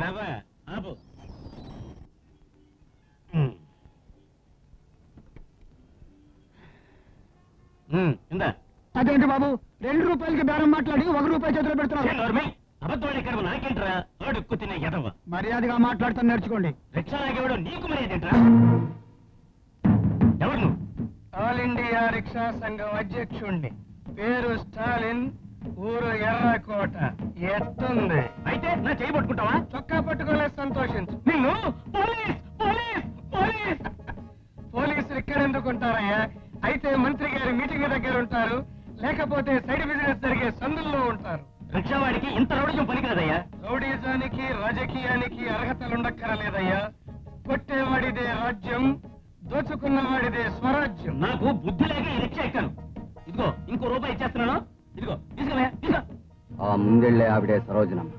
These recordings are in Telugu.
ఎదవ ఆపు ఇందా అదేంటి బాబు రెండు రూపాయలకి బేరం మాట్లాడి ఒక రూపాయి చేతిలో పెడుతున్నారు అబద్ధం ఇక్కడ నాకేంట్రా అడుక్కు తినే ఎదవ మర్యాదగా మాట్లాడుతాను నేర్చుకోండి రిక్షా నాకేవాడు నీకు మర్యాదేంట్రా ఎవరు నువ్వు ఆల్ ఇండియా రిక్షా సంఘం అధ్యక్షుణ్ణి పేరు స్టాలిన్ ఊరు ఎర్రకోట ఎట్టుంది అయితే నా చేయి పట్టుకుంటావా చొక్కా పట్టుకోలేదు సంతోషించు నిన్ను పోలీస్ పోలీస్ పోలీస్ పోలీసులు ఇక్కడ ఎందుకుంటారయ్యా అయితే మంత్రి గారి మీటింగ్ దగ్గర ఉంటారు లేకపోతే సైడ్ బిజినెస్ జరిగే సందుల్లో ఉంటారు రిక్షా వాడికి ఇంత రౌడిజం పనికిరాదయ్యా రౌడీజానికి రాజకీయానికి అర్హతలుండక్కరలేదయ్యా కొట్టేవాడిదే రాజ్యం దోచుకున్నవాడిదే స్వరాజ్యం నాకు బుద్ధి లేక ఈ రిక్షా ఎక్కాను ఇదిగో ఇంకో రూపాయి ఇచ్చేస్తున్నాను ఇదిగో తీసుకోవయ్యా తీసుకో ఆ ముందెళ్ళే ఆవిడే సరోజనమ్మ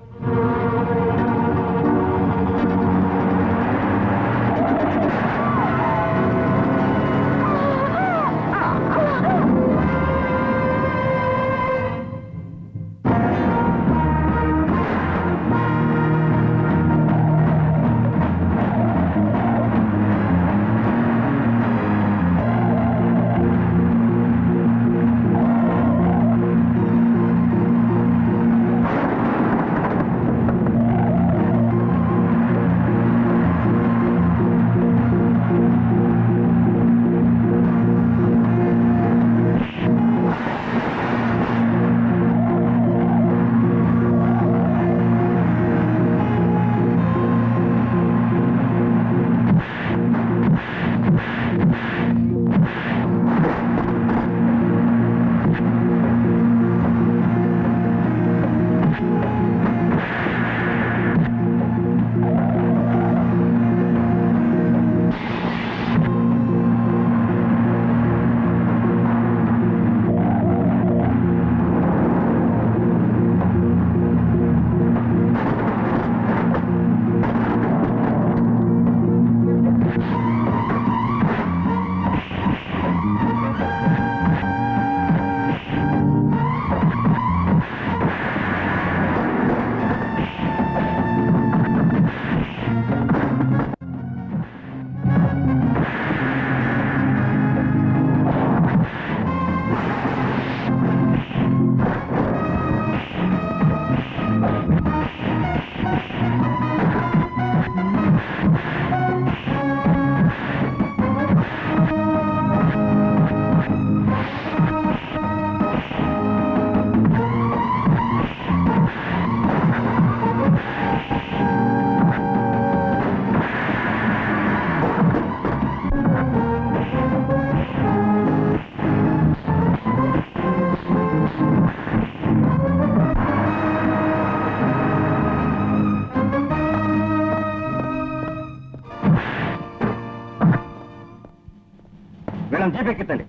వీళ్ళని జీపెక్కించండి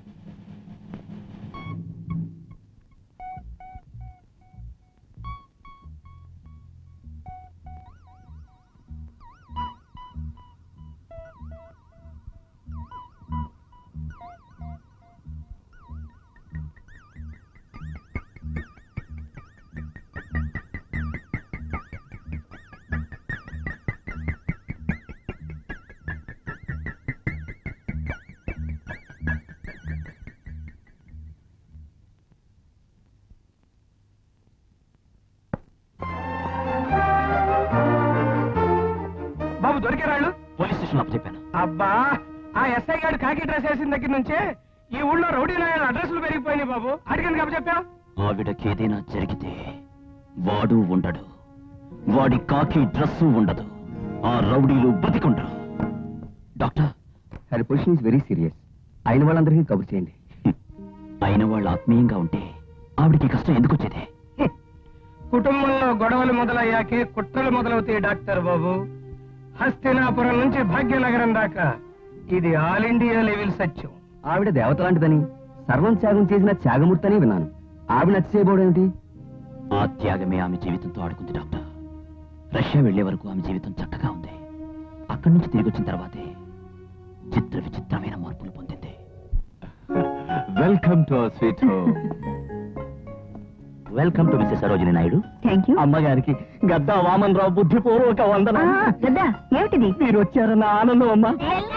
బాబు దొరికారాళ్ళు పోలీస్ స్టేషన్ అప్పు చెప్పాను అబ్బా ఆ ఎస్ఐ గారు కాకి డ్రెస్ వేసిన దగ్గర నుంచే ఈ ఊళ్ళో రౌడీ నాయాల అడ్రస్లు పెరిగిపోయినాయి బాబు అడిగాను కాబట్టి చెప్పావు ఆవిడకి ఏదైనా జరిగితే వాడు ఉండడు వాడి కాకి డ్రెస్సు ఉండదు ఆ రౌడీలు బతికుండరు doctor her position is very serious అయిన వాళ్ళందరికీ కబుర్ చేయండి హ్మ్. అయిన వాళ్ళు ఆత్మీయంగా ఉంటే ఆవిడికి ఈ కష్టం ఎందుకు వచ్చేది హ్మ్. కుటుంబంలో గొడవలు మొదలయ్యాకే కుట్రలు మొదలవుతాయి డాక్టర్ బాబు హస్తినాపురం నుంచి భాగ్యనగరం దాకా ఇది ఆల్ ఇండియా లెవెల్ సత్యం ఆవిడ దేవత లాంటిదని సర్వం త్యాగం చేసిన త్యాగమూర్తి అని విన్నాను ఆవిడ నచ్చి చేయబోవడం ఏమిటి ఆ త్యాగమే ఆమె జీవితంతో ఆడుకుంది డాక్టర్ రష్యా వెళ్లే వరకు ఆమె జీవితం చక్కగా ఉంది అక్కడి నుంచి తిరిగి వచ్చిన తర్వాతే చిత్ర విచిత్రమైన మార్పులు పొందింది welcome to our sweet home welcome to Mrs Sarojini Naidu thank you అమ్మగారికి గద్దా వామన్ రావు బుద్ధిపూర్వక వందన గద్దా ఏమిటిది మీరు వచ్చారన్న ఆనందం అమ్మా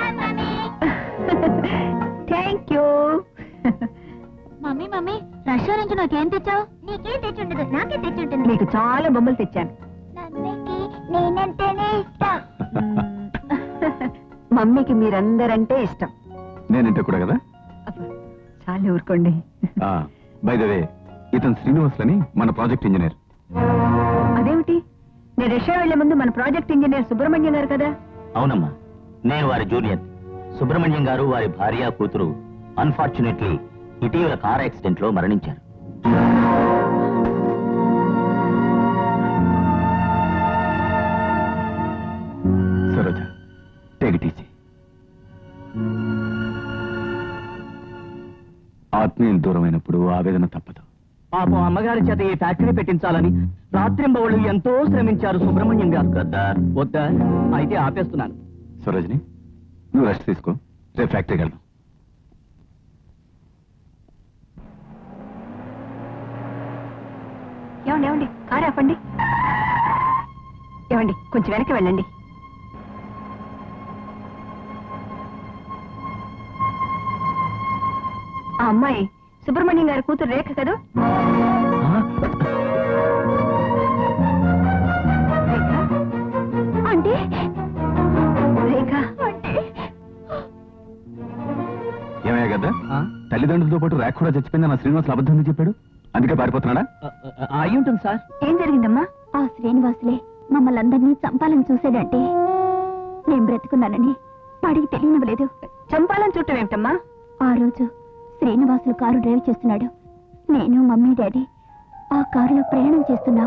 thank you mummy mummy Russia నుంచి నాకేం తెచ్చావు నీకేం తెచ్చుండదు నాకే తెచ్చుంటుంది మీకు చాలా బొమ్మలు తెచ్చాను మమ్మీకి నేనంటేనే ఇష్టం మమ్మీకి మీరందరంటే ఇష్టం నేనంటే కూడా కదా అబ్బా, చాలు ఊరుకోండి బై ద వే ఇతను శ్రీనివాస్ అని మన ప్రాజెక్ట్ ఇంజనీర్ అదేమిటి నేను రష్యా వెళ్లే ముందు మన ప్రాజెక్ట్ ఇంజనీర్ సుబ్రహ్మణ్యం గారు కదా అవునమ్మా నేను వారి జూనియర్ సుబ్రహ్మణ్యం గారు వారి భార్య కూతురు అన్ఫార్చునేట్లీ ఇటీవల కార్ యాక్సిడెంట్ లో మరణించారు సరోజ టేక్ ఇట్ ఈజీ ఆత్మీయులు దూరమైనప్పుడు ఆవేదన తప్పదు పాపం అమ్మగారి చేత ఈ ఫ్యాక్టరీ పెట్టించాలని రాత్రింబవళ్ళు ఎంతో శ్రమించారు సుబ్రహ్మణ్యం గారు గద్దార్ వద్దా అయితే ఆపేస్తున్నాను సరోజిని నువ్వు రెస్ట్ తీసుకో రేపు ఫ్యాక్టరీకి వెళ్దాం ఏమండి ఏమండి కారు ఆపండి ఏమండి కొంచెం వెనక్కి వెళ్ళండి ఆ అమ్మాయి సుబ్రహ్మణ్యం గారి కూతురు రేఖ కదా రేఖ అంటే రేఖ ఏమయ్యా కదా తల్లిదండ్రులతో పాటు ర్యాక్ కూడా చచ్చిపోయింది నా శ్రీనివాస్ అబద్ధం ఎందుకు చెప్పాడు అందుకే పారిపోతున్నాడా అయి ఉంటుంది సార్ ఏం జరిగిందమ్మా ఆ శ్రీనివాసులే మమ్మల్ని అందరినీ చంపాలని చూశాడంటే నేను బ్రతుకున్నానని వాడికి తెలియనివ్వలేదు చంపాలని చుట్టం ఏమిటమ్మా ఆ రోజు శ్రీనివాసులు కారు డ్రైవ్ చేస్తున్నాడు నేను మమ్మీ డాడీ ఆ కారులో ప్రయాణం చేస్తున్నావు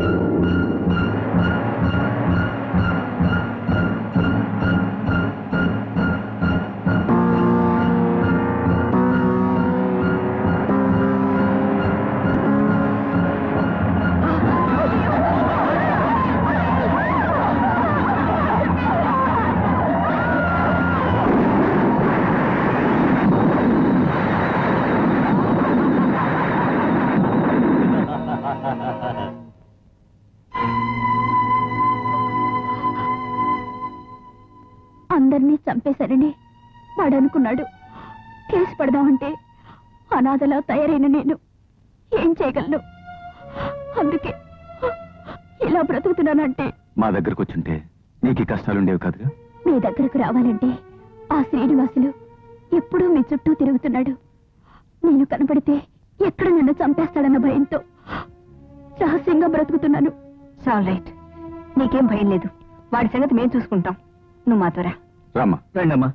అందరినీ చంపేశారని వాడు అనుకున్నాడు కేసు పడదామంటే అనాథలా తయారైన నేను ఏం చేయగలను అందుకే ఇలా బ్రతుకుతున్నానంటే మా దగ్గరకు వచ్చుంటే నీకు ఈ కష్టాలు ఉండేవి కాదుగా మీ దగ్గరకు రావాలంటే ఆ శ్రీనివాసులు ఎప్పుడూ మీ చుట్టూ తిరుగుతున్నాడు నేను కనపడితే ఎక్కడ నన్ను చంపేస్తాడన్న భయంతో రహస్యంగా బ్రతుకుతున్నాను చాలు రైట్ నీకేం భయం లేదు వాడి సంగతి మేము చూసుకుంటాం నువ్వు మాతో రా రామ్మా రండమ్మా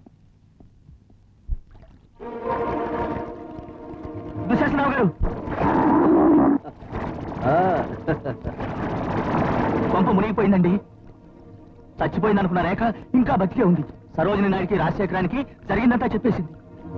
దుశ్శాసనరావు గారు పంప మునిగిపోయిందండి చచ్చిపోయింది అనుకున్న రేఖ ఇంకా బతికే ఉంది సరోజిని నాయుడికి రాజశేఖరానికి జరిగిందంతా చెప్పేసింది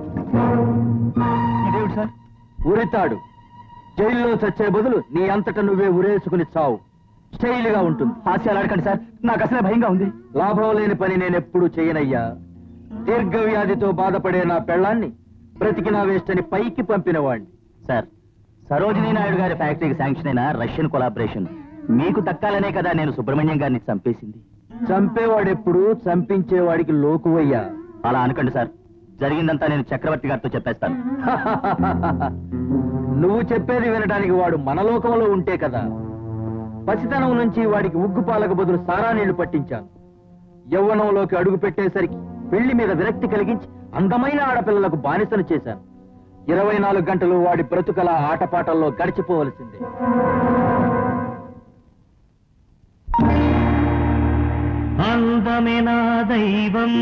ఇదేమిటి సార్ ఉరితాడు జైల్లో చచ్చే బదులు నీ అంతట నువ్వే ఉరేసుకుని చావు స్టైల్ గా ఉంటుంది హాస్యాలు ఆడకండి సార్ నాకు అసలే భయంగా ఉంది లాభం లేని పని నేనెప్పుడు చేయనయ్యా దీర్ఘవ్యాధితో బాధపడే నా పెళ్ళాన్ని బ్రతికినా వేస్ట్ అని పైకి పంపినవాణ్ణి సార్ సరోజినీ నాయుడు గారి ఫ్యాక్టరీకి శాంక్షన్ అయిన రష్యన్ కొలాబరేషన్ మీకు దక్కాలనే కదా నేను సుబ్రహ్మణ్యం గారిని చంపేసింది చంపేవాడెప్పుడు చంపించేవాడికి లోకువయ్యా అలా అనకండి సార్ జరిగిందంతా నేను చక్రవర్తి గారితో చెప్పేస్తాను నువ్వు చెప్పేది వినడానికి వాడు మన లోకంలో ఉంటే కదా పసితనం నుంచి వాడికి ఉగ్గు పాలకు బదులు సారా నీళ్లు పట్టించాను యవ్వనంలోకి అడుగు పెట్టేసరికి పెళ్లి మీద విరక్తి కలిగించి అందమైన ఆడపిల్లలకు బానిసను చేశాను ఇరవై నాలుగు గంటలు వాడి బ్రతుకల ఆటపాటల్లో గడిచిపోవలసిందే అందమే నా దైవం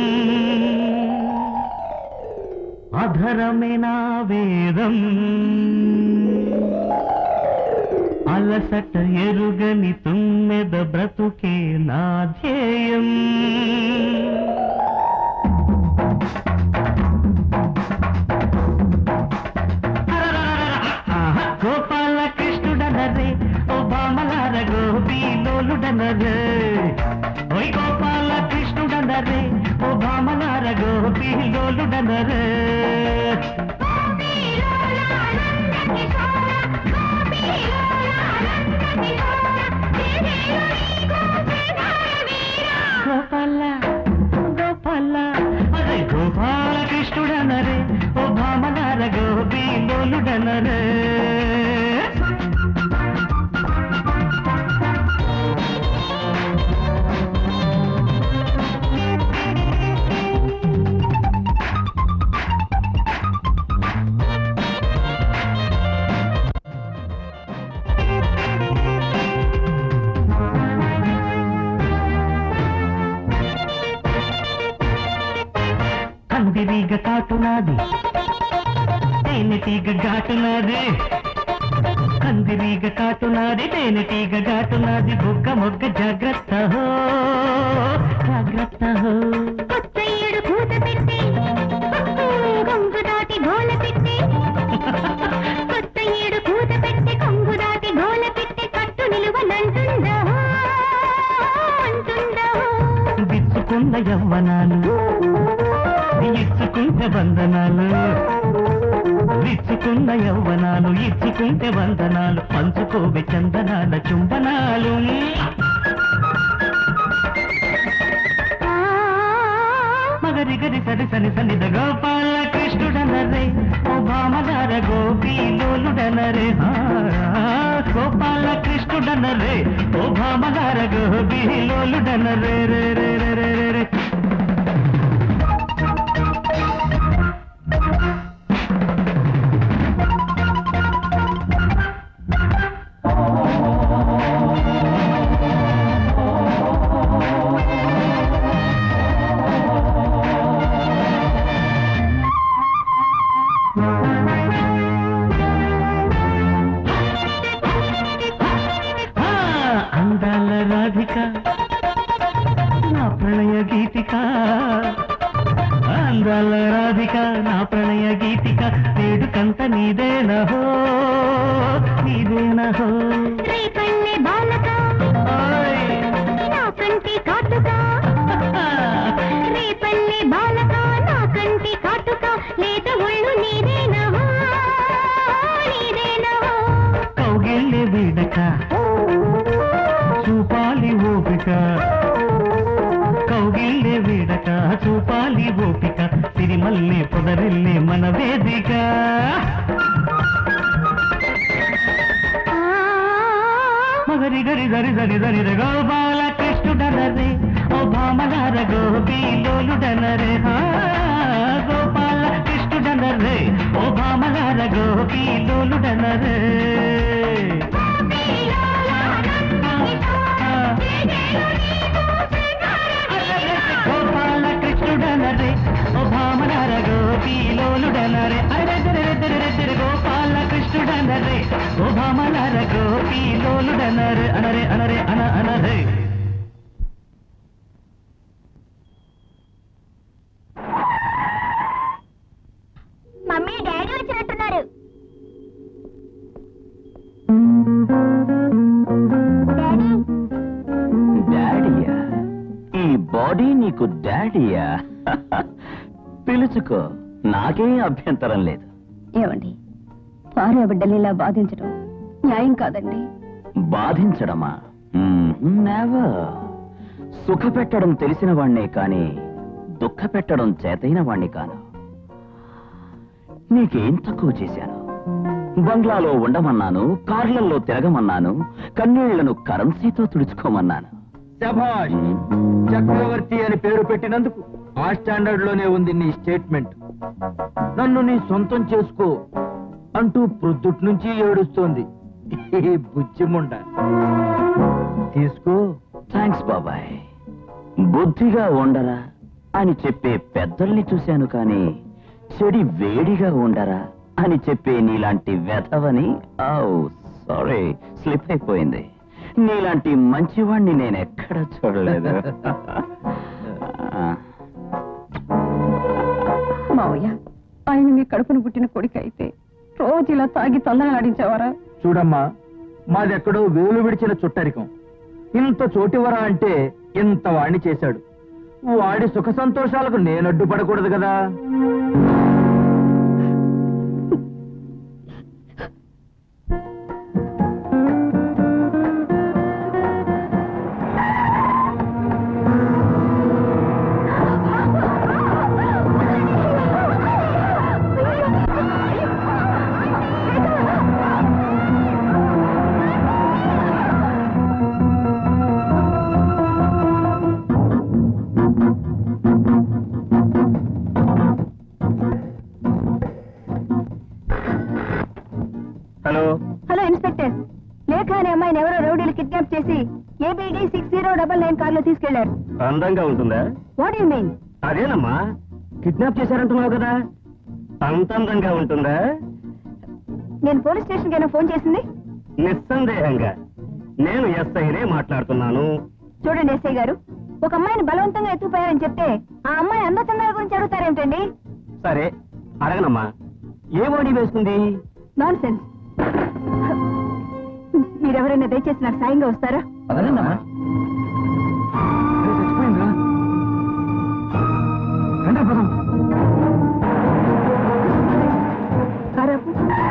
అధరమే నా వేదం అలసట ఎరుగని తుమ్మెద బ్రతుకే నా ధ్యేయం గోపాల కృష్ణుడనరే ఓ బామలార గోపీలోలుడనరే ఓయ్ గోపాల కృష్ణుడనరే ఓ భామలార గోపీలోలుడనరే గోపీలోలానంద కిశోర, గోపీలోలానంద గోపాల గోపాల అరే గోపాల కృష్ణుడనరే ఓ భామనార గోపి లోలుడనరే కందిరీగ కాటునాది తేనెటీగ ఘాటునాది కందిరీగ కాటునాది తేనెటీగ ఘాటునాది బుగ్గ మొగ్గ జాగ్రత్త హో జాగ్రత్త హో కొత్తయ్యడు కూత పెట్టి కొంగు దాటి గోల పెట్టి కొత్తయ్యడు కూత పెట్టి కొంగు దాటి గోల పెట్టి కట్టు నిలువనంటుందా అంటుందా విచ్చుకున్న యవ్వనాలు ఇచ్చుకుంటే వందనాలు విచ్చుకున్న యవ్వనాలు ఇచ్చుకుంటే వందనాలు పంచుకోవే చందనాల చుంబనాలు మగరి గరి సరి సరి సనిద గోపాల కృష్ణుడనరే ఓ భామగార గోపీ లోలుడనరే ఆ, గోపాల కృష్ణుడనరే ఓ భామగార గోపీ లోలుడనరే రే రే రే రే రే రే ఆ, అందాల రాధిక నా ప్రణయ గీతిక అందాల రాధిక నా ప్రణయ గీతిక వేడుకంత నీదేనహో నీదేనహో రేపల్లె బాలక ఓయ్. నా కంటి కాటుక రేపల్లె బాలక నా కంటి కాటుక లేత ఒళ్ళు నీదేనవా నీదేనవా కౌగిళ్ళె వీడక చూపాలి ఓపిక కౌగిళ్ళె వీడక చూపాలి ఓపిక సిరిమల్లె పొదరిల్లే మన వేదిక మగరి గరి గరి గరి గరి ర గోపాల కృష్ణుడనరే ఓ భామగార గోపీ లోలుడనరే హా, గోపాల కృష్ణుడనరే ఓ భామగార గోపీ లోలుడనరే గోపాల కృష్ణుడనరే ఓ భామగార గోపీ లోలుడనరే అరెరెరెరెరెరెరెరె గోపాల కృష్ణుడనరే ఓ భామగార గోపీ లోలుడనరే అనరే అనరే అన అనరే మమ్మీ డాడీ వచ్చినట్టున్నారు డాడీ డాడీయా ఈ బాడీ నీకు డాడీయా పిలుచుకో నాకేం అభ్యంతరం లేదు ఏమండి భార్య బిడ్డలు ఇలా బాధించడం న్యాయం కాదండి బాధించడమా నెవర్ సుఖ పెట్టడం తెలిసిన వాణ్ణే కాని దుఃఖ పెట్టడం చేతైన వాణ్ణి కాను నీకేం తక్కువ చేశాను బంగ్లాలో ఉండమన్నాను కార్లలో తిరగమన్నాను కన్నీళ్లను కరెన్సీతో తుడుచుకోమన్నాను శభాష్ చక్రవర్తి అని పేరు పెట్టినందుకు ఆ స్టాండర్డ్ లోనే ఉంది నీ స్టేట్మెంట్ నన్ను నీ సొంతం చేసుకో అంటూ ప్రొద్దుట్ నుంచి ఏడుస్తోంది ఈ బుచ్చిముండ తీసుకో థ్యాంక్స్ బాబాయ్ బుద్ధిగా ఉండరా అని చెప్పే పెద్దల్ని చూశాను కానీ చెడి వేడిగా ఉండరా అని చెప్పే నీలాంటి వెధవని సారీ స్లిప్ అయిపోయింది నీలాంటి మంచివాణ్ణి నేను ఎక్కడ చూడలేదు ఆ, మావయ్య ఆయన మీ కడుపును పుట్టిన కొడుకు అయితే రోజు ఇలా తాగి తొందరలాడించేవారా చూడమ్మా మాదెక్కడో వేలు విడిచిన చుట్టరికం ఇంత చోటివరా అంటే ఇంత వాణ్ణి చేశాడు వాడి సుఖ సంతోషాలకు నేను అడ్డుపడకూడదు కదా జీరో డబల్ నైన్ కార్లో తీసుకెళ్లారు అందంగా ఉంటుందా వాట్ యు మీన్ అదేనమ్మా కిడ్నాప్ చేశారంటున్నావు కదా అంత అందంగా ఉంటుందా నేను పోలీస్ స్టేషన్ కైనా ఫోన్ చేసింది నిస్సందేహంగా నేను ఎస్ఐనే మాట్లాడుతున్నాను చూడండి ఎస్ఐ గారు ఒక అమ్మాయిని బలవంతంగా ఎత్తుకుపోయారని చెప్తే ఆ అమ్మాయి అందచందాల గురించి అడుగుతారేమిటండి సరే అడగనమ్మా ఏ బాడీ వేస్తుంది నాన్ సెన్స్ మీరెవరైనా దయచేసి నాకు సాయంగా వస్తారా కారాపు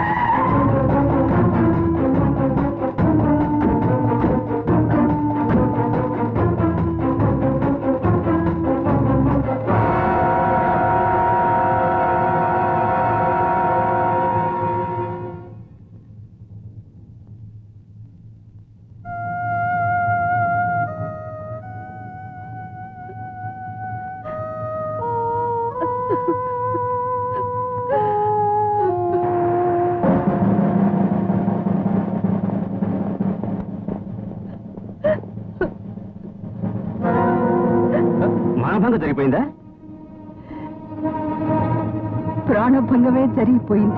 మానభంగం జరిగిపోయిందా ప్రాణభంగమే జరిగిపోయింది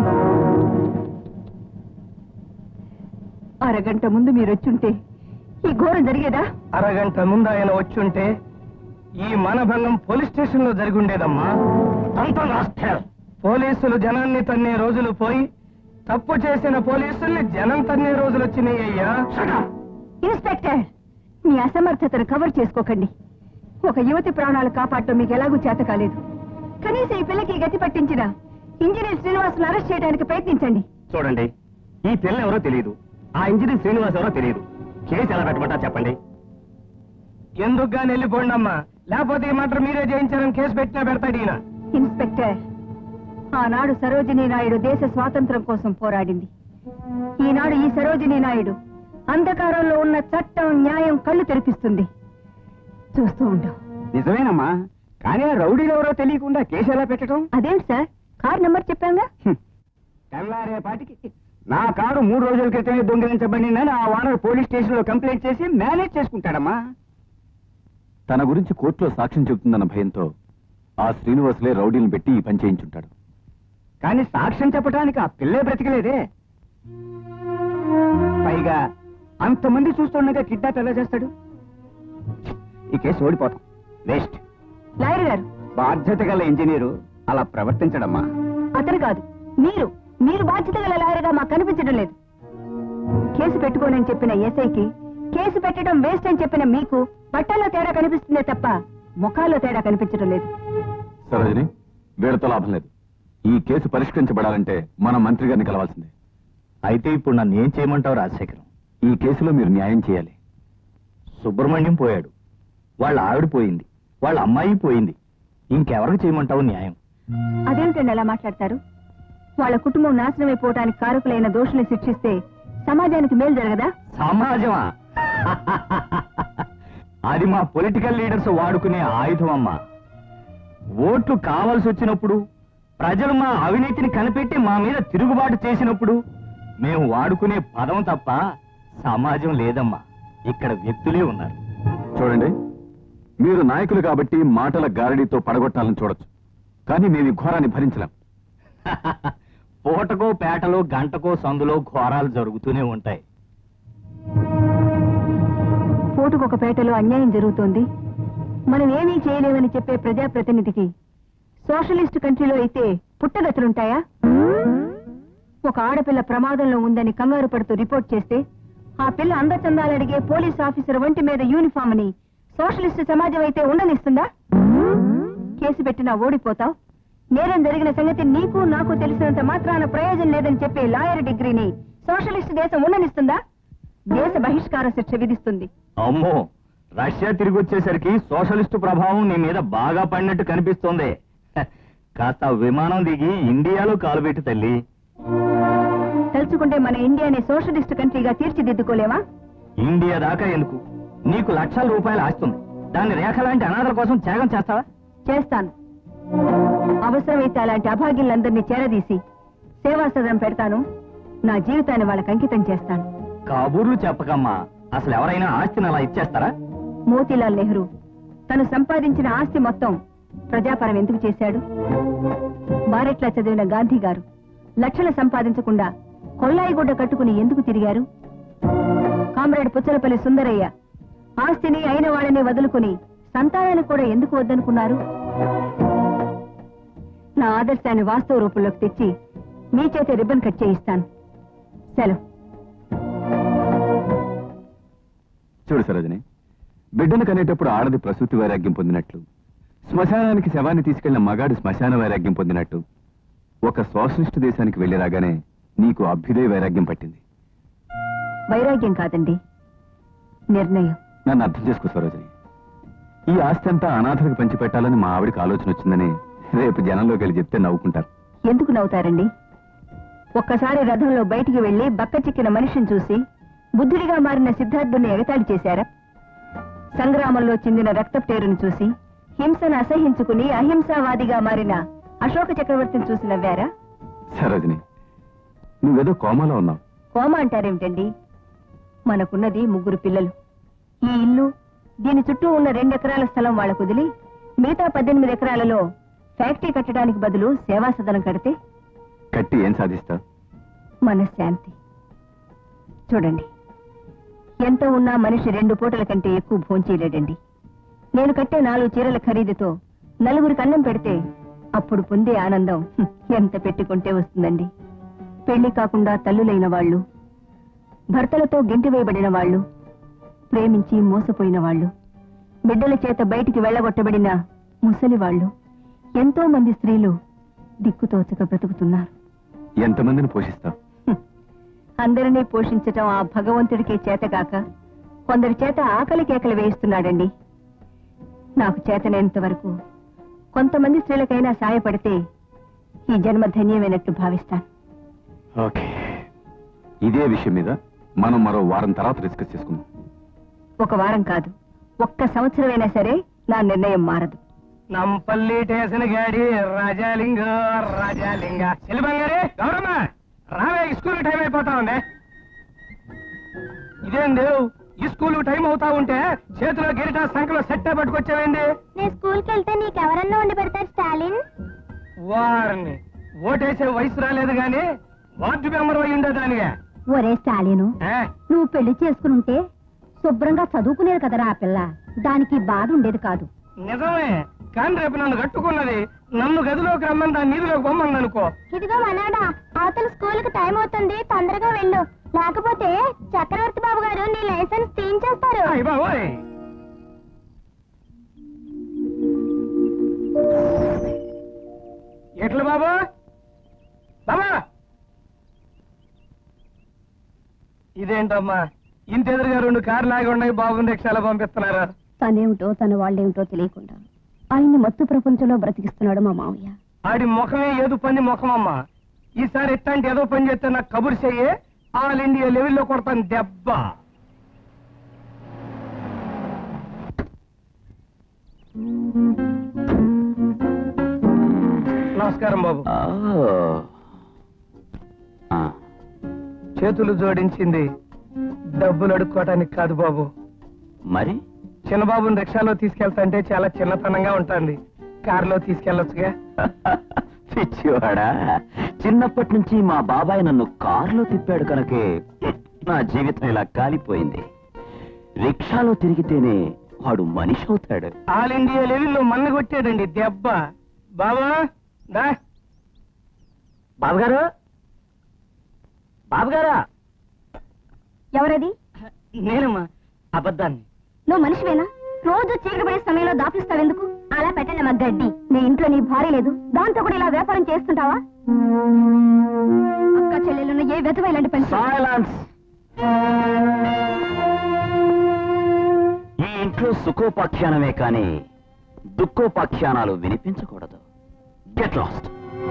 అరగంట ముందు మీరు వచ్చుంటే ఈ ఘోరం జరిగేదా అరగంట ముందు ఆయన వచ్చుంటే ఈ మానభంగం పోలీస్ స్టేషన్ లో జరిగి ఉండేదమ్మా పోలీసులు జనాన్ని తన్నే రోజులు పోయి తప్పు చేసిన పోలీసుల్ని జనం తన్నే రోజులు వచ్చినాయి అయ్యా ఇన్స్పెక్టర్ మీ అసమర్థతను కవర్ చేసుకోకండి ఒక యువతి ప్రాణాలు కాపాడటం మీకు ఎలాగూ చేత కాలేదు కనీసం ఈ పిల్లకి ఈ గతి పట్టించిన ఇంజనీర్ శ్రీనివాసులు అరెస్ట్ చేయడానికి ప్రయత్నించండి చూడండి ఈ పిల్ల ఎవరో తెలియదు ఆ ఇంజనీర్ శ్రీనివాస్ ఎవరో తెలియదు కేసు ఎలా పెట్టమంటా చెప్పండి ఎందుకు గాని వెళ్ళిపోండి అమ్మా లేకపోతే ఈ మాట మీరే జయించారని కేసు పెట్టినా పెడతాడు ఈయన ఇన్స్పెక్టర్ ఆనాడు సరోజినీ నాయుడు దేశ స్వాతంత్రం కోసం పోరాడింది ఈనాడు ఈ సరోజినీ నాయుడు అంధకారంలో ఉన్న చట్టం న్యాయం కళ్ళు తెరిపిస్తుంది చూస్తూ ఉండు నిజమేనమ్మా కానీ ఆ రౌడీలు ఎవరో తెలియకుండా కేసు ఎలా పెట్టడం అదేంటి సార్ కార్ నెంబర్ చెప్పాంగా తెల్లారేపాటికి నా కారు మూడు రోజుల క్రితమే దొంగిలించబడిందని ఆ ఓనర్ పోలీస్ స్టేషన్ లో కంప్లైంట్ చేసి మేనేజ్ చేసుకుంటాడమ్మా తన గురించి కోర్టులో సాక్ష్యం చెబుతుందన్న భయంతో ఆ శ్రీనివాసులే రౌడీలను పెట్టి ఈ పని చేయించుంటాడు కానీ సాక్ష్యం చెప్పడానికి ఆ పిల్లే బ్రతికలేదే పైగా అంతమంది చూస్తుండగా కిడ్నాప్ ఎలా చేస్తాడు ఈ కేసు ఓడిపోతాం వేస్ట్ లాయర్ గారు బాధ్యత గల ఇంజనీరు అలా ప్రవర్తించడమ్మా అతను కాదు మీరు మీరు బాధ్యత గల లాయర్గా మాకు కనిపించడం లేదు కేసు పెట్టుకోనని చెప్పిన ఎస్ఐకి కేసు పెట్టడం వేస్ట్ అని చెప్పిన మీకు బట్టల్లో తేడా కనిపిస్తుందే తప్ప ముఖాల్లో తేడా కనిపించడం లేదు సరోజిని వీళ్ళతో లాభం లేదు ఈ కేసు పరిష్కరించబడాలంటే మనం మంత్రి గారిని కలవాల్సిందే అయితే ఇప్పుడు నన్ను ఏం చేయమంటావు రాజశేఖరం ఈ కేసులో మీరు న్యాయం చేయాలి సుబ్రహ్మణ్యం పోయాడు వాళ్ళ ఆవిడ పోయింది వాళ్ళ అమ్మాయి పోయింది ఇంకెవరికి చేయమంటావు న్యాయం అదేమిటండి అలా మాట్లాడతారు వాళ్ళ కుటుంబం నాశనం అయిపోవటానికి కారకులైన దోషుల్ని శిక్షిస్తే సమాజానికి మేలు జరగదా సమాజమా అది మా పొలిటికల్ లీడర్స్ వాడుకునే ఆయుధం అమ్మా ఓట్లు కావాల్సి వచ్చినప్పుడు ప్రజలు మా అవినీతిని కనిపెట్టి మా మీద తిరుగుబాటు చేసినప్పుడు మేము వాడుకునే పదం తప్ప సమాజం లేదమ్మా ఇక్కడ వ్యక్తులే ఉన్నారు చూడండి మీరు నాయకులు కాబట్టి మాటల గారడీతో పడగొట్టాలని చూడొచ్చు కానీ మేము ఈ ఘోరాన్ని భరించలేం పూటకో పేటలో గంటకో సందులో ఘోరాలు జరుగుతూనే ఉంటాయి పూటకొక పేటలో అన్యాయం జరుగుతోంది మనం ఏమీ చేయలేమని చెప్పే ప్రజాప్రతినిధికి సోషలిస్ట్ కంట్రీలో అయితే పుట్టగతులుంటాయా ఒక ఆడపిల్ల ప్రమాదంలో ఉందని కంగారు పడుతూ రిపోర్ట్ చేస్తే ఆ పిల్ల అందచందాలడిగే పోలీస్ ఆఫీసర్ ఒంటి మీద యూనిఫామ్ అని సోషలిస్ట్ సమాజం అయితే ఉండనిస్తుందా కేసు పెట్టినా ఓడిపోతావు నేరం జరిగిన సంగతి నీకు నాకు తెలిసినంత మాత్రాన ప్రయోజనం లేదని చెప్పే లాయర్ డిగ్రీని సోషలిస్ట్ దేశం ఉండనిస్తుందా దేశ బహిష్కార శిక్ష విధిస్తుంది అమ్మో రష్యా తిరిగి వచ్చేసరికి సోషలిస్టు ప్రభావం నీ మీద బాగా పడినట్టు కనిపిస్తోంది హ, కాస్త విమానం దిగి ఇండియాలో కాలుపెట్టి తల్లి తలుచుకుంటే మన ఇండియాని సోషలిస్ట్ కంట్రీగా తీర్చిదిద్దుకోలేమా ఇండియా దాకా ఎందుకు నీకు లక్షల రూపాయలు ఆస్తుంది దాన్ని రేఖ లాంటి అనాథల కోసం త్యాగం చేస్తావా చేస్తాను అవసరమైతే అలాంటి అభాగ్యులందరినీ చేరదీసి సేవా సదనం పెడతాను నా జీవితాన్ని వాళ్ళకి అంకితం చేస్తాను కబుర్లు చెప్పకమ్మా అసలు ఎవరైనా ఆస్తిని అలా ఇచ్చేస్తారా మోతీలాల్ నెహ్రూ తను సంపాదించిన ఆస్తి మొత్తం ప్రజాపరం ఎందుకు చేశాడు బారెట్లా చదివిన గాంధీ గారు లక్షలు సంపాదించకుండా కొల్లాయిగుడ్డ కట్టుకుని ఎందుకు తిరిగారు కామ్రేడ్ పుచ్చలపల్లి సుందరయ్య ఆస్తిని అయిన వాళ్ళని వదులుకుని సంతానాన్ని కూడా ఎందుకు వద్దనుకున్నారు నా ఆదర్శాన్ని వాస్తవ రూపంలోకి తెచ్చి మీ చేత రిబ్బన్ కట్ చేయిస్తాను సెలవు చూడు సరోజని బిడ్డను కనేటప్పుడు ఆడది ప్రసూతి వైరాగ్యం పొందినట్లు శ్మశానానికి శవాన్ని తీసుకెళ్లిన మగాడు శ్మశాన వైరాగ్యం పొందినట్టు ఒక సోషలిస్ట్ దేశానికి వెళ్లి రాగానే నీకు అభ్యుదయ వైరాగ్యం పట్టింది వైరాగ్యం కాదండి నిర్ణయం నన్ను అర్థం చేసుకో సరోజని ఈ ఆస్తి అంతా అనాథలకు పంచిపెట్టాలని మా ఆవిడకి ఆలోచన వచ్చిందని రేపు జనంలోకి వెళ్ళి చెప్తే నవ్వుకుంటారు ఎందుకు నవ్వుతారండి ఒక్కసారి రథంలో బయటికి వెళ్లి బక్క చిక్కిన మనిషిని చూసి బుద్ధుడిగా మారిన సిద్ధార్థుని ఎగతాళి చేశారా సంగ్రామంలో చెందిన రక్తప్టేరును చూసి హింసను అసహించుకుని అహింసావాదిగా మారిన అశోక చక్రవర్తిని చూసి నవ్వారా సరోజని నువ్వేదో కోమాలో ఉన్నావు కోమ అంటారేమిటండి మనకున్నది ముగ్గురు పిల్లలు ఈ ఇల్లు దీని చుట్టూ ఉన్న రెండెకరాల స్థలం వాళ్ళకు వదిలి మిగతా పద్దెనిమిది ఎకరాలలో ఫ్యాక్టరీ కట్టడానికి బదులు సేవా సదనం కడితే కట్టి ఏం సాధిస్తావు మనశ్శాంతి చూడండి ఎంత ఉన్నా మనిషి రెండు పూటల కంటే ఎక్కువ భోంచేయలేడండి నేను కట్టే నాలుగు చీరల ఖరీదుతో నలుగురికి అన్నం పెడితే అప్పుడు పొందే ఆనందం హ్మ్, ఎంత పెట్టుకుంటే వస్తుందండి పెళ్లి కాకుండా తల్లులైన వాళ్ళు భర్తలతో గెంటి వేయబడిన వాళ్ళు ప్రేమించి మోసపోయిన వాళ్ళు బిడ్డల చేత బయటికి వెళ్ళగొట్టబడిన ముసలి వాళ్ళు ఎంతో మంది స్త్రీలు దిక్కుతోచక బ్రతుకుతున్నారు ఎంతమందిని పోషిస్తావు హ్మ్. అందరినీ పోషించటం ఆ భగవంతుడికే చేతగాక కొందరి చేత ఆకలి కేకలు వేయిస్తున్నాడండి నాకు చేతనైనంత వరకు కొంతమంది స్త్రీలకైనా సాయపడితే ఈ జన్మ ధన్యమైనట్టు భావిస్తాను ఓకే ఇదే విషయం మీద మనం మరో వారం తర్వాత డిస్కస్ చేసుకుందాం ఒక వారం కాదు ఒక్క సంవత్సరమైనా సరే నా నిర్ణయం మారదు నంపల్లి స్టేషన్ గాడి రాజాలింగ రాజాలింగ చెల్లిబంగారి గౌరమ్మ రావే స్కూల్ టైం అయిపోతా ఉంది ఇదేం దేవు ఈ స్కూల్ టైం అవుతా ఉంటే చేతిలో గిరిటా సంఖలో సెట్టే పట్టుకొచ్చావేంది నేను స్కూల్కి వెళ్తే నీకెవరన్నా ఉండి పెడతారు స్టాలిన్ వారిని ఓటేసే వయసు రాలేదు గాని వార్డు మెంబర్ అయి ఉండేదానిగా ఒరే స్టాలిను ఏ? నువ్వు పెళ్లి చేసుకునుంటే శుభ్రంగా చదువుకునేది కదరా ఆ పిల్ల దానికి బాధ ఉండేది కాదు నిజమే కానీ రేపు నన్ను కట్టుకున్నది నన్ను గదిలోకి రమ్మని దాన్ని నీదిలోకి పొమ్మంది అనుకో ఇదిగో మనాడా అవతల స్కూల్ కి టైం అవుతుంది తొందరగా వెళ్ళు లేకపోతే చక్రవర్తి బాబు గారు నీ లైసెన్స్ తీయించేస్తారు అయ్ బాబోయ్ ఎట్లా బాబా బాబా ఇదేంటమ్మా ఇంటి ఎదురుగా రెండు కార్లు ఆగి ఉన్నాయి బాబుని రిక్షాలో పంపిస్తున్నారా తనేమిటో తన వాళ్ళేమిటో తెలియకుండా ఆయన్ని మత్తు ప్రపంచంలో బ్రతికిస్తున్నాడు మా మావయ్య ఆడి ముఖమే ఏదో పని ముఖమమ్మా ఈసారి ఎట్లాంటి ఏదో పని చేస్తే నాకు కబురు చెయ్యి ఆల్ ఇండియా లెవెల్లో కొడతాను దెబ్బ నమస్కారం బాబు ఆ, చేతులు జోడించింది డబ్బులు అడుక్కోవటానికి కాదు బాబు మరి చిన్నబాబుని రిక్షాలో తీసుకెళ్తాంటే చాలా చిన్నతనంగా ఉంటుంది కారులో తీసుకెళ్లొచ్చుగా పిచ్చివాడా చిన్నప్పటి నుంచి మా బాబాయ్ నన్ను కారులో తిప్పాడు కనుకే నా జీవితం ఇలా కాలిపోయింది రిక్షాలో తిరిగితేనే వాడు మనిషి అవుతాడు ఆల్ ఇండియా లెవెల్లో మన్న కొట్టాడండి దెబ్బ బాబా దా బాబు గారు బాబు గారా ఎవరది నేనమ్మా అబద్ధాన్ని నువ్వు మనిషివేనా రోజు చీకటి పడే సమయంలో దాపిస్తావెందుకు అలా పెట్టండి మా గడ్డి నీ ఇంట్లో నీ భార్య లేదు దాంతో కూడా ఇలా వ్యాపారం చేస్తుంటావా అక్క చెల్లెలను ఏ వెధవ ఇలాంటి పని చేయదు. సైలెన్స్ ఈ ఇంట్లో సుఖోపాఖ్యానమే కానీ దుఃఖోపాఖ్యానాలు వినిపించకూడదు గెట్ లాస్ట్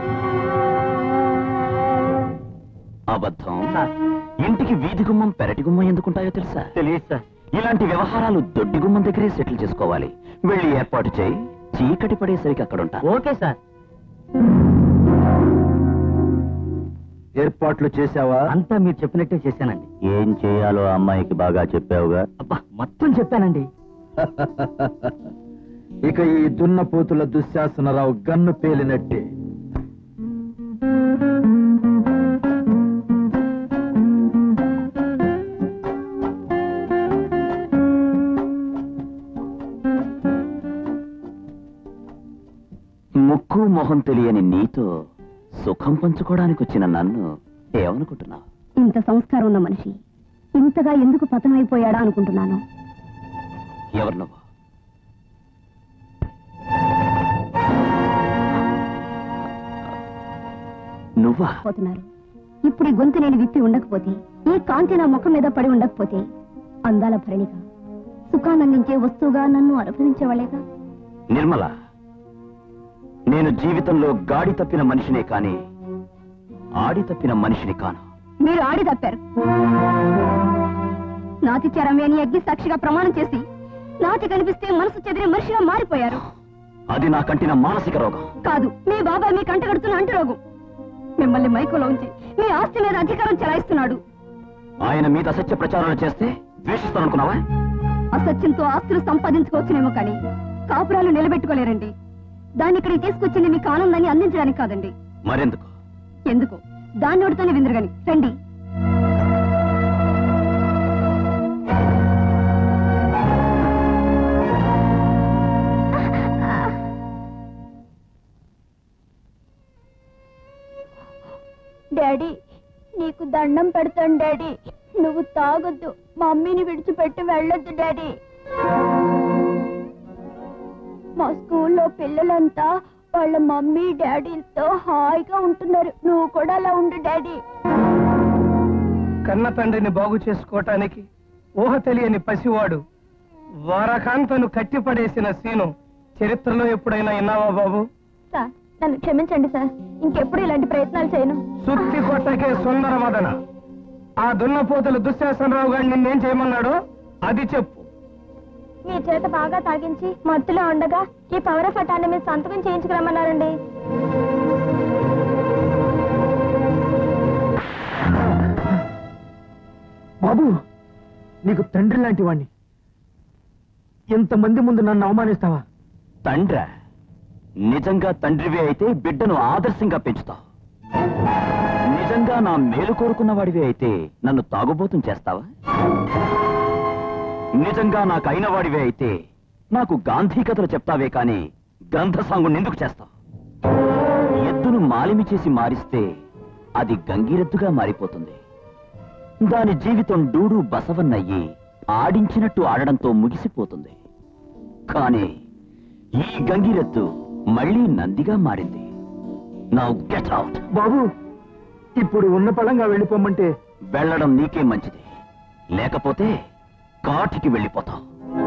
అబద్ధం ఇంటికి వీధి గుమ్మం పెరటి గుమ్మం ఎందుకుంటాయో తెలుసా తెలియదు సార్ ఇలాంటి వ్యవహారాలు దొడ్డి గుమ్మం దగ్గరే సెటిల్ చేసుకోవాలి వెళ్ళి ఏర్పాటు చేయి చీకటి పడేసరికి అక్కడ ఉంటా ఓకే సార్ ఏర్పాట్లు చేశావా అంతా మీరు చెప్పినట్టే చేశానండి ఏం చేయాలో అమ్మాయికి బాగా చెప్పావుగా అబ్బా మొత్తం చెప్పానండి ఇక ఈ దున్నపోతుల దుశ్శాసనరావు గన్ను పేలినట్టే ముక్కు మొహం తెలియని నీతో సుఖం పంచుకోవడానికి వచ్చిన నన్ను ఏమనుకుంటున్నావు ఇంత సంస్కారం ఉన్న మనిషి ఇంతగా ఎందుకు పతనమైపోయాడా అనుకుంటున్నాను ఎవరు నువ్వు నువ్వా పోతున్నారు ఇప్పుడు ఈ గొంతు నేను విప్పి ఉండకపోతే ఈ కాంతి నా ముఖం మీద పడి ఉండకపోతే అందాల భరణిగా సుఖానందించే వస్తువుగా నన్ను అనుభవించేవాళ్ళేగా నిర్మల నేను జీవితంలో గాడి తప్పిన మనిషినే కాని ఆడి తప్పిన మనిషిని కాను మీరు ఆడి తప్పారు నాతి చరమే అని అగ్ని సాక్షిగా ప్రమాణం చేసి నాతి కనిపిస్తే మనసు చెదిరే మనిషిగా మారిపోయారు అది నా కంటిన మానసిక రోగం కాదు మీ బాబాయ్ మీ కంటగడుతున్న అంటురోగం మిమ్మల్ని మైకులో ఉంచి మీ ఆస్తి మీద అధికారం చెలాయిస్తున్నాడు ఆయన మీద అసత్య ప్రచారాలు చేస్తే ద్వేషిస్తాననుకున్నావా అసత్యంతో ఆస్తులు సంపాదించుకోవచ్చునేమో కానీ కాపురాలు నిలబెట్టుకోలేరండి దాన్ని ఇక్కడికి తీసుకొచ్చింది మీకు ఆనందాన్ని అందించడానికి కాదండి మరెందుకు ఎందుకు దాన్ని ఉడితోనే విందరుగని రండి డాడీ నీకు దండం పెడతాను డాడీ నువ్వు తాగొద్దు మమ్మీని విడిచిపెట్టి వెళ్ళొద్దు డాడీ మా స్కూల్లో పిల్లలంతా వాళ్ళ మమ్మీ డాడీలతో హాయిగా ఉంటున్నారు నువ్వు కూడా అలా ఉండు డాడీ కన్న తండ్రిని బాగు చేసుకోవటానికి ఊహ తెలియని పసివాడు వారకాంతను కట్టిపడేసిన సీను చరిత్రలో ఎప్పుడైనా విన్నావా బాబు సార్ నన్ను క్షమించండి సార్ ఇంకెప్పుడు ఇలాంటి ప్రయత్నాలు చేయను సుత్తి కొట్టకే సుందర మదన ఆ దున్నపోతులు దుశ్శాసనరావు గారు నిన్నేం చేయమన్నాడో అది చెప్పు మీ చేత బాగా తాగించి మత్తులో ఉండగా ఈ పవర్ ఆఫ్ అటాన్ని మీరు సంతకం చేయించుకురమ్మన్నారండి బాబు నీకు తండ్రి లాంటి వాణ్ణి ఎంతమంది ముందు నన్ను అవమానిస్తావా తండ్ర నిజంగా తండ్రివే అయితే బిడ్డను ఆదర్శంగా పెంచుతావు నిజంగా నా మేలు కోరుకున్న వాడివే అయితే నన్ను తాగుబోతం చేస్తావా నిజంగా నాకు అయిన వాడివే అయితే నాకు గాంధీ కథలు చెప్తావే కాని గ్రంథ సాంగుని ఎందుకు చేస్తావు ఎద్దును మాలిమి చేసి మారిస్తే అది గంగిరెద్దుగా మారిపోతుంది దాని జీవితం డూడు బసవన్నయ్యి ఆడించినట్టు ఆడడంతో ముగిసిపోతుంది కానీ ఈ గంగిరెద్దు మళ్ళీ నందిగా మారింది నౌ గెట్ అవుట్ బాబు ఇప్పుడు ఉన్న పళంగా వెళ్ళిపోమంటే వెళ్ళడం నీకే మంచిది లేకపోతే కాటికి వెళ్ళిపోతావు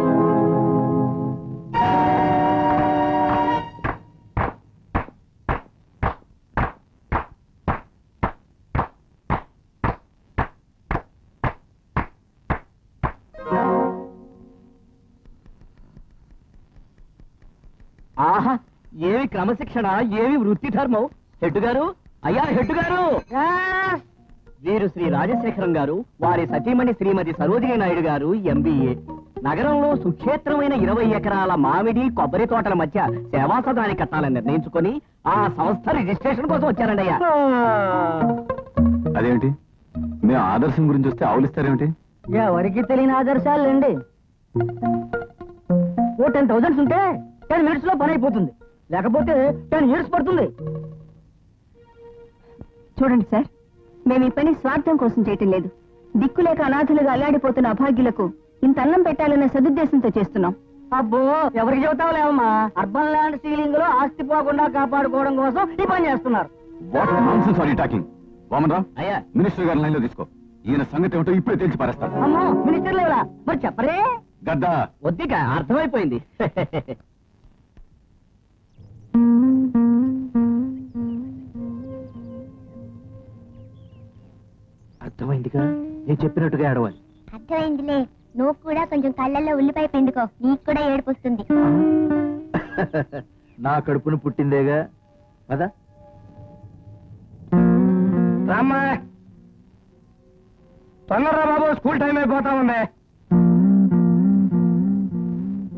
ఆహా ఏమి క్రమశిక్షణ ఏమి వృత్తి ధర్మం హెడ్ గారు అయ్యా హెడ్ గారు వీరు శ్రీ రాజశేఖరం గారు వారి సతీమణి శ్రీమతి సరోజిని నాయుడు గారు ఎంబీఏ నగరంలో సుక్షేత్రమైన ఇరవై ఎకరాల మామిడి కొబ్బరి తోటల మధ్య సేవా సదాన్ని కట్టాలని నిర్ణయించుకొని ఆ సంస్థ రిజిస్ట్రేషన్ కోసం వచ్చారండి అయ్యా అదేమిటి మేము ఆదర్శం గురించి వస్తే ఆవులిస్తారేమిటి ఎవరికి తెలియని ఆదర్శాలు అండి ఓ టెన్ థౌసండ్స్ ఉంటే టెన్ మినిట్స్ లో పని అయిపోతుంది లేకపోతే టెన్ ఇయర్స్ పడుతుంది చూడండి సార్ మేము ఈ పని స్వార్థం కోసం చేయటం లేదు దిక్కులేక అనాథలుగా అల్లాడిపోతున్న అభాగ్యులకు ఇంత అన్నం పెట్టాలన్న సదుద్దేశంతో చేస్తున్నాం అబ్బో ఎవరికి చెబుతావులేమమ్మా అర్బన్ ల్యాండ్ సీలింగ్ లో ఆస్తి పోకుండా కాపాడుకోవడం కోసం ఈ పని చేస్తున్నారు what nonsense are you talking Vaman Rao అయ్యా మినిస్టర్ గారి లైన్ లో తీసుకో ఈయన సంగతి ఏమిటో ఇప్పుడే తెలిసి పారేస్తాను అమ్మో మినిస్టర్ లేవరా మరి చెప్పరే గద్దా వద్దిక అర్థమైపోయింది అర్థమైందిగా నేను చెప్పినట్టుగా ఏడవాలి అర్థమైందిలే నువ్వు కూడా కొంచెం కళ్ళల్లో ఉల్లిపాయ పెండుకో నీకు కూడా ఏడుపు వస్తుంది నా కడుపును పుట్టిందేగా కదా రామ్మా తొందరరా బాబు స్కూల్ టైం అయిపోతా ఉంది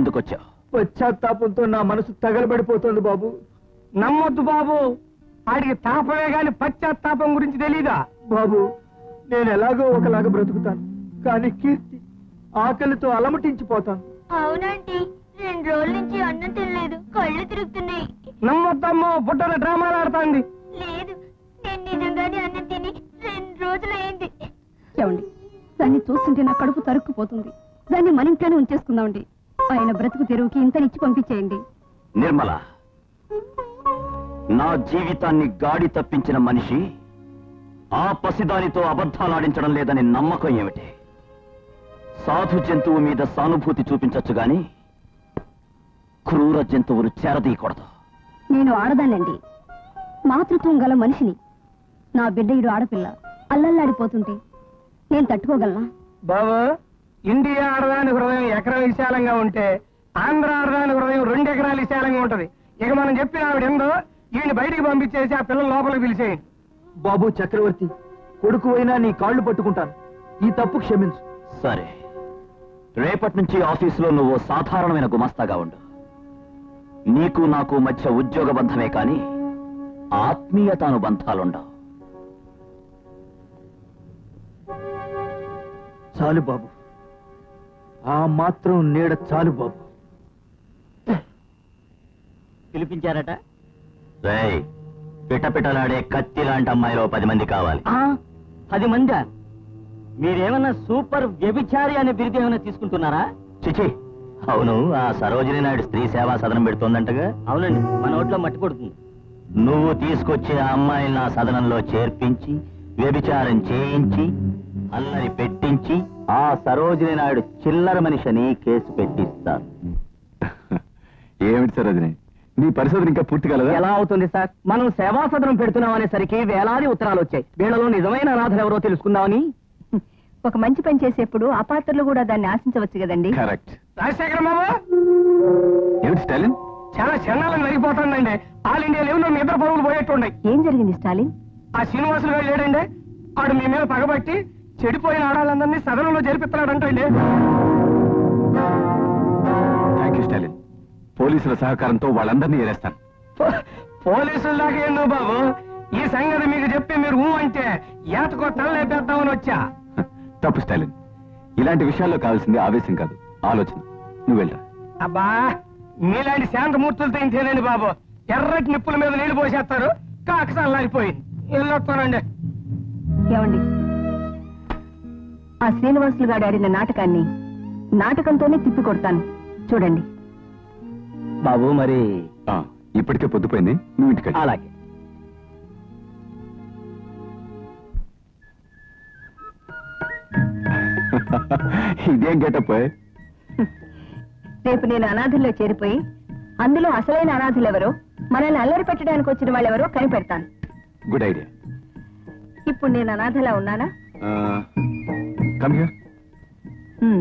ఎందుకు వచ్చావు పశ్చాత్తాపంతో నా మనసు తగలబడిపోతుంది బాబు నమ్మొద్దు బాబు ఆడికి తాపమే గాని పశ్చాత్తాపం గురించి తెలీదా బాబు నేను ఎలాగో ఒకలాగా బ్రతుకుతాను కానీ కీర్తి ఆకలితో అలమటించిపోతాను అవునంటీ రెండు రోజుల నుంచి అన్నం తినలేదు కళ్ళు తిరుగుతున్నాయి నమ్మొద్దమ్మో బుట్టన డ్రామాలు ఆడుతోంది లేదు నేను నిజంగానే అన్నం తిని రెండు రోజులైంది ఏమండి దాన్ని చూస్తుంటే నా కడుపు తరుక్కుపోతుంది దాన్ని మన ఇంట్లోనే ఉంచేసుకుందామండి ఆయన బ్రతుకు తెరువుకి ఇంతనిచ్చి పంపించేయండి నిర్మల నా జీవితాన్ని గాడి తప్పించిన మనిషి ఆ పసిదానితో అబద్ధాలాడించడం లేదని నమ్మకం ఏమిటి సాధు జంతువు మీద సానుభూతి చూపించొచ్చు గాని క్రూర జంతువులు చేరదీయకూడదు నేను ఆడదానండి మాతృత్వం గల మనిషిని నా బిడ్డ ఇడు ఆడపిల్ల అల్లల్లాడిపోతుంటే నేను తట్టుకోగలనా బాబు ఇండియా ఆడదాని హృదయం ఎకరం విశాలంగా ఉంటే ఆంధ్ర ఆడదాని హృదయం రెండు ఎకరాలు విశాలంగా ఉంటది ఇక మనం చెప్పిన ఆవిడ ఏందో ఈయన బయటికి పంపించేసి ఆ పిల్లలు లోపలికి పిలిచేయండి బాబు చక్రవర్తి కొడుకు అయినా నీ కాళ్ళు పట్టుకుంటాను ఈ తప్పు క్షమించు సరే రేపటి నుంచి ఆఫీసులో నువ్వు సాధారణమైన గుమస్తాగా ఉండు నీకు నాకు మధ్య ఉద్యోగ బంధమే కాని ఆత్మీయతానుబంధాలుండవు చాలు బాబు ఆ మాత్రం నీడ చాలు బాబు పిలిపించారట రేయ్ పిటపిటలాడే కత్తి లాంటి అమ్మాయిలో పది మంది కావాలి ఆ, పది మందా మీరేమన్నా సూపర్ వ్యభిచారి అనే బిరుదు ఏమైనా తీసుకుంటున్నారా చిచి అవును ఆ సరోజిని నాయుడు స్త్రీ సేవా సదనం పెడుతోందంటగా అవునండి మన ఓట్లో మట్టి కొడుతుంది నువ్వు తీసుకొచ్చి ఆ అమ్మాయిని నా సదనంలో చేర్పించి వ్యభిచారం చేయించి అల్లరి పెట్టించి ఆ సరోజిని నాయుడు చిల్లర మనిషిని కేసు పెట్టిస్తాను ఏమిటి సార్ అదినే నీ పరిశోధన ఇంకా పూర్తి కాలేదా ఎలా అవుతుంది సార్ మనం సేవా సదనం పెడుతున్నాం అనేసరికి వేలాది ఉత్తరాలు వచ్చాయి వీళ్ళలో నిజమైన అనాథలు ఎవరో తెలుసుకుందామని ఒక మంచి పని చేసేప్పుడు అపాత్రలు కూడా దాన్ని ఆశించవచ్చు కదండి కరెక్ట్ రాజశేఖర బాబు ఏమిటి స్టాలిన్ చాలా చెన్నాలను జరిగిపోతుందండి ఆల్ ఇండియా లెవెల్లో మీ ఇద్దరు పరుగులు పోయేట్టుండే ఏం జరిగింది స్టాలిన్ ఆ శ్రీనివాసులు గారు లేడండి ఆడు మీ మీద పగబట్టి చెడిపోయిన ఆడాలందరినీ సదనంలో చేర్పిస్తున్నాడంటండి థ్యాంక్ యూ స్టాలిన్ పోలీసుల సహకారంతో వాళ్ళందరినీ ఏరేస్తాను పో- పోలీసుల దాకా ఎందుకు బాబు ఈ సంగతి మీకు చెప్పి మీరు ఊ అంటే ఏతకో తలలేపేద్దామని వచ్చా హ, తప్పు స్టాలిన్ ఇలాంటి విషయాల్లో కావాల్సింది ఆవేశం కాదు ఆలోచన నువ్వు వెళ్ళరా అబ్బా మీలాంటి శాంతమూర్తులతో ఇంతేనండి బాబు ఎర్రటి నిప్పుల మీద నీళ్లు పోసేస్తారు కాకసాలాగిపోయింది వెళ్ళొస్తానండి ఏమండి ఆ శ్రీనివాసులు గారు ఆడిన నాటకాన్ని నాటకంతోనే తిప్పి కొడతాను చూడండి బాబు మరి ఆ, ఇప్పటికే పొద్దుపోయింది నువ్వు ఇంటికి వెళ్ళు. అలాగే ఇదేం గెటప్ రేపు నేను అనాథుల్లో చేరిపోయి అందులో అసలైన అనాథులెవరో మనల్ని అల్లరి పెట్టడానికి వచ్చిన వాళ్ళెవరో కనిపెడతాను గుడ్ ఐడియా ఇప్పుడు నేను అనాథలా ఉన్నానా కమ్ హియర్ ఉమ్.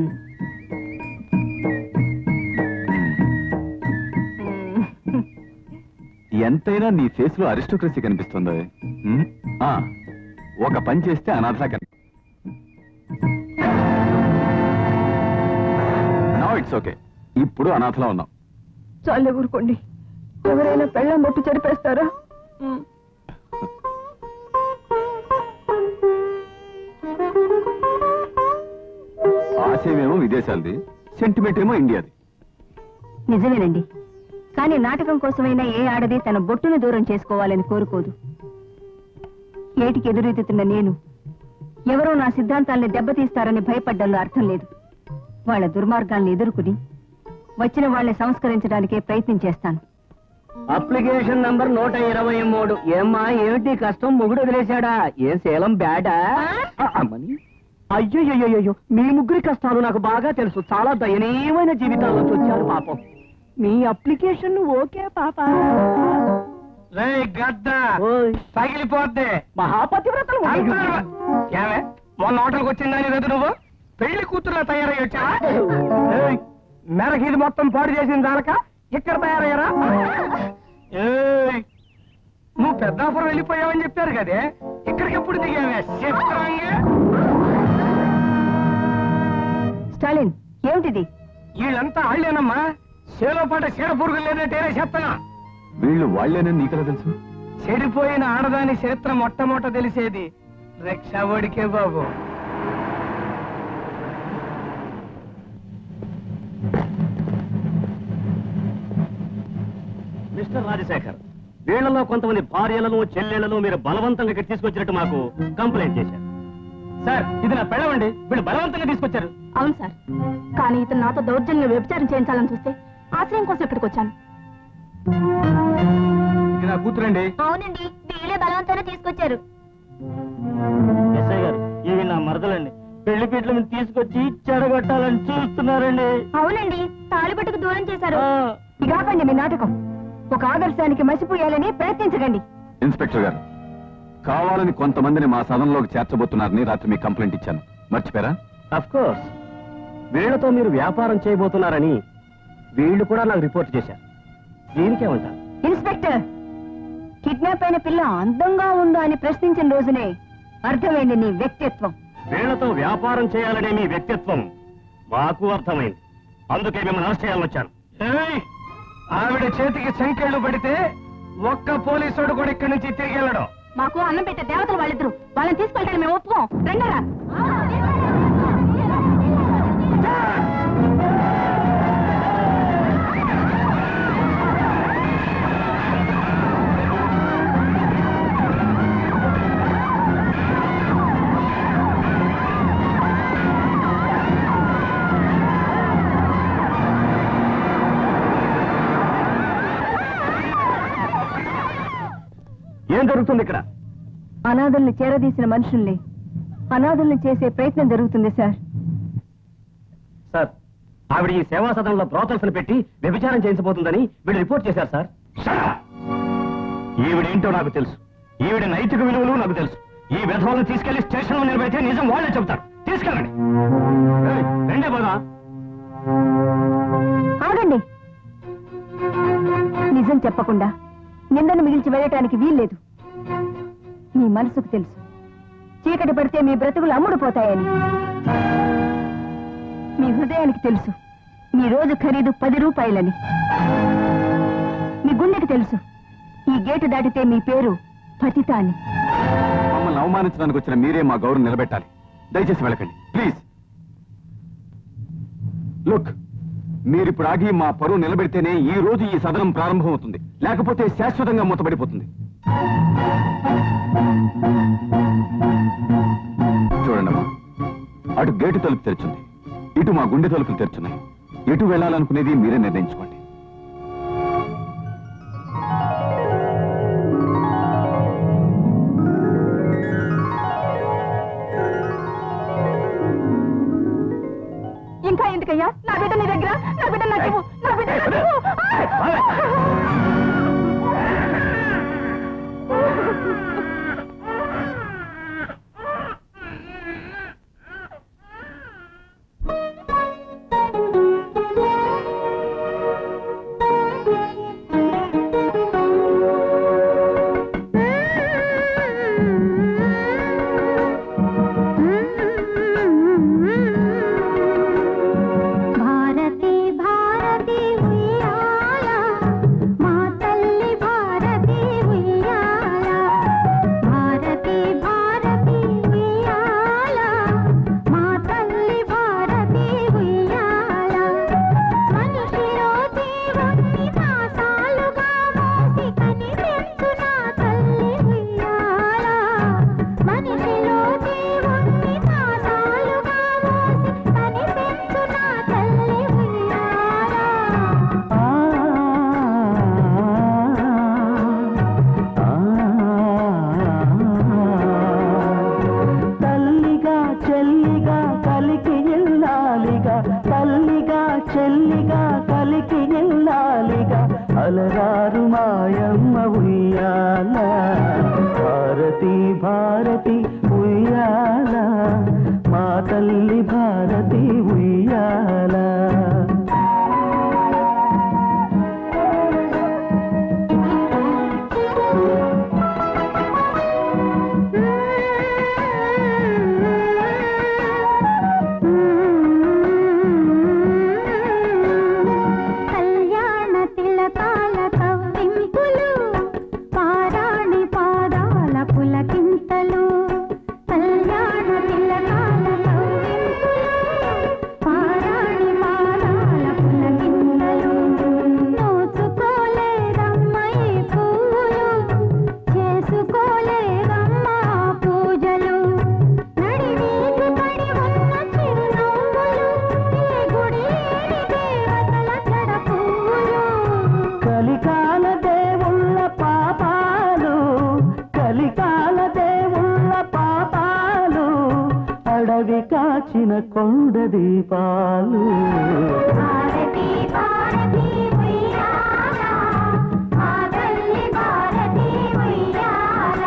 ఉమ్. ఎంతైనా నీ ఫేస్ లో అరిస్టోక్రసీ కనిపిస్తుందో ఉమ్, ఆ, ఒక పని చేస్తే అనాథలా కనిపి నో ఇట్స్ ఓకే ఇప్పుడు అనాథలా ఉన్నాం చాలే ఊరుకోండి ఎవరైనా పెళ్ళం బొట్టు చెడిపేస్తారా ఉమ్. ఆశయమేమో విదేశాలది సెంటిమెంట్ ఏమో ఇండియాది నిజమేనండి కానీ నాటకం కోసమైనా ఏ ఆడది తన బొట్టును దూరం చేసుకోవాలని కోరుకోదు ఏటికి ఎదురెత్తుతున్న నేను ఎవరో నా సిద్ధాంతాల్ని దెబ్బతీస్తారని భయపడ్డంలో అర్థం లేదు వాళ్ళ దుర్మార్గాల్ని ఎదుర్కొని వచ్చిన వాళ్ళని సంస్కరించడానికే ప్రయత్నం చేస్తాను అప్లికేషన్ నంబర్ నూట ఇరవై మూడు ఏమ్మా ఏమిటి కష్టం మొగుడు వదిలేశాడా ఏ శీలం బ్యాడా ఆ, అమ్మని అయ్యో మీ ముగ్గురి కష్టాలు నాకు బాగా తెలుసు చాలా దయనీయమైన జీవితాల్లో వచ్చారు పాపం మీ అప్లికేషన్ ఓకే పాప రే గద్ద ఓయ్, పగిలిపోద్ది మహాపతివ్రతలు అంటారు. ఏమే మొన్న హోటల్కి వచ్చిందని కదా నువ్వు పెళ్లి కూతురులా తయారై వచ్చా మెరకి ఇది మొత్తం పాడు చేసిన దానక ఇక్కడ తయారయ్యారా ఏయ్, నువ్వు పెద్దాపురం వెళ్ళిపోయావని చెప్పారు కదే ఇక్కడికి ఎప్పుడు దిగావే చిత్రంగా స్టాలిన్ ఏమిటిది వీళ్ళంతా ఆళ్ళేనమ్మా చేలో పాట చీడ పురుగులు లేదంటేనే చెప్తున్నా వీళ్ళు వాళ్ళేనని నీకెలా తెలుసు చెడిపోయిన ఆడదాని చరిత్ర మొట్టమొదట తెలిసేది రిక్షావాడికే బాబు మిస్టర్ రాజశేఖర్ వీళ్లలో కొంతమంది భార్యలను చెల్లెళ్లను మీరు బలవంతంగా ఇక్కడ తీసుకొచ్చినట్టు మాకు కంప్లైంట్ చేశారు సార్ ఇది నా పెళ్ళవండి వీళ్ళు బలవంతంగా తీసుకొచ్చారు అవును సార్ కానీ ఇతను నాతో దౌర్జన్యం వ్యభిచారం చేయించాలని చూస్తే ఆశ్రయం కోసం ఇక్కడికి వచ్చాను ఇది నా కూతురండి అవునండి వీళ్ళే బలవంతాన్ని తీసుకొచ్చారు ఎస్ఐ గారు ఇవి నా మరదలండి పెళ్లి పీటలను తీసుకొచ్చి చెడగొట్టాలని చూస్తున్నారండి అవునండి తాళిబట్టుకు దూరం చేశారు ఇక ఆపండి మీ నాటకం ఒక ఆదర్శానికి మసిపోయాలని ప్రయత్నించకండి ఇన్స్పెక్టర్ గారు కావాలని కొంతమందిని మా సదనంలోకి చేర్చబోతున్నారని రాత్రి మీకు కంప్లైంట్ ఇచ్చాను మర్చిపోయారా అఫ్ కోర్స్ వీళ్లతో మీరు వ్యాపారం చేయబోతున్నారని వీళ్ళు కూడా నాకు రిపోర్ట్ చేశారు దీనికేమంటారు ఇన్స్పెక్టర్ కిడ్నాప్ అయిన పిల్ల అందంగా ఉందా అని ప్రశ్నించిన రోజునే అర్థమైంది నీ వ్యక్తిత్వం వీళ్లతో వ్యాపారం చేయాలనే మీ వ్యక్తిత్వం మాకు అర్థమైంది అందుకే మిమ్మల్ని అరెస్ట్ చేయాలని వచ్చాను ఏయ్! ఆవిడ చేతికి సంఖ్యలు పడితే ఒక్క పోలీసుడు కూడా ఇక్కడి నుంచి తిరిగి వెళ్ళడం మాకు అన్నం పెట్టే దేవతలు వాళ్ళిద్దరు వాళ్ళని తీసుకెళ్ళాలి మేము ఒప్పుకోం రండరా ఏం జరుగుతుంది ఇక్కడ అనాథల్ని చేరదీసిన మనుషుల్ని అనాథల్ని చేసే ప్రయత్నం జరుగుతుంది సార్ సార్ ఆవిడ ఈ సేవా సదనంలో బ్రోతల్స్ పెట్టి వ్యభిచారం చేయించబోతుందని వీళ్ళు రిపోర్ట్ చేశారు సార్ ఈవిడేంటో నాకు తెలుసు ఈవిడ నైతిక విలువలు నాకు తెలుసు ఈ విధవలను తీసుకెళ్లి స్టేషన్ లో నిలబెడితే నిజం వాళ్ళే చెబుతారు తీసుకెళ్ళండి ఏయ్, రెండే పోదా ఆగండి నిజం చెప్పకుండా నిందను మిగిల్చి వెళ్ళటానికి వీల్లేదు మీ మనసుకు తెలుసు చీకటి పడితే మీ బ్రతుకులు అమ్ముడుపోతాయని మీ హృదయానికి తెలుసు మీ రోజు ఖరీదు పది రూపాయలని మీ గుండెకి తెలుసు ఈ గేటు దాటితే మీ పేరు పతిత అని మమ్మల్ని అవమానించడానికి వచ్చిన మీరే మా గౌరవం నిలబెట్టాలి దయచేసి వెళ్ళకండి ప్లీజ్ లుక్ మీరిప్పుడు ఆగి మా పరువు నిలబెడితేనే ఈ రోజు ఈ సదనం ప్రారంభమవుతుంది లేకపోతే శాశ్వతంగా మూతపడిపోతుంది చూడండమ్మా అటు గేటు తలుపు తెరుచుంది ఇటు మా గుండె తలుపులు తెరుచున్నాయి ఎటు వెళ్ళాలనుకునేది మీరే నిర్ణయించుకోండి ఇంకా ఎందుకయ్యా నా బిడ్డ నీ దగ్గర నా బిడ్డ నాకు ఇవ్వు. నా బిడ్డ నాకు ఇవ్వు. భారతి భారతి ఉయ్యాల మా తల్లి భారతి ఉయ్యాల భారతి భారతి ఉయ్యాల మా తల్లి భారతి ఉయ్యాల మనిషిలో దేవుణ్ణి మాసాలుగా మోసి కని పెంచు నా తల్లి ఉయ్యాల మనిషిలో దేవుణ్ణి మాసాలుగా మోసి కని పెంచు నా తల్లి తల్లిగా చెల్లిగా కలికి ఎల్లాలిగా తల్లిగా చెల్లిగా కలికి ఎల్లాలిగా అలరారు మాయమ్మ ఉయ్యాల భారతి భారతి ఉయ్యాల మా తల్లి భారతి ఉయ్యాల తల్లి కాచిన కొండ దీపాలు భారతి భారతి ఉయ్యాల మా తల్లి భారతి ఉయ్యాల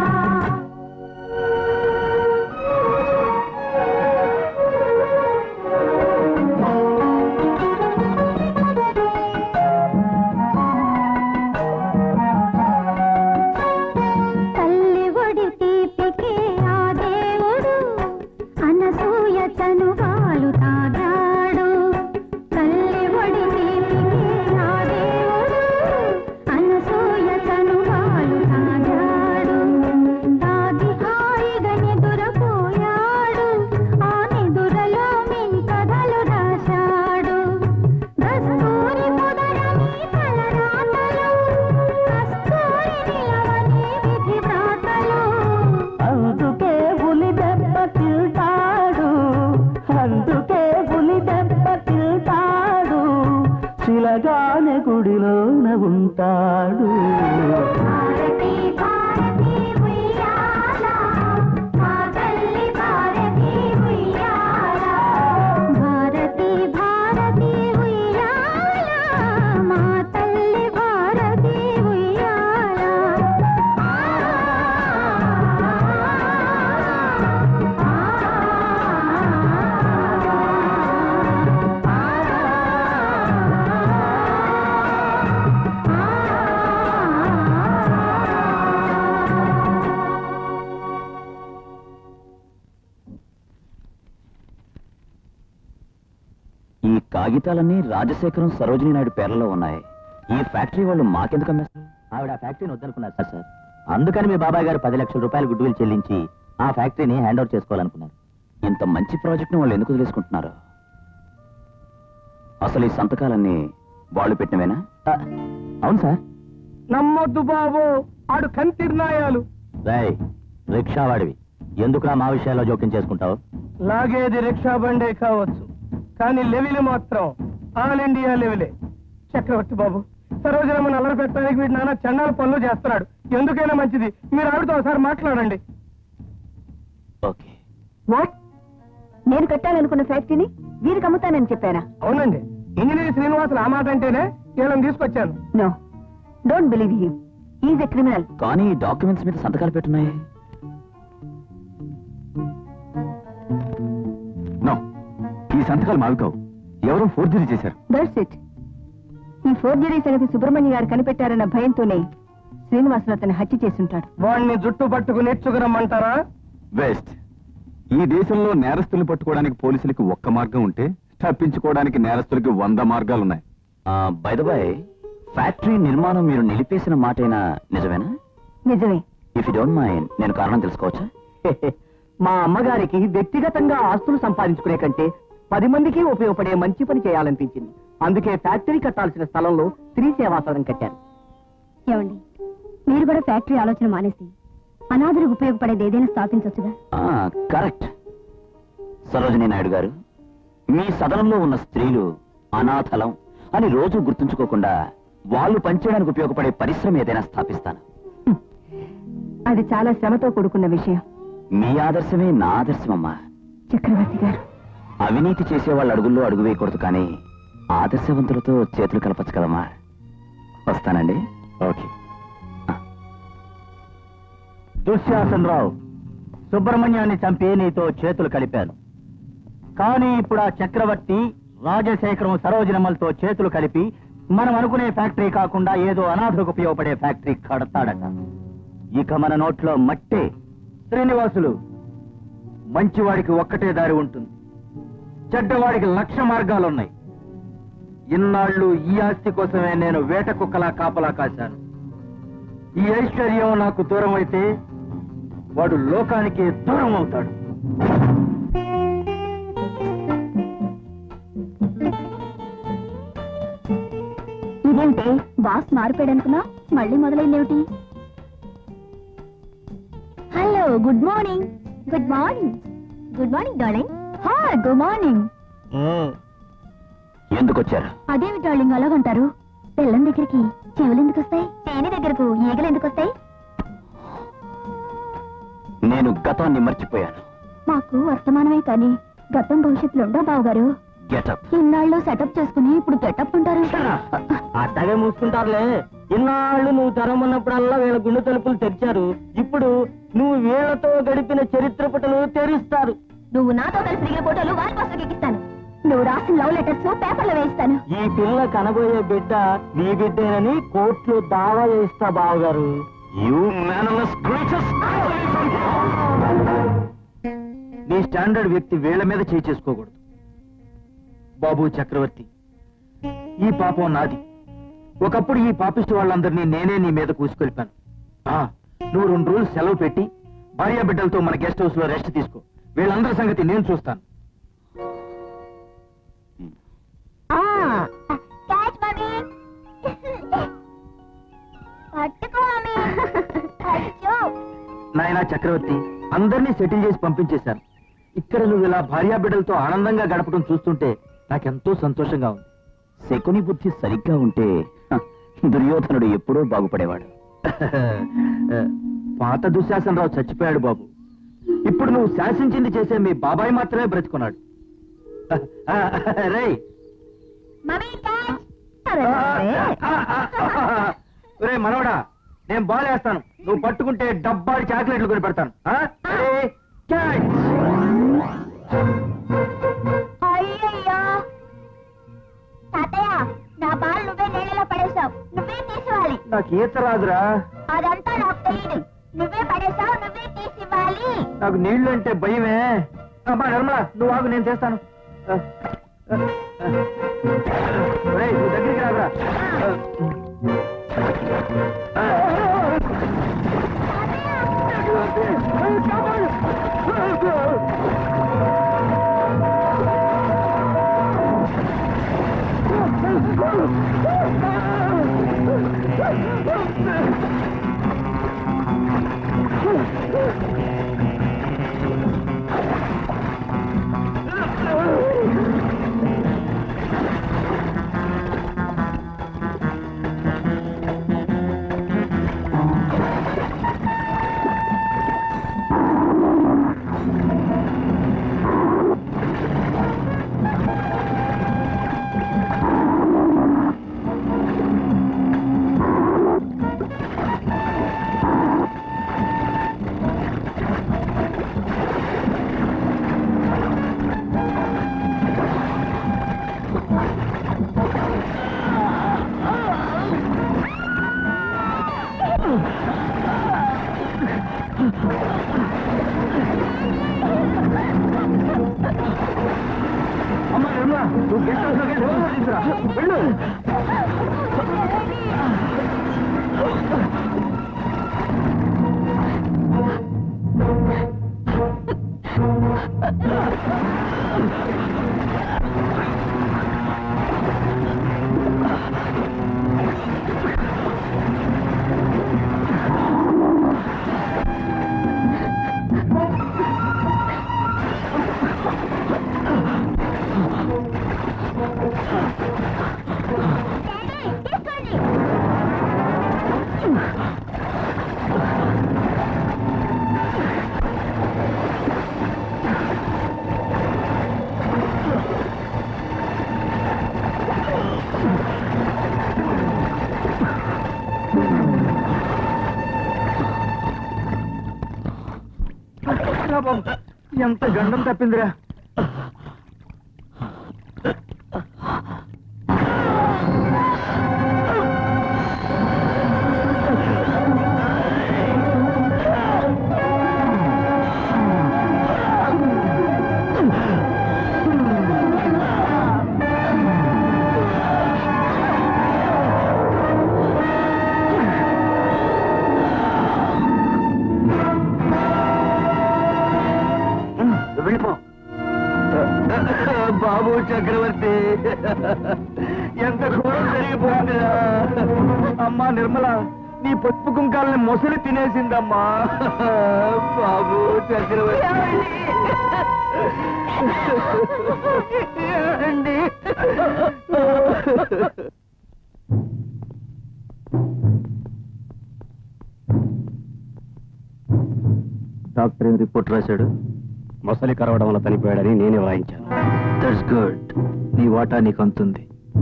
తల్లి ఒడి తీపికి ఆ దేవుడు అనసూయ చనువాలు తాగాడు తల్లి ఒడి తీపికి ఆ దేవుడు అనసూయ చనువాలు తాగాడు తాగి హాయిగా నిదురపోయాడు ఆ నిదురలో మీ కథలు రాశాడు దస్తూరి ముదరని తలరాతలు కస్తూరి నిలవని విధి వ్రాతలు అందుకే పులి దెబ్బ తింటాడు అందుకే పులి దెబ్బ తింటాడు శిలగానే గుడిలోన ఉంటాడు భారతి భారతి ఉయ్యాల మా తల్లి భారతి ఉయ్యాల భారతి భారతి ఉయ్యాల మా తల్లి భారతి ఉయ్యాల ఈ కాగితాలన్నీ రాజశేఖరం సరోజిని నాయుడు పేర్లలో ఉన్నాయి ఈ ఫ్యాక్టరీ వాళ్ళు మాకెందుకు అమ్మేస్తారు ఆవిడ ఆ ఫ్యాక్టరీని వద్దనుకున్నారు సార్ సార్ అందుకని మీ బాబాయ్ గారు పది లక్షల రూపాయలు గుడ్విల్ చెల్లించి ఆ ఫ్యాక్టరీని హ్యాండ్ ఓవర్ చేసుకోవాలనుకున్నారు ఇంత మంచి ప్రాజెక్ట్ని వాళ్ళు ఎందుకు వదిలేసుకుంటున్నారు అసలు ఈ సంతకాలన్నీ వాళ్ళు పెట్టినవేనా ఆ, అవును సార్ నమ్మొద్దు బాబు ఆడు కంతిర్నాయాలు రాయ్ రిక్షా వాడివి ఎందుకురా మా విషయాల్లో జోక్యం చేసుకుంటావు లాగేది రిక్షా బండే కావచ్చు కానీ లెవెల్ మాత్రం ఆల్ ఇండియా లెవెలే చక్రవర్తి బాబు సరోజనమ్మని అల్లరి పెట్టడానికి వీడు నాన్న చండాల పనులు చేస్తున్నాడు ఎందుకైనా మంచిది మీరు ఆవిడతో ఒకసారి మాట్లాడండి ఓకే వాట్ నేను కట్టాలనుకున్న ఫ్యాక్టరీని వీరికి అమ్ముతానని చెప్పానా అవునండి ఇంజనీర్ శ్రీనివాసులు ఆ మాట అంటేనే వీళ్ళని తీసుకొచ్చాను no don't believe him is a criminal కానీ ఈ డాక్యుమెంట్స్ మీద సంతకాలు పెట్టున్నాయి నో ఈ సంతకాలు మావి కావు ఎవరో ఫోర్జరీ చేశారు దట్స్ ఇట్ ఈ ఫోర్జరీ సంగతి సుబ్రహ్మణ్య గారు కనిపెట్టారన్న భయంతోనే శ్రీనివాసులు అతన్ని హత్య చేసుంటాడు వాడిని జుట్టు పట్టుకు నేర్చుకురమ్మంటారా వెస్ట్ ఈ దేశంలో నేరస్తుల్ని పట్టుకోవడానికి పోలీసులకి ఒక్క మార్గం ఉంటే తప్పించుకోవడానికి నేరస్తులకి వంద మార్గాలున్నాయి బై ద బై ఫ్యాక్టరీ నిర్మాణం మీరు నిలిపేసిన మాటైనా నిజమేనా నిజమే ఇఫ్ యూ డోంట్ మైండ్ నేను కారణం తెలుసుకోవచ్చా మా అమ్మగారికి వ్యక్తిగతంగా ఆస్తులు సంపాదించుకునే కంటే పది మందికి ఉపయోగపడే మంచి పని చేయాలనిపించింది అందుకే ఫ్యాక్టరీ కట్టాల్సిన స్థలంలో స్త్రీ సేవా సదనం కట్టారు ఏమండి మీరు కూడా ఫ్యాక్టరీ ఆలోచన మానేసి అనాథులకు ఉపయోగపడేది ఏదైనా స్థాపించవచ్చుగా కరెక్ట్ సరోజిని నాయుడు గారు మీ సదనంలో ఉన్న స్త్రీలు అనాథలం అని రోజు గుర్తుంచుకోకుండా వాళ్ళు పనిచేయడానికి ఉపయోగపడే పరిశ్రమ ఏదైనా స్థాపిస్తాను అది చాలా శ్రమతో కూడుకున్న విషయం మీ ఆదర్శమే నా ఆదర్శమమ్మా చక్రవర్తి గారు అవినీతి చేసే వాళ్ళ అడుగుల్లో అడుగు వేయకూడదు కానీ ఆదర్శవంతులతో చేతులు కలపచ్చు కదమ్మా వస్తానండి ఓకే దుశ్శాసన్ రావు సుబ్రహ్మణ్యాన్ని చంపి నీతో చేతులు కలిపాను కానీ ఇప్పుడు ఆ చక్రవర్తి రాజశేఖరం సరోజనమ్మలతో చేతులు కలిపి మనం అనుకునే ఫ్యాక్టరీ కాకుండా ఏదో అనాథకు ఉపయోగపడే ఫ్యాక్టరీ కడతాడట ఇక మన నోట్లో మట్టే శ్రీనివాసులు మంచివాడికి ఒక్కటే దారి ఉంటుంది చెడ్డవాడికి లక్ష మార్గాలున్నాయి ఇన్నాళ్ళు ఈ ఆస్తి కోసమే నేను వేట కుక్కలా కాపలా కాశాను ఈ ఐశ్వర్యం నాకు దూరం అయితే వాడు లోకానికి దూరం అవుతాడు ఇదేమిటి బాస్ మారిపోయాడు అనుకున్నా మళ్ళీ మొదలైందేమిటి hello good morning good morning good morning darling హా గుడ్ మార్నింగ్ ఎందుకు వచ్చారు అదేమి డార్లింగ్ అలాగంటారు పిల్లం దగ్గరికి చెవులు ఎందుకు వస్తాయి తేనె దగ్గరకు ఈగలు ఎందుకు వస్తాయి నేను గతాన్ని మర్చిపోయాను మాకు వర్తమానమే కానీ గతం భవిష్యత్తులో ఉండవు బావగారు గెటప్ ఇన్నాళ్ళు సెటప్ చేసుకుని ఇప్పుడు గెటప్ అంటారు అట్టగే మూసుకుంటారులే ఇన్నాళ్ళు నువ్వు తెరమన్నప్పుడల్లా వీళ్ళ గుండె తలుపులు తెరిచారు ఇప్పుడు నువ్వు వీళ్ళతో గడిపిన చరిత్ర పుటలు తెరుస్తారు నువ్వు నాతో కలిసి దిగిన ఫోటోలు వాల్ పోస్టర్ ఎక్కిస్తాను నువ్వు రాసిన లవ్ లెటర్స్ పేపర్లో వేయిస్తాను ఈ పిల్ల కనబోయే బిడ్డ నీ బిడ్డేనని కోర్టులో దావా చేస్తా బావగారు యూ మేనలెస్ క్రీచర్స్ నీ స్టాండర్డ్ వ్యక్తి వీళ్ళ మీద చేయి చేసుకోకూడదు బాబు చక్రవర్తి ఈ పాపం నాది ఒకప్పుడు ఈ పాపిస్ట్ వాళ్ళందరినీ నేనే నీ మీద కూసుకెళ్ళిపాను ఆ, నువ్వు రెండు రోజులు సెలవు పెట్టి భార్య బిడ్డలతో మన గెస్ట్ హౌస్ లో రెస్ట్ తీసుకో వీళ్ళందరి సంగతి నేను చూస్తాను క్యాచ్ మమ్మీ పట్టుకో మమ్మీ అయ్యో నాయనా చక్రవర్తి అందరినీ సెటిల్ చేసి పంపించేశాను ఇక్కడ నువ్వు ఇలా భార్యా బిడ్డలతో ఆనందంగా గడపడం చూస్తుంటే నాకెంతో సంతోషంగా ఉంది శకుని బుద్ధి సరిగ్గా ఉంటే హ, దుర్యోధనుడు ఎప్పుడో బాగుపడేవాడు పాత దుశ్శాసనరావు చచ్చిపోయాడు బాబు ఇప్పుడు నువ్వు శాసించింది చేసే మీ బాబాయ్ మాత్రమే బ్రతికున్నాడు రేయ్ మమ్మీ క్యాచ్ రే మనవడా నేను బాల్ వేస్తాను నువ్వు పట్టుకుంటే డబ్బాడి చాక్లెట్లు కొని పెడతాను ఆ? Ready? Catch! అయ్యయ్యో తాతయ్య నా బాల్ నువ్వే నీళ్ళలో పడేశావు నువ్వే తీసివ్వాలి నాకు ఈత రాదురా అదంతా నాకు తెలియదు నువ్వే పడేశావు నువ్వే తీసివ్వాలి నాకు నీళ్లు అంటే భయమే అమ్మా నిర్మల నువ్వు ఆగు నేను చేస్తాను ఆ, ఆ, ఆ. ఒరేయ్, నువ్వు దగ్గరికి రాదురా ఆ. అమ్మా నిర్మల నువ్వు గెస్ట్ హౌస్ లోకి వెళ్ళి హోంవర్క్ తీసుకురా వెళ్ళు రా బాబు ఎంత గండం తప్పిందిరా వెళ్ళిపో బాబు చక్రవర్తి ఎంత ఘోరం జరిగిపోయిందిరా అమ్మా నిర్మల నీ పసుపు కుంకాలని మొసలి తినేసిందమ్మా బాబు చక్రవర్తి ఏమండి? డాక్టర్ ఏం రిపోర్ట్ రాశాడు మొసలి కరవడం వల్ల చనిపోయాడని నేనే వాయించాను దట్స్ గుడ్ నీ వాటా నీకు అంతుంది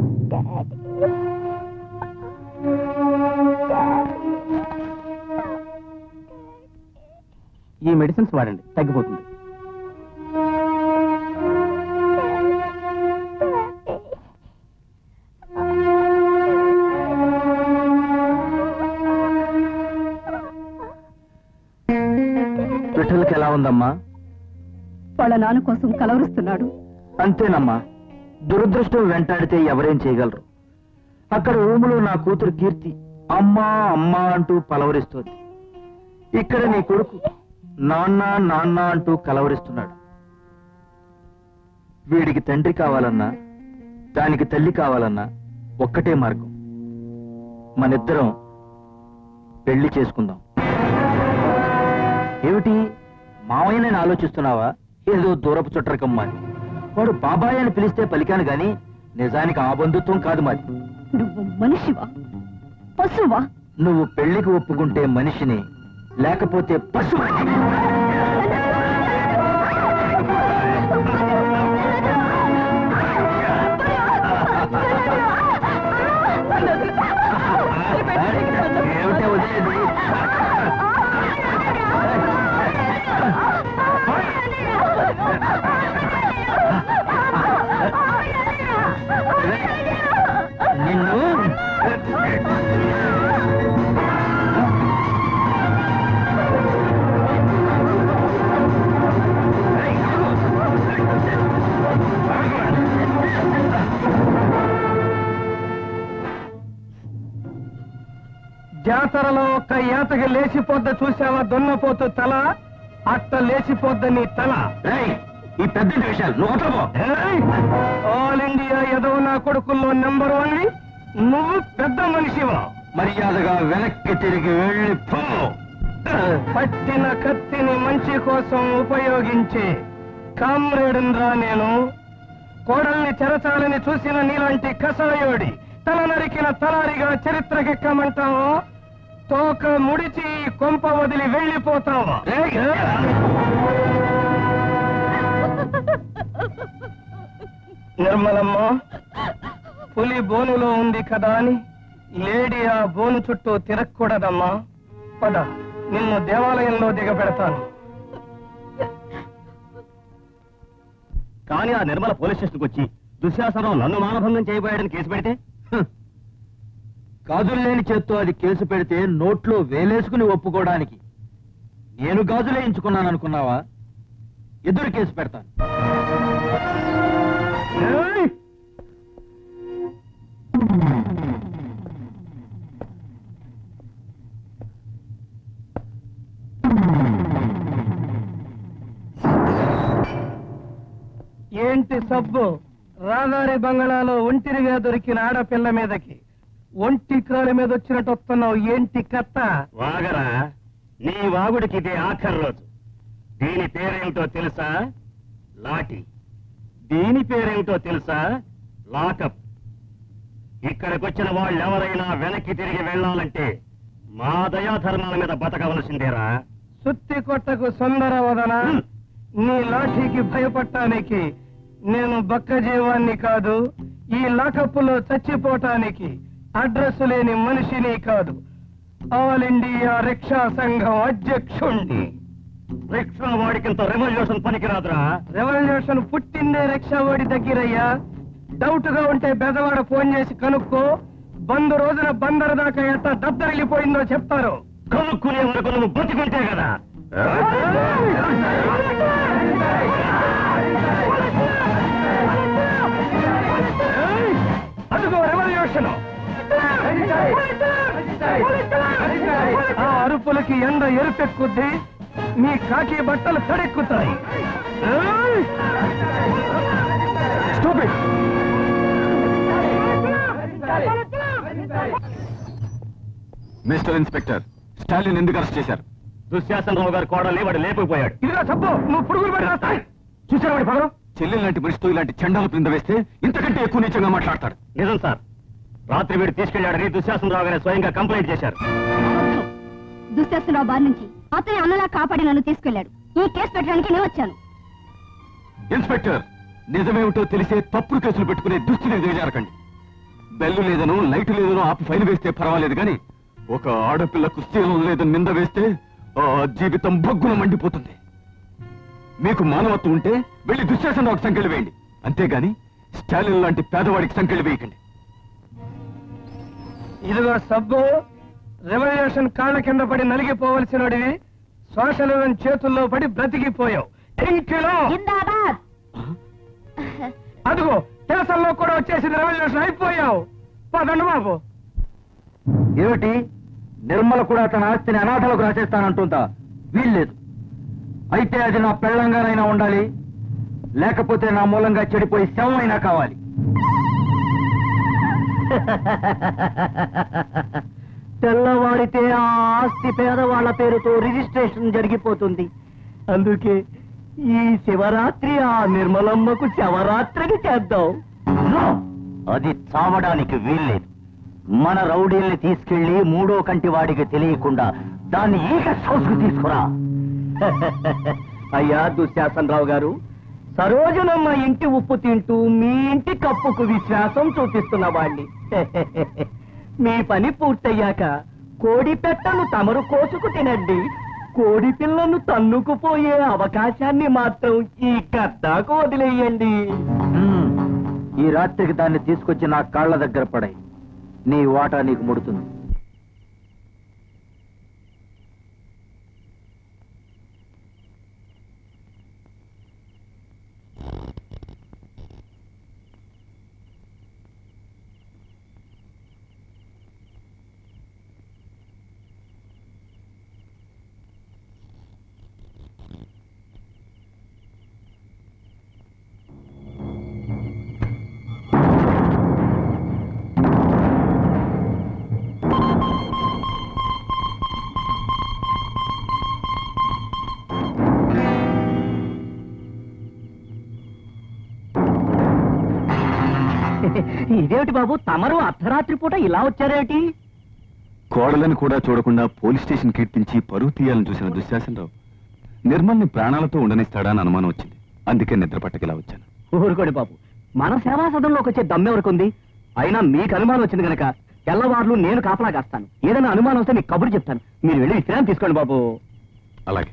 ఈ మెడిసిన్స్ వాడండి తగ్గిపోతుంది విఠలకి ఎలా ఉందమ్మా వాళ్ళ నాన్న కోసం కలవరుస్తున్నాడు అంతేనమ్మా దురదృష్టం వెంటాడితే ఎవరేం చేయగలరు అక్కడ రూములో నా కూతురు కీర్తి అమ్మా అమ్మా అంటూ పలవరిస్తోంది ఇక్కడ నీ కొడుకు నాన్న నాన్న అంటూ కలవరిస్తున్నాడు వీడికి తండ్రి కావాలన్నా దానికి తల్లి కావాలన్నా ఒక్కటే మార్గం మనిద్దరం పెళ్లి చేసుకుందాం ఏమిటి మావయ్య నేను ఆలోచిస్తున్నావా ఏదో దూరపు చుట్టరకమ్మా అని. వాడు బాబాయ్ అని పిలిస్తే పలికాను గాని నిజానికి ఆ బంధుత్వం కాదు మాది నువ్వు మనిషివా పశువా నువ్వు పెళ్లికి ఒప్పుకుంటే మనిషిని లేకపోతే పశువు ఏమిటే వదిలేది నిన్ను జాతరలో ఒక్క ఏతకి లేచిపోద్ద చూసావా దున్నపోతు తల అట్ట లేచిపోద్ద నీ తల రేయ్, ఈ పెద్ద విషయాలు నువ్వు అవతల పో. ఏయ్! ఆల్ ఇండియా ఏదో నా కొడుకుల్లో నెంబర్ వన్ నువ్వు పెద్ద మనిషివా మర్యాదగా వెనక్కి తిరిగి వెళ్ళి పో పట్టిన కత్తిని మంచి కోసం ఉపయోగించే కామ్రేడున్రా నేను కోడల్ని చెరచాలని చూసిన నీలాంటి కసాయోడి తల నరికిన తలారిగా చరిత్రకెక్కమంటావా తోక ముడిచి ఈ కొంప వదిలి వెళ్ళిపోతావా నిర్మలమ్మ పులి బోనులో ఉంది కదా అని లేడీ ఆ బోను చుట్టూ తిరగకూడదమ్మా పద నిన్ను దేవాలయంలో దిగబెడతాను కానీ ఆ నిర్మల పోలీస్ స్టేషన్కి వచ్చి దుశ్శాసనం నన్ను మానభంగం చేయబోయాడని కేసు పెడితే గాజులు లేని చేత్తో అది కేసు పెడితే నోట్లో వేలేసుకుని ఒప్పుకోవడానికి నేను గాజులే ఎంచుకున్నాను అనుకున్నావా ఎదురు కేసు పెడతాను ఏయ్! ఏంటి సబ్బు రాగారి బంగళాలో ఒంటిరిగా దొరికిన ఆడపిల్ల మీదకి ఒంటి కాలు మీద వచ్చినట్టు వస్తున్నావు ఏంటి కత్త వాగరా నీ వాగుడికి ఇదే ఆఖరి రోజు దీని పేరేమిటో తెలుసా లాఠీ దీని పేరేమిటో తెలుసా లాకప్ ఇక్కడికొచ్చిన వాళ్ళెవరైనా వెనక్కి తిరిగి వెళ్ళాలంటే మా దయాధర్మాల మీద బతకవలసిందేరా సుత్తి కొట్టకు సుందర వదన నీ లాఠీకి భయపడటానికి నేను బక్క జీవాన్ని కాదు ఈ లాకప్పులో చచ్చిపోవటానికి అడ్రస్ లేని మనిషిని కాదు ఆల్ ఇండియా రిక్షా సంఘం అధ్యక్షుణ్ణి రిక్షా వాడికింత రెవల్యూషన్ పనికిరాదురా రెవల్యూషన్ పుట్టిందే రిక్షా వాడి దగ్గరయ్యా డౌట్ గా ఉంటే బెదవాడ ఫోన్ చేసి కనుక్కో బంద్ రోజున బందరు దాకా ఎట్ట దద్దరిల్లిపోయిందో చెప్తారు కనుక్కునే వరకు నువ్వు బతికుంటే కదా అదిగో రెవల్యూషన్ ఆ అరుపులకి ఎండ ఎరుపెక్కుద్ది మీ కాకి బట్టలు తడెక్కుతాయి ఏయ్! Stop it! Mister inspector Stalin ఎందుకు అరెస్ట్ చేశారు దుశ్శాసనరావు గారి కోడల్ని వాడు లేపుకుపోయాడు ఇదిగో సబ్బు నువ్వు పురుగులు పడి రాస్తాయి చూసారు వాడి పదం చెల్లెలు లాంటి మనిషితో ఇలాంటి చండాలు క్రింద వేస్తే ఇంతకంటే ఎక్కువ నీచంగా మాట్లాడతాడు నిజం సార్ రాత్రి వీడు తీసుకెళ్లాడని దుశ్శాసనరావు గారు స్వయంగా కంప్లైంట్ చేశారు దుశ్శాసనరావు బారి నుంచి అతని అన్నలా కాపాడి నన్ను తీసుకెళ్లాడు ఈ కేసు పెట్టడానికి నేను వచ్చాను ఇన్స్పెక్టర్ నిజమేమిటో తెలిసే తప్పుడు కేసులు పెట్టుకునే దుస్థితికి దిగజారకండి బెల్లు లేదనో లైటు లేదనో ఆపి ఫైన్ వేస్తే పర్వాలేదు కానీ ఒక ఆడపిల్లకు శీలం లేదని నింద వేస్తే ఆ జీవితం బగ్గున మండిపోతుంది మీకు మానవత్వం ఉంటే వెళ్ళి దుశ్శాసన ఒక సంఖ్యలు వేయండి అంతేగాని స్టాలిన్ లాంటి పేదవాడికి సంఖ్యలు వేయకండి ఇదిగో సబ్బు రెవల్యూషన్ కాళ్ళ కింద పడి నలిగిపోవలసినడివి సోషలిజం చేతుల్లో పడి బ్రతికిపోయావు ఇంకిలో జిందాబాద్ అదిగో దేశంలో కూడా వచ్చేసింది రెవల్యూషన్ అయిపోయావు పదండి బాబు ఏమిటి నిర్మల కూడా తన ఆస్తిని అనాథలకు రాసేస్తానంటుందా వీల్లేదు అయితే అది నా పెళ్ళంగానైనా ఉండాలి లేకపోతే నా మూలంగా చెడిపోయి శవం అయినా కావాలి తెల్లవారితే ఆ ఆస్తి పేదవాళ్ల పేరుతో రిజిస్ట్రేషన్ జరిగిపోతుంది అందుకే ఈ శివరాత్రి ఆ నిర్మలమ్మకు శివరాత్రికి చేద్దాం అది చావడానికి వీల్లేదు మన రౌడీల్ని తీసుకెళ్లి మూడో కంటి వాడికి తెలియకుండా దాన్ని ఈక సౌస్కు తీసుకురా అయ్యా దుశ్శాసనరావు గారు సరోజనమ్మ ఇంటి ఉప్పు తింటూ మీ ఇంటి కప్పుకు విశ్వాసం చూపిస్తున్న వాణ్ణి మీ పని పూర్తయ్యాక కోడి పెట్టను తమరు కోసుకు తినండి కోడి పిల్లను తన్నుకుపోయే అవకాశాన్ని మాత్రం ఈ గద్దాకు వదిలేయండి హ్మ్. ఈ రాత్రికి దాన్ని తీసుకొచ్చి నా కాళ్ళ దగ్గర పడాయి నీ వాటా నీకు ముడుతుంది ఇదేమిటి బాబు తమరు అర్ధరాత్రి పూట ఇలా వచ్చారేమిటి కోడలను కూడా చూడకుండా పోలీస్ స్టేషన్ కీర్తించి పరువు తీయాలని చూసిన దుశ్శాసనరావు నిర్మల్ని ప్రాణాలతో ఉండనిస్తాడా అని అనుమానం వచ్చింది అందుకే నిద్ర పట్టకిలా వచ్చాను ఊరుకోండి బాబు మన సేవా సదనంలోకి వచ్చే దమ్మెవరకు ఉంది అయినా మీకు అనుమానం వచ్చింది కనుక తెల్లవార్లు నేను కాపలా కాస్తాను ఏదైనా అనుమానం వస్తే మీకు కబురు చెప్తాను మీరు వెళ్ళి విశ్రాంతి తీసుకోండి బాబు అలాగే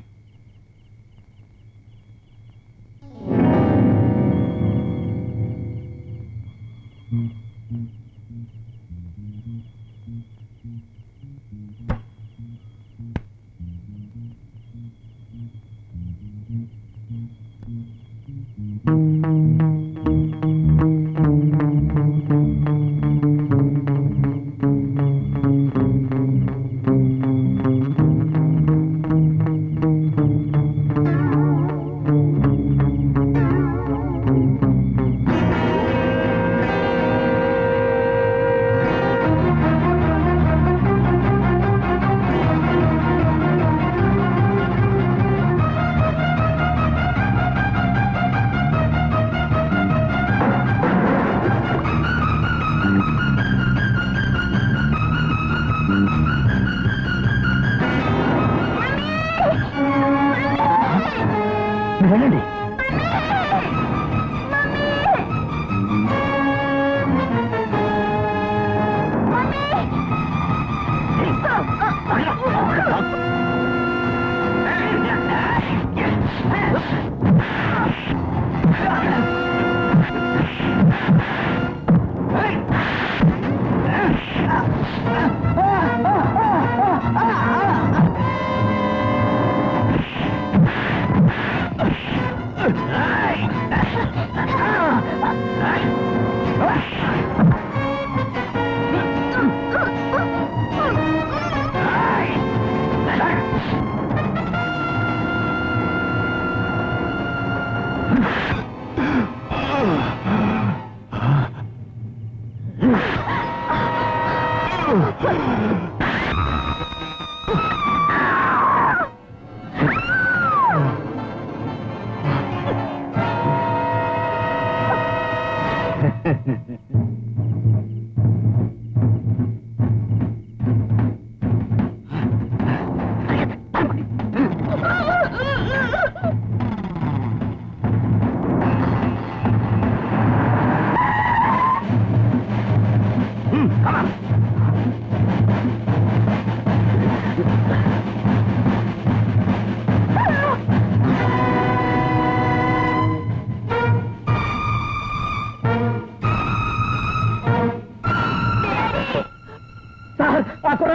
వెళ్ళండి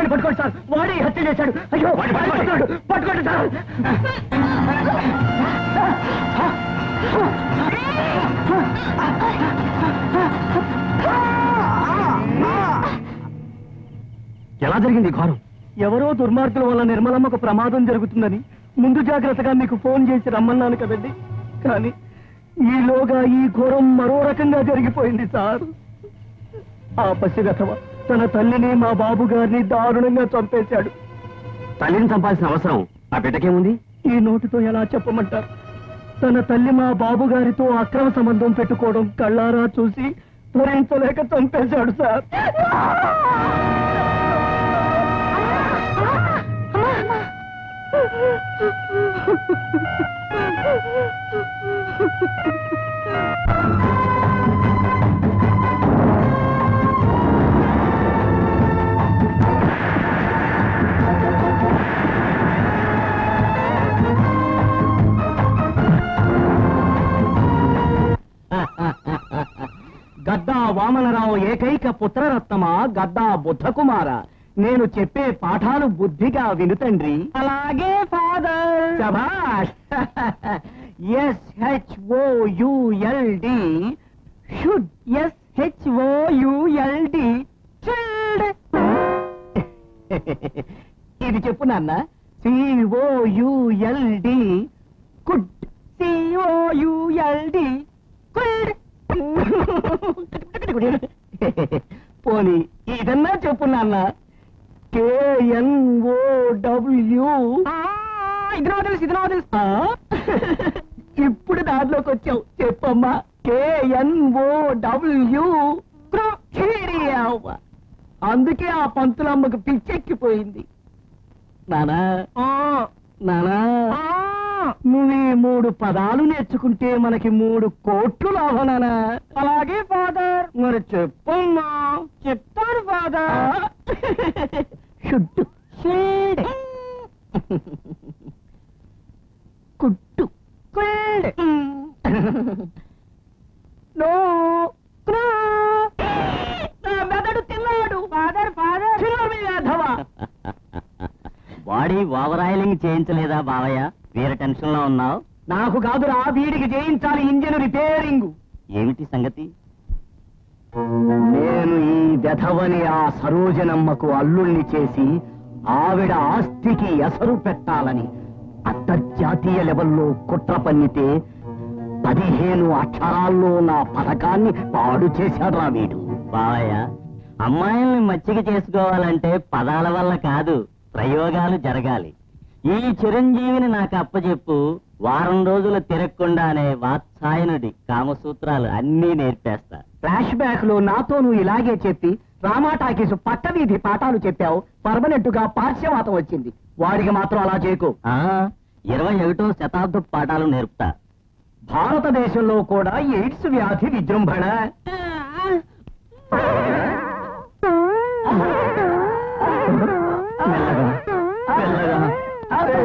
వాడిని పట్టుకోండి సార్ వాడి హత్య చేశాడు అయ్యో వాడిని పట్టుకోండి. పట్టుకోండి, పట్టుకోండి సార్ ఎలా జరిగింది ఈ ఘోరం ఎవరో దుర్మార్గుల వల్ల నిర్మలమ్మకు ప్రమాదం జరుగుతుందని ముందు జాగ్రత్తగా మీకు ఫోన్ చేసి రమ్మన్నాను కదండి కానీ ఈలోగా ఈ ఘోరం మరో రకంగా జరిగిపోయింది సార్ ఆ పసిగతవ తన తల్లిని మా బాబు గారిని దారుణంగా చంపేశాడు తల్లిని చంపాల్సిన అవసరం ఆ బిడ్డకేముంది ఈ నోటితో ఎలా చెప్పమంటారు తన తల్లి మా బాబు గారితో అక్రమ సంబంధం పెట్టుకోవడం కళ్ళారా చూసి భరించలేక చంపేశాడు సార్ గద్దా వామనరావు ఏకైక పుత్రరత్నమా గద్దా బుద్ధకుమార నేను చెప్పే పాఠాలు బుద్ధిగా వినుతండ్రి అలాగే ఫాదర్ శభాష్ S H O U L D should S H O U L D ఇది చెప్పు నాన్న సిఓయుఎల్డి కుడ్ సిఓయుఎల్డి కుడ్ పోనీ ఇదన్నా చెప్పు నాన్న కేఎన్ఓ డబ్ల్యూ ఇది నాకు తెలుసు ఇది నాకు తెలుసు ఆ? ఇప్పుడు దాంట్లోకి వచ్చావు చెప్పమ్మా కేఎన్ఓ డబ్ల్యూ అందుకే ఆ పంతులమ్మకు పిచ్చెక్కిపోయింది నానా నానా నువ్వు ఈ మూడు పదాలు నేర్చుకుంటే మనకి మూడు కోట్లు లాభం నానా అలాగే ఫాదర్ మరి చెప్పమ్మా చెప్తాను ఫాదర్ షుడ్డు షేడ్ కుట్టు కుల్డ్ నో క్రో నా మెదడు తిన్నాడు ఫాదర్ ఫాదర్ యాదవా బాడీ ఓవరాయిలింగ్ చేయించలేదా బావయ్య వేరే టెన్షన్ లో ఉన్నావు నాకు కాదురా వీడికి చేయించాలి ఇంజిన్ రిపేరింగ్ ఏమిటి సంగతి నేను ఈ వెధవని ఆ సరోజనమ్మకు అల్లుణ్ణి చేసి ఆవిడ ఆస్తికి ఎసరు పెట్టాలని అంతర్జాతీయ లెవెల్లో కుట్ర పన్నితే పదిహేను అక్షరాల్లో నా పథకాన్ని పాడు చేశాడ్రా వీడు బావయ్య అమ్మాయిల్ని మచ్చిక చేసుకోవాలంటే పదాల వల్ల కాదు ప్రయోగాలు జరగాలి ఈ చిరంజీవిని నాకు అప్పచెప్పు వారం రోజులు తిరగకుండానే వాత్సాయనుడి కామసూత్రాలు అన్నీ నేర్పేస్తా ఫ్లాష్ బ్యాక్ లో నాతో నువ్వు ఇలాగే చెప్పి రామాటాకీసు పక్క వీధి పాఠాలు చెప్పావు పర్మనెంట్ గా పార్శ్వవాతం వచ్చింది వాడికి మాత్రం అలా చేయకు ఆ ఇరవై ఒకటో శతాబ్దపు పాఠాలు నేర్పుతా భారతదేశంలో కూడా ఎయిడ్స్ వ్యాధి విజృంభణ మెల్లగా, మెల్లగా. అరే.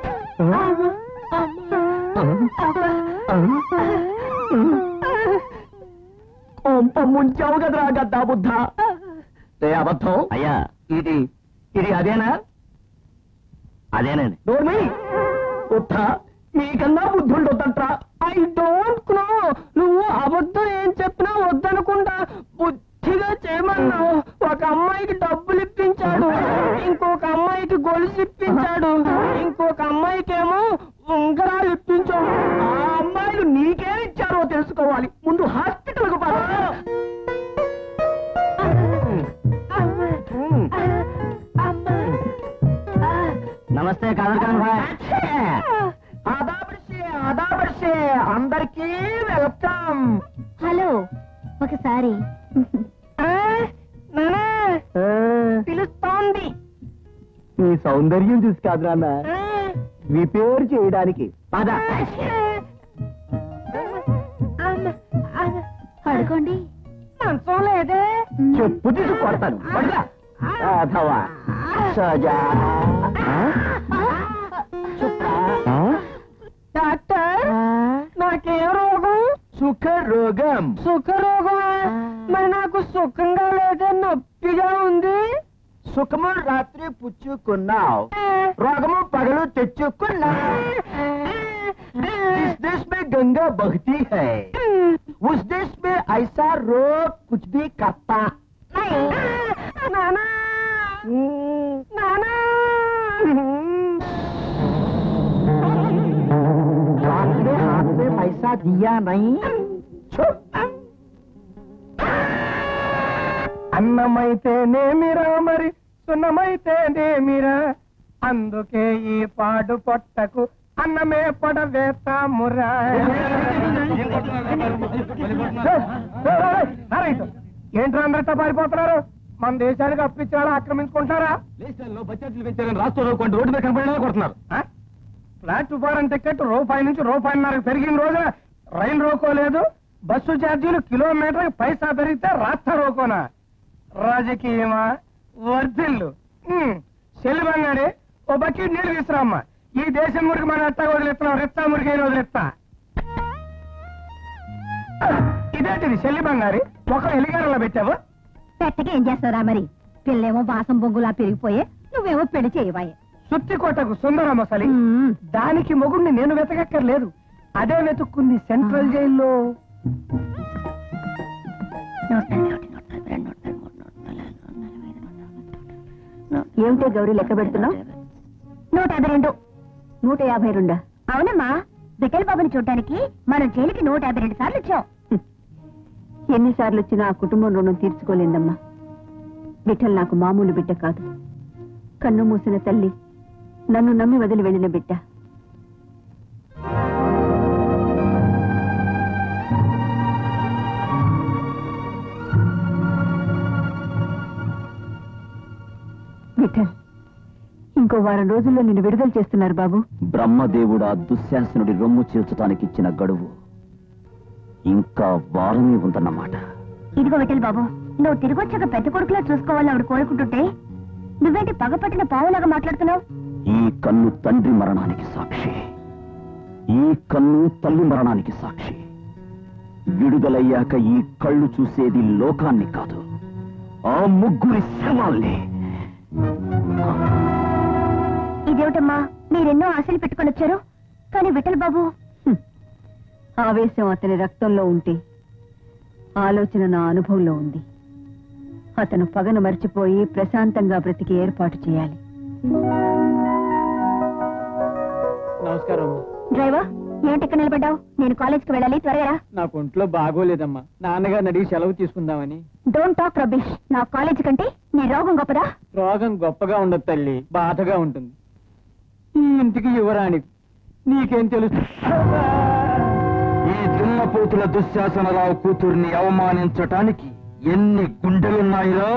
కొంప ముంచావు కదరా గద్దా బుద్ధ రే అబద్ధం అయ్యా ఇది ఇది అదేనా అదేనండి నోర్మి ఉత్త నీకన్నా బుద్ధుండొద్దంట్రా ఐ డోంట్ నో నువ్వు అబద్ధం ఏం చెప్పినా వద్దనుకుంటా బుద్ధిగా చేయమన్నావు ఒక అమ్మాయికి డబ్బులు ఇప్పించాడు ఇంకొక అమ్మాయికి గొలుసు ఇప్పించాడు ఇంకొక అమ్మాయికేమో ఉంగరాలు ఇప్పించాడు ఆ అమ్మాయిలు నీకేం ఇచ్చారో తెలుసుకోవాలి ముందు హాస్పిటల్కు పద నమస్తే కాదర్ఖాన్ భాయ్ ఆదాబర్షే ఆదాబర్షే అందరికీ వెల్కమ్ హలో ఒకసారి పిలుస్తోంది నీ సౌందర్యం చూసి కాదు నాన్న రిపేర్ చేయడానికి పద పడుకోండి మంచం లేదే చెప్పు తీసి కొడతాను పడుకో. అథవా సజా డాక్టర్ నాకేం రోగం సుఖ రోగం సుఖ రోగం మరి నాకు సుఖంగా లేదే నొప్పిగా ఉంది సుఖము రాత్రి పుచ్చుకున్నావు రోగము పగలు తెచ్చుకున్నావు इस देश में गंगा बहती है उस देश में ऐसा रोग कुछ भी करता नाना नाना बाप ने हाथ में पैसा दिया नहीं छुप అన్నమైతేనేమిరా మరి సున్నమైతేనేమిరా అందుకే ఈ పాడు పొట్టకు అన్నమే పడవేస్తామురా ఏంట్రా అందరితో పారిపోతున్నారు మన దేశానికి అప్పించారా ఆక్రమించుకుంటారా దేశాల్లో బడ్జెట్లు పెంచారని రాష్ట్రంలో కొన్ని రోడ్డు మీద కనపడినా కొడుతున్నారు ఆ? ప్లాట్ఫారం టికెట్ రూపాయి నుంచి రూపాయిన్నర పెరిగిన రోజున రైలు రోకో లేదు బస్సు ఛార్జీలు కిలోమీటర్ పైసా పెరిగితే రాష్ట్ర రోకోనా రాజకీయమా వర్ధిల్లు ఉమ్, చెల్లి బంగారి ఓ బకెట్ నీళ్లు తీసురామ్మా ఈ దేశం మురికి మనం ఎట్టా వదిలేస్తున్నాం రెత్తా మురికి అయిన వదిలేస్తా ఇదేంటిది చెల్లి బంగారి ఒక ఎలిగారంలో పెట్టావు పెట్టకి ఏం చేస్తారా మరి పిల్లేమో బాసం బొంగులా పెరిగిపోయే నువ్వేమో పెళ్లి చేయవాయే సుత్తి కోటకు సుందర మొసలి దానికి మొగుడిని నేను వెతకక్కర్లేదు అదే వెతుక్కుంది సెంట్రల్ జైల్లో ఏమిటే గౌరీ లెక్క పెడుతున్నావు నూట యాభై రెండు నూట యాభై రెండా అవునమ్మా బిడ్డల బాబుని చూడటానికి మనం జైలుకి నూట యాభై రెండు సార్లు వచ్చాం ఎన్నిసార్లు వచ్చినా ఆ కుటుంబం రుణం తీర్చుకోలేదమ్మా బిడ్డలు నాకు మామూలు బిడ్డ కాదు కన్ను మూసిన తల్లి నన్ను నమ్మి వదిలి వెళ్ళిన బిడ్డ విఠల్ ఇంకో వారం రోజుల్లో నిన్ను విడుదల చేస్తున్నారు బాబు బ్రహ్మదేవుడా దుశ్శాసనుడి రొమ్ము చీల్చడానికి ఇచ్చిన గడువు ఇంకా వారమే ఉందన్నమాట ఇదిగో విఠల్ బాబు నువ్వు తిరిగి వచ్చాక పెద్ద కొడుకులా చూసుకోవాలని ఆవిడ కోరుకుంటుంటే నువ్వేంటి పగపట్టిన పావులాగా మాట్లాడుతున్నావు ఈ కన్ను తండ్రి మరణానికి సాక్షి ఈ కన్ను తల్లి మరణానికి సాక్షి విడుదలయ్యాక ఈ కళ్ళు చూసేది లోకాన్ని కాదు ఆ ముగ్గురి శవాల్ని ఇదేమిటమ్మా మీరెన్నో ఆశలు పెట్టుకొని వచ్చారు కానీ విఠల్ బాబు ఆవేశం అతని రక్తంలో ఉంటే ఆలోచన నా అనుభవంలో ఉంది అతను పగను మర్చిపోయి ప్రశాంతంగా బ్రతికి ఏర్పాటు చేయాలి నమస్కారం డ్రైవర్ ఏంటి ఇక్కడ నిలబడ్డావు నేను కాలేజ్కి వెళ్ళాలి త్వరగా రా. నాకు ఒంట్లో బాగోలేదమ్మా నాన్నగారిని అడిగి సెలవు తీసుకుందామని డోంట్ టాక్ రబిష్ నా కాలేజ్ కంటే నీ రోగం గొప్పదా రోగం గొప్పగా ఉండదు తల్లి బాధగా ఉంటుంది ఈ ఇంటికి యువరాణి నీకేం తెలుసు ఈ దున్నపోతుల దుశ్శాసనరావు కూతుర్ని అవమానించటానికి ఎన్ని గుండెలున్నాయిరా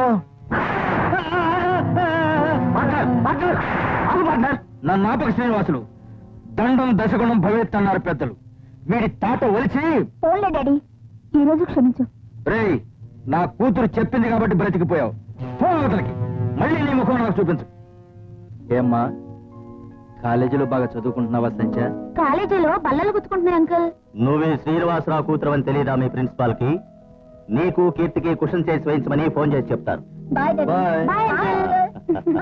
నన్ను ఆపక శ్రీనివాసులు దండం దశగుణం భవేత్ అన్నారు పెద్దలు వీడి తాట ఒలిచి ఓన్లే డాడీ ఈ రోజు క్షమించు రేయ్ నా కూతురు చెప్పింది కాబట్టి బ్రతికిపోయావు పో అవతలకి మళ్ళీ నీ ముఖం నాకు చూపించు ఏమ్మా కాలేజీలో బాగా చదువుకుంటున్నావా సంచా కాలేజీలో బల్లలు గుచ్చుకుంటున్నారు అంకుల్ నువ్వే శ్రీనివాసరావు కూతురు అని తెలియదా మీ ప్రిన్సిపాల్ కి నీకు కీర్తికి కుషన్ చేసి వేయించమని ఫోన్ చేసి చెప్తారు bye daddy Bye. Bye uncle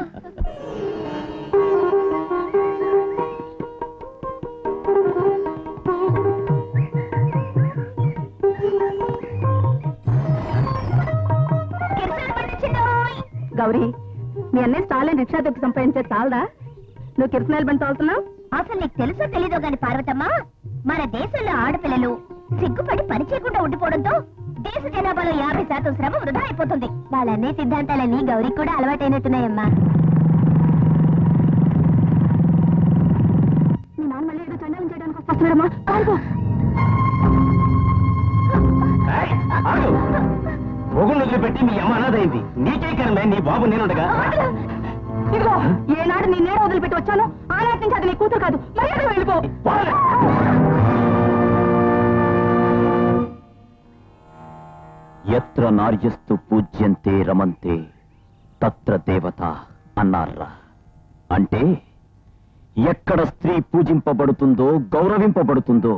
కిరసనాయిలు పట్టించిండోయ్. గౌరీ మీ అన్నయ్య స్టాలిన్ రిక్షా తొక్కి సంపాదించే చాలదా నువ్వు కిరసనాయిలు బండి తోలుతున్నావు అసలు నీకు తెలుసో తెలీదో గాని పార్వతమ్మ మన దేశంలో ఆడపిల్లలు సిగ్గుపడి పని చేయకుండా ఉండిపోవడంతో దేశ జనాభాలో యాభై శాతం శ్రమ వృధా అయిపోతుంది వాళ్ళన్నీ సిద్ధాంతాలన్నీ గౌరికి కూడా అలవాటైనట్టున్నాయమ్మా మీ నాన్న మళ్ళీ ఏదో చండాలం చేయడానికి వస్తున్నాడమ్మా పారిపో మొగుడు వదిలిపెట్టి మీ అమ్మ అన్నదైంది నీకే కరమే నీ బాబు నేనుండగా ఇదిగో ఏనాడు నీ నేడ వదిలిపెట్టి వచ్చాను ఆనాటి నుంచి అది నీ కూతురు కాదు మర్యాద వెళ్ళిపో ఎత్ర నార్యస్తు పూజ్యంతే రమంతే తత్ర దేవత అన్నారా అంటే ఎక్కడ స్త్రీ పూజింపబడుతుందో గౌరవింపబడుతుందో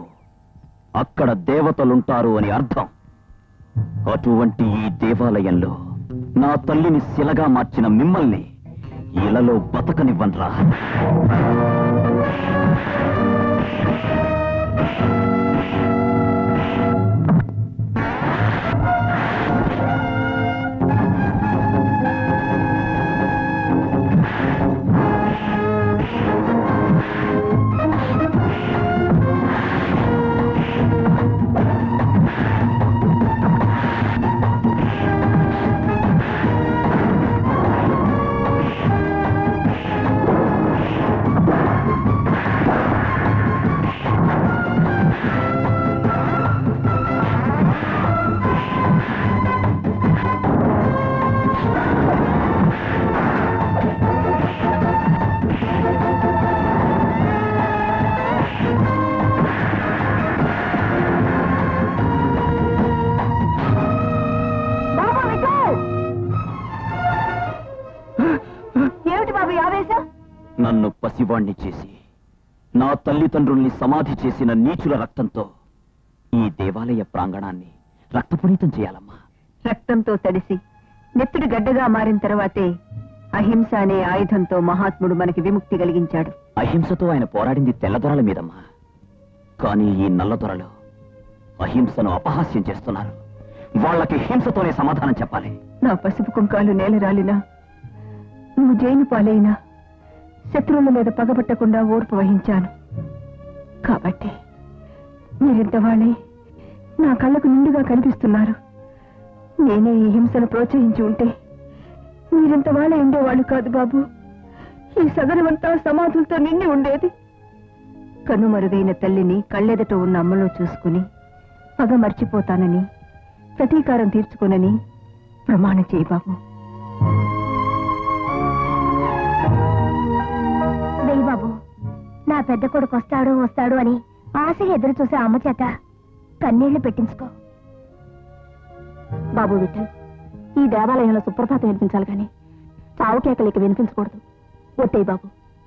అక్కడ దేవతలుంటారు అని అర్థం అటువంటి ఈ దేవాలయంలో నా తల్లిని శిలగా మార్చిన మిమ్మల్ని ఇలలో బతకనివ్వన్రా బాబు విఠల్! ఏమిటి బాబు ఈ ఆవేశం నన్ను పసివాణ్ణి చేసి నా తల్లిదండ్రుల్ని సమాధి చేసిన నీచుల రక్తంతో ఈ దేవాలయ ప్రాంగణాన్ని రక్తపునీతం చేయాలమ్మా రక్తంతో తడిసి నెత్తుడి గడ్డగా మారిన తర్వాతే అహింస అనే ఆయుధంతో మహాత్ముడు మనకి విముక్తి కలిగించాడు అహింసతో ఆయన పోరాడింది తెల్లదొరల మీదమ్మా కానీ ఈ నల్లదొరలు అహింసను అపహాస్యం చేస్తున్నారు వాళ్ళకి హింసతోనే సమాధానం చెప్పాలి నా పసుపు కుంకాలు నేల రాలినా నువ్వు జైలు పాలైనా శత్రువుల మీద పగబట్టకుండా ఓర్పు వహించాను కాబట్టి మీరింత వాళ్ళే నా కళ్ళకు నిండుగా కనిపిస్తున్నారు నేనే ఈ హింసను ప్రోత్సహించి ఉంటే మీరింత వాళ్ళే ఉండేవాళ్ళు కాదు బాబు ఈ సదనమంతా సమాధులతో నిండి ఉండేది కనుమరుగైన తల్లిని కళ్ళెదట ఉన్న అమ్మలో చూసుకుని పగ మర్చిపోతానని ప్రతీకారం తీర్చుకోనని ప్రమాణం చేయి బాబు వెయ్యి బాబు నా పెద్ద కొడుకు వస్తాడు వస్తాడు అని ఆశగా ఎదురు చూసే అమ్మ చేత కన్నీళ్లు పెట్టించుకో బాబు విఠల్ ఈ దేవాలయంలో సుప్రభాతం వినిపించాలి కానీ చావు కేకలికి వినిపించకూడదు ఒట్టే బాబు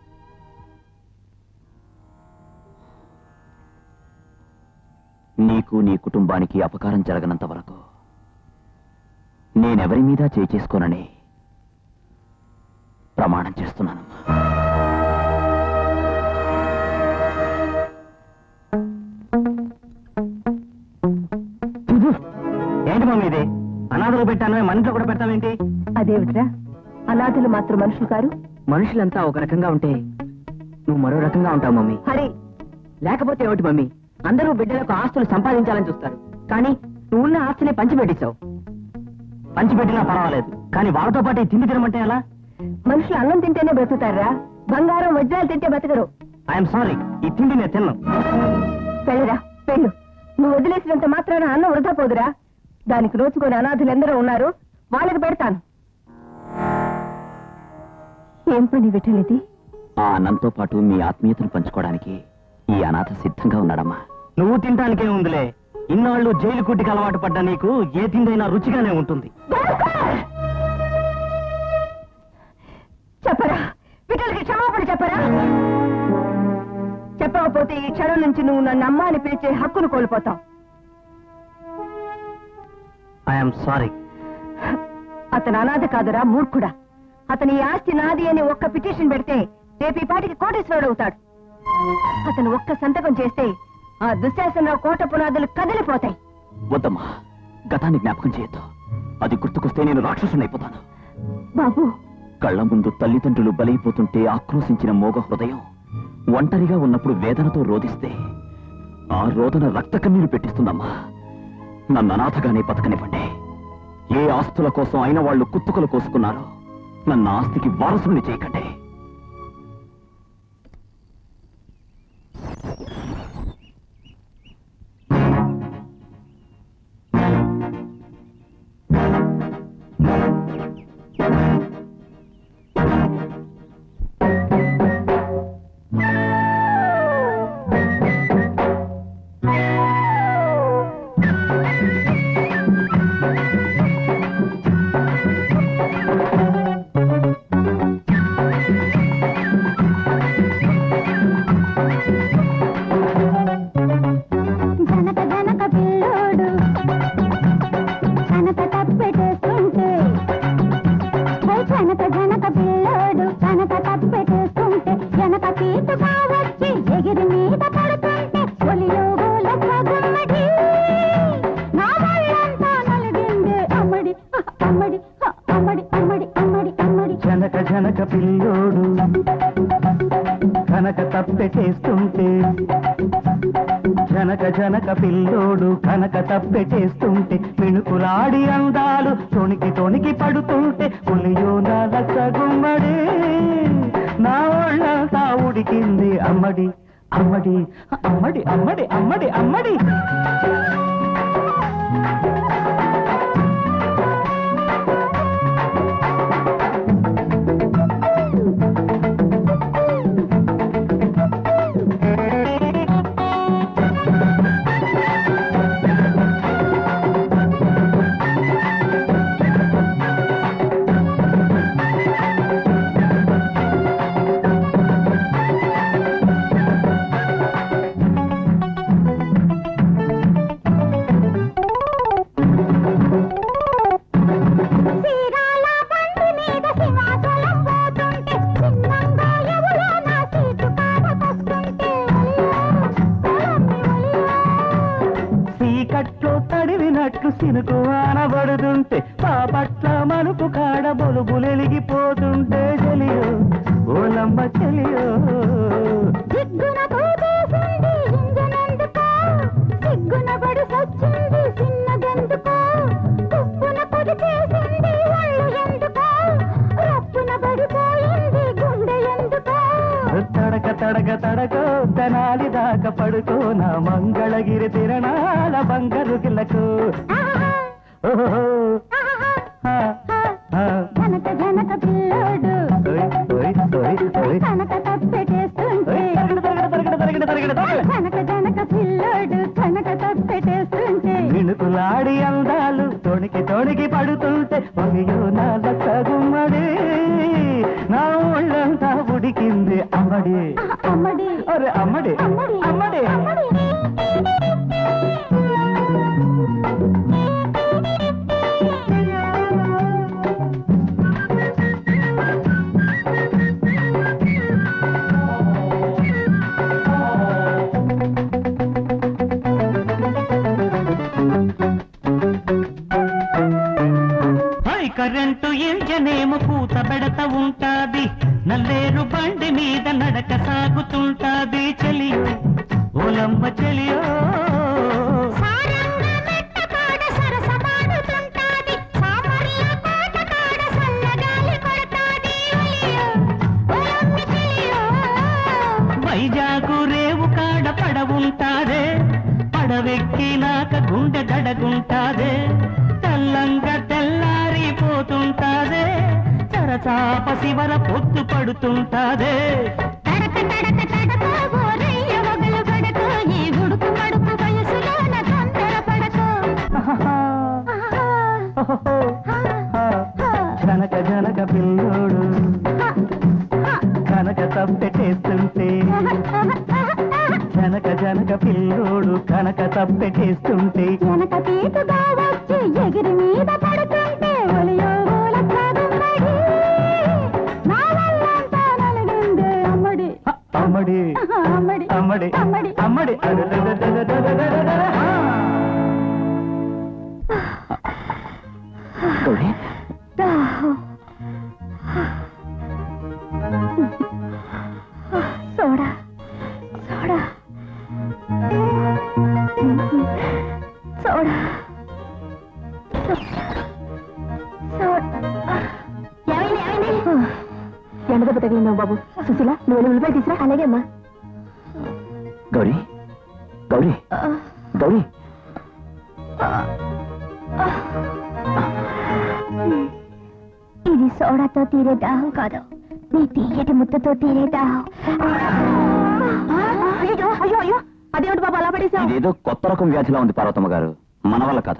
నీకు నీ కుటుంబానికి అపకారం జరగనంత వరకు నేనెవరి మీద చేయి చేసుకోనని ప్రమాణం చేస్తున్నానమ్మా ఏంటి మమ్మీ ఇది అనాథలు పెట్టాను మన ఇంట్లో కూడా పెట్టావేంటి అదేమిట్రా అనాథులు మాత్రం మనుషులు కారు మనుషులంతా ఒక రకంగా ఉంటే నువ్వు మరో రకంగా ఉంటావు మమ్మీ హరి లేకపోతే ఏమిటి మమ్మీ అందరూ బిడ్డలకు ఆస్తులు సంపాదించాలని చూస్తారు కానీ నువ్వున్న ఆస్తిని పంచిపెట్టించావు పంచిపెట్టినా పర్వాలేదు కానీ వాళ్ళతో పాటు ఈ తిండి తినమంటే ఎలా మనుషులు అన్నం తింటేనే బ్రతుకుతారా బంగారం వజ్రాలు తింటే బతకరు ఐఎమ్ సారీ ఈ తిండి నేను తిన్నాను వెళ్ళరా వెళ్ళు నువ్వు వదిలేసినంత మాత్రాన అన్నం వృధా పోదురా దానికి నోచుకొని అనాథులు ఎందరో ఉన్నారు వాళ్ళకి పెడతాను ఏం పని విఠలిది ఆ అన్నంతో పాటు మీ ఆత్మీయతను పంచుకోవడానికి ఈ అనాథ సిద్ధంగా ఉన్నాడమ్మా నువ్వు తినటానికే ఉందిలే ఇన్నాళ్ళు జైలు కుట్టికి అలవాటు పడ్డ నీకు ఏ తిండైనా రుచిగానే ఉంటుంది చెప్పరా విఠలకి క్షమాపణ చెప్పరా చెప్పకపోతే ఈ క్షణం నుంచి నువ్వు నన్ను అమ్మ అని పిలిచే హక్కును కోల్పోతావు ఐఎమ్ సారీ అతను అనాథ కాదురా మూర్ఖుడా అతని ఈ ఆస్తి నాది అని ఒక్క పిటిషన్ పెడితే రేపు ఈ పాటికి కోటేశ్వరుడు అవుతాడు అతను ఒక్క సంతకం చేస్తే ఆ దుశ్శాసనరావు కోట పునాదులు కదిలిపోతాయి వద్దమ్మా గతాన్ని జ్ఞాపకం చేయొద్దు అది గుర్తుకొస్తే నేను రాక్షసునైపోతాను బాబు కళ్ళ ముందు తల్లిదండ్రులు బలైపోతుంటే ఆక్రోశించిన మోగ హృదయం ఒంటరిగా ఉన్నప్పుడు వేదనతో రోధిస్తే ఆ రోదన రక్త కన్నీరు పెట్టిస్తుందమ్మా నన్ను అనాథగానే బతకనివ్వండి ఏ ఆస్తుల కోసం అయిన వాళ్ళు కుత్తుకలు కోసుకున్నారో నన్ను ఆస్తికి వారసుని చేయకండి జనక పిల్లోడు కనక తప్పెటేస్తుంటే జనక జనక పిల్లోడు కనక తప్పెటేస్తుంటే మిణుకులాడి అందాలు తొణికి తొణికి పడుతుంటే పులియో నలస గుమ్మడి నా ఒళ్ళంతా ఉడికింది అమ్మడి అమ్మడి అమ్మడి అమ్మడి అమ్మడి అమ్మడి చీరాల బండి మీద సింహాచలం పోతుంటే చిన్నంగా ఎవరో నా సీటు కాడకొస్తుంటే చీకట్లో తడివినట్లు సినుకు ఆనబడుతుంటే పాపట్ల మలుపు కాడ బొలుబులెలిగిపోతుంటే చెలియో ఓలమ్మ చెలియో సిగ్గున తోచేసింది ఇంజనెందుకో సిగ్గున పడి సచ్చింది చిన్నదెందుకో కుప్పున పొడి చేసింది ఒళ్ళు ఎందుకో రప్పున పడిపోయింది గుండె ఎందుకో తడక తడక తడకో తెనాలి దాకా పడుకో నా మంగళగిరి తిరణాల బంగారు గిల్లకు ఓహో ఆ, ఆ. జనక జనక పిల్లోడు ఓయ్, ఓయ్, ఓయ్, ఓయ్. కనక తప్పెట్టేస్తుంటే ఓయ్, తరగడ, తరగడ, తరగడ, తరగడ, తరగడ, తరగడ. జనక జనక పిల్లోడు కనక తప్పెట్టేస్తుంటే మిణుకులాడి అందాలు తొణికి తొణికి పడుతుంటే ఒమియో నా లక్క గుమ్మడి నా ఒళ్ళంతా ఉడికింది అమ్మడి అమ్మడి అరే అమ్మడి అమ్మడి అమ్మడి అమ్మడి హై కరెంటు ఇంజనేమో పూత పెడత ఉంటాది నల్లేరు బండి మీద నడక సాగుతుంటాది చెలియో ఓలమ్మ చెలియో సారంగ మెట్ట కాడ సరసమాడుతుంటాది సామర్ల కోట కాడ సన్నగాలి కొడతాది ఒలియో ఒలమ్మి చెలియో వైజాగు రేవు కాడ పడవుంటాదే పడవెక్కినాక గుండె దడగుంటాదే తెల్లంగా తెల్లారిపోతుంటాదే చరచాప శివర పొద్దు పడుతుంటాదే తడక తడక తడక గోరయ్య వగలు పడకు ఈ గుడుకు మడుకు వయసులోన తొందర పడకు జనక జనక పిల్లోడు కనక తప్పెట్టేస్తుంటే జనక జనక పిల్లోడు కనక తప్పెట్టేస్తుంటే వెనక తీటుగా వచ్చి ఎగిరి మీద పడుతుంటే ఒలియో ఓల త్రాగుమ్మడి నా వల్లంతా నలిగిందే అమ్మడి అమ్మడి అమ్మడి అమ్మడి అమ్మడి అమ్మడి అదదదదదదదదదదద. గౌరీ సోడా సోడా సోడా ఎండదెబ్బ తగిలినావు బాబు సుశీల నువ్వు వెళ్ళి ఉల్లిపాయలు తీసురా అలాగే అమ్మా గౌరీ గౌరీ గౌరీ ఇది సోడాతో తీరే దాహం కాదు నీ తీయటి ముద్దతో తీరే దాహం అయ్యో అయ్యో అయ్యో అదేమిటి బాబు అలా పడేసావు ఇదేదో కొత్త రకం వ్యాధిలా ఉంది పార్వతమ్మ గారు మన వల్ల కాదు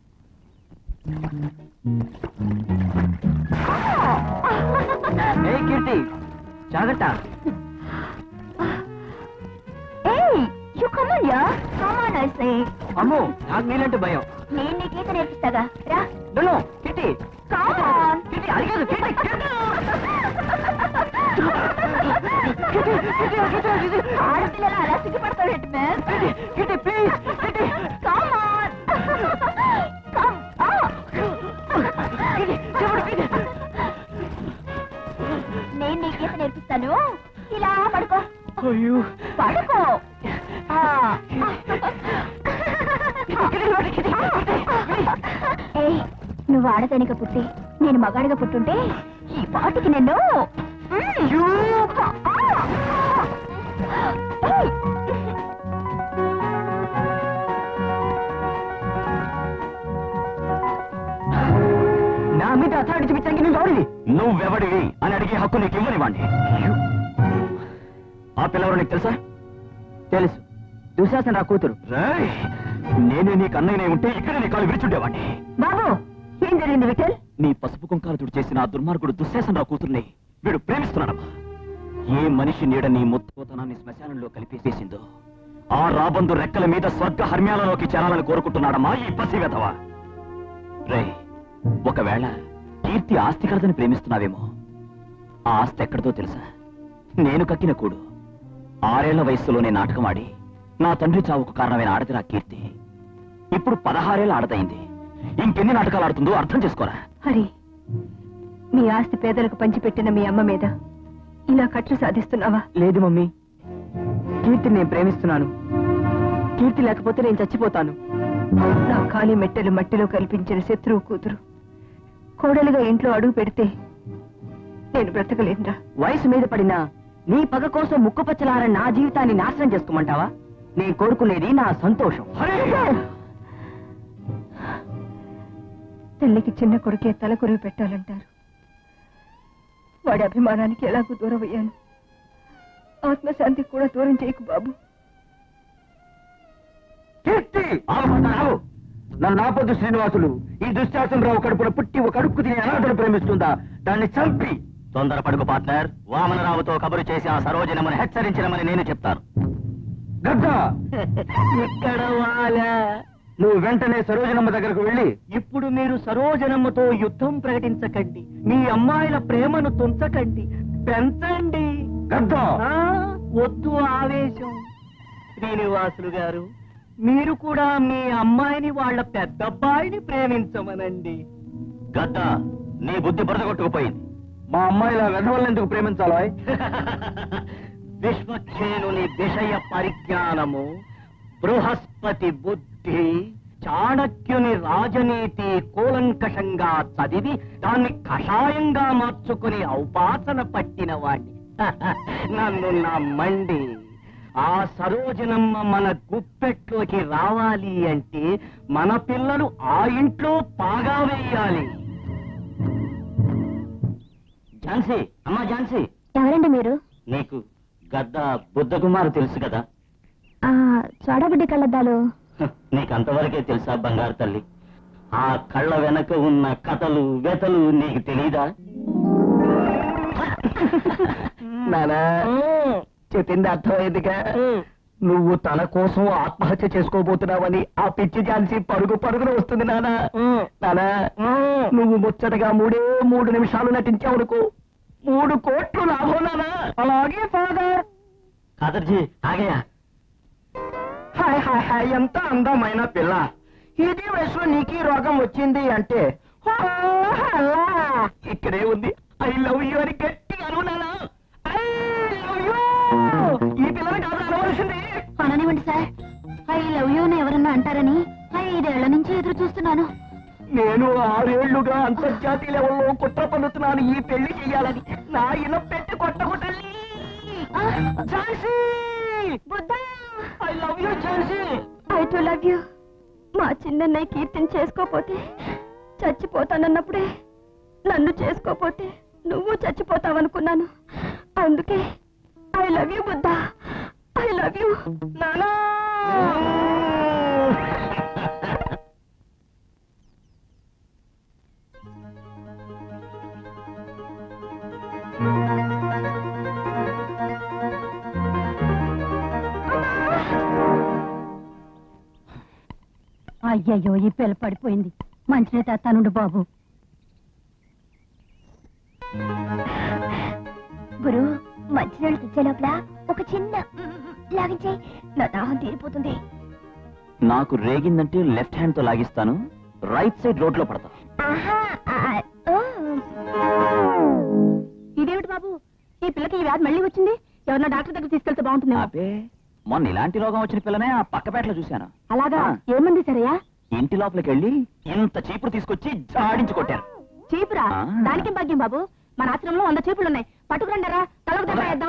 కీర్తి జాగ్రత్త ఏయ్ you come on ya come on I say అమ్మో నాకు నీళ్ళంటే భయం నేను నీకు ఈత నేర్పిస్తాగా రా నన్ను కిట్టి కమ్ ఆన్ కిట్టి అడిగేది కిట్టి ఆడపిల్లలు అలా సిగ్గుపడతావు ఏంటి ma'am Kitty please Kitty come on come on పడుకో ఆ. ఏయ్, నువ్వు ఆడదానిగా పుట్టి నేను మగాడిగా పుట్టుంటే ఈ పాటికి నిన్ను ఏయ్. నా మీద అథారిటీ చూపించడానికి నేను ఎవరిని నువ్వెవడివి అని అడిగే హక్కు నీకు ఇవ్వనివ్వండి ఆ పిల్లవరు నీకు తెలుసా తెలుసు దుశ్శాసన రా కూతురు రేయ్, నేనే నీ కన్నయ్యనే ఉంటే ఇక్కడే నీ కాలు విరిచుండేవాడిని బాబు ఏం జరిగింది విఠల్ నీ పసుపు కుంకాలతుడు చేసిన ఆ దుర్మార్గుడు దుశ్శాసనరావు కూతుర్ని వీడు ప్రేమిస్తున్నాడమ్మా ఏ మనిషి నీడ నీ ముత్తోతనాన్ని శ్మశానంలో కలిపేసేసిందో ఆ రాబందు రెక్కల మీద స్వర్గ హర్మ్యాలలోకి చేరాలని కోరుకుంటున్నాడమ్మా ఈ పసి వెధవ రే ఒకవేళ కీర్తి ఆస్తి కలదని ప్రేమిస్తున్నావేమో ఆ ఆస్తి ఎక్కడితో తెలుసా నేను కక్కిన కూడు ఆరేళ్ల వయస్సులోనే నాటకం ఆడి నా తండ్రి చావుకు కారణమైన ఆడదిరా కీర్తి ఇప్పుడు పదహారేళ్ల ఆడదైంది ఇంకెన్ని నాటకాలు ఆడుతుందో అర్థం చేసుకోరా హరి మీ ఆస్తి పేదలకు పంచిపెట్టిన మీ అమ్మ మీద ఇలా కట్లు సాధిస్తున్నావా లేదు మమ్మీ కీర్తిని నేను ప్రేమిస్తున్నాను కీర్తి లేకపోతే నేను చచ్చిపోతాను నా ఖాళీ మెట్టెలు మట్టిలో కల్పించిన శత్రువు కూతురు కోడలుగా ఇంట్లో అడుగు పెడితే నేను బ్రతకలేనురా వయసు మీద పడినా నీ పగ కోసం ముక్కుపచ్చలారని నా జీవితాన్ని నాశనం చేసుకోమంటావా నేను కోరుకునేది నా సంతోషం తల్లికి చిన్న కొడుకే తల కొరివి పెట్టాలంటారు వాడి అభిమానానికి ఎలాగూ దూరం అయ్యాను ఆత్మశాంతికి కూడా దూరం చేయకు బాబు కీర్తి ఆగు. నన్ను ఆపొద్దు శ్రీనివాసులు ఈ దుశ్శాసనరావు కడుపున పుట్టి ఒక అడుక్కు తిని అనాథను ప్రేమిస్తుందా దాన్ని చంపి తొందరపడుకు పార్ట్నర్ వామనరావుతో కబురు చేసి ఆ సరోజనమని హెచ్చరించడమని నేను చెప్తాను గద్ద ఇక్కడ వాలా నువ్వు వెంటనే సరోజనమ్మ దగ్గరకు వెళ్ళి ఇప్పుడు మీరు సరోజనమ్మతో యుద్ధం ప్రకటించకండి మీ అమ్మాయిల ప్రేమను తుంచకండి పెంచండి గద్ద ఆ, వద్దు ఆవేశం శ్రీనివాసులు గారు మీరు కూడా మీ అమ్మాయిని వాళ్ళ పెద్దబ్బాయిని ప్రేమించమనండి గద్ద నీ బుద్ధి బురదగొట్టుకుపోయింది మా అమ్మాయిల వెధవల్ని ఎందుకు ప్రేమించాలా విశ్వక్షేణుని విషయ పరిజ్ఞానము బృహస్పతి బుద్ధి చాణక్యుని రాజనీతి కూలంకషంగా చదివి దాన్ని కషాయంగా మార్చుకుని ఔపాసన పట్టిన వాణ్ణి నన్ను నమ్మండి ఆ సరోజనమ్మ మన గుప్పెట్లోకి రావాలి అంటే మన పిల్లలు ఆ ఇంట్లో పాగా వేయాలి ఝాన్సీ అమ్మా ఝాన్సీ ఎవరండి మీరు నీకు గద్ద బుద్ధకుమారు తెలుసు కదా ఆ చోడబుడ్డి కళ్ళద్దాలు హ, నీకు అంతవరకే తెలుసా బంగారు తల్లి ఆ కళ్ళ వెనక ఉన్న కథలు వెతలు నీకు తెలీదా నానా చెప్పింది అర్థమైందిగా నువ్వు తన కోసం ఆత్మహత్య చేసుకోబోతున్నావని ఆ పిచ్చి ఝాన్సీ పరుగు పరుగున వస్తుంది నానా నానా నువ్వు ముచ్చటగా మూడే మూడు నిమిషాలు నటించావు అనుకో మూడు కోట్లు లాభం నానా అలాగే ఫాదర్ ఖాదర్జీ ఆగయా హాయ్ హాయ్ హాయ్ ఎంత అందమైన పిల్ల ఇది వయసులో నీకు ఈ రోగం వచ్చింది అంటే ఓ, హల్లా. ఇక్కడే ఉంది ఐ లవ్ యూ అని గట్టిగా అనున్నానా ఐ లవ్ యూ ఈ పిల్లని కాదు అనవలసింది అననివ్వండి సార్ ఐ లవ్ యూ ఎవరన్నా అంటారని ఐదేళ్ల నుంచి ఎదురు చూస్తున్నాను నేను ఆరేళ్లుగా అంతర్జాతీయ లెవెల్లో కుట్ర పన్నుతున్నాను ఈ పెళ్లి చెయ్యాలని నా ఇన పెట్టి కొట్టకుటల్లి Jhansi I love you Jhansi I too love you మా చిన్నన్నయ్య కీర్తిని చేసుకోపోతే చచ్చిపోతానన్నప్పుడే నన్ను చేసుకోపోతే నువ్వు చచ్చిపోతావనుకున్నాను అందుకే ఐ లవ్ యూ బుద్ధ ఐ లవ్ యూ నానా అయ్యయ్యో ఈ పిల్ల పడిపోయింది మంచినే తెస్తానుండు బాబు గురు మంచినీళ్ళు తెచ్చే లోపల ఒక చిన్న లాగించే నా దాహం తీరిపోతుంది నాకు రేగిందంటే లెఫ్ట్ హ్యాండ్ తో లాగిస్తాను రైట్ సైడ్ రోడ్ లో పడతా ఆహా ఆ, ఓ. ఇదేమిటి బాబు ఈ పిల్లకి ఈ వ్యాధి మళ్ళీ వచ్చింది ఎవరన్నా డాక్టర్ దగ్గర తీసుకెళ్తే బాగుంటుందేమో అబ్బే మొన్న ఇలాంటి రోగం వచ్చిన పిల్లనే ఆ పక్కపేటలో చూశాను అలాగా ఆ. ఏమంది సరయ్యా ఇంటి లోపలికి వెళ్ళి ఇంత చీపురు తీసుకొచ్చి జాడించి కొట్టారు చీపురా ఆ. దానికేం భాగ్యం బాబు మన ఆశ్రమంలో వంద చీపులు ఉన్నాయి పట్టుకురండరా తలకు దెబ్బ వేద్దాం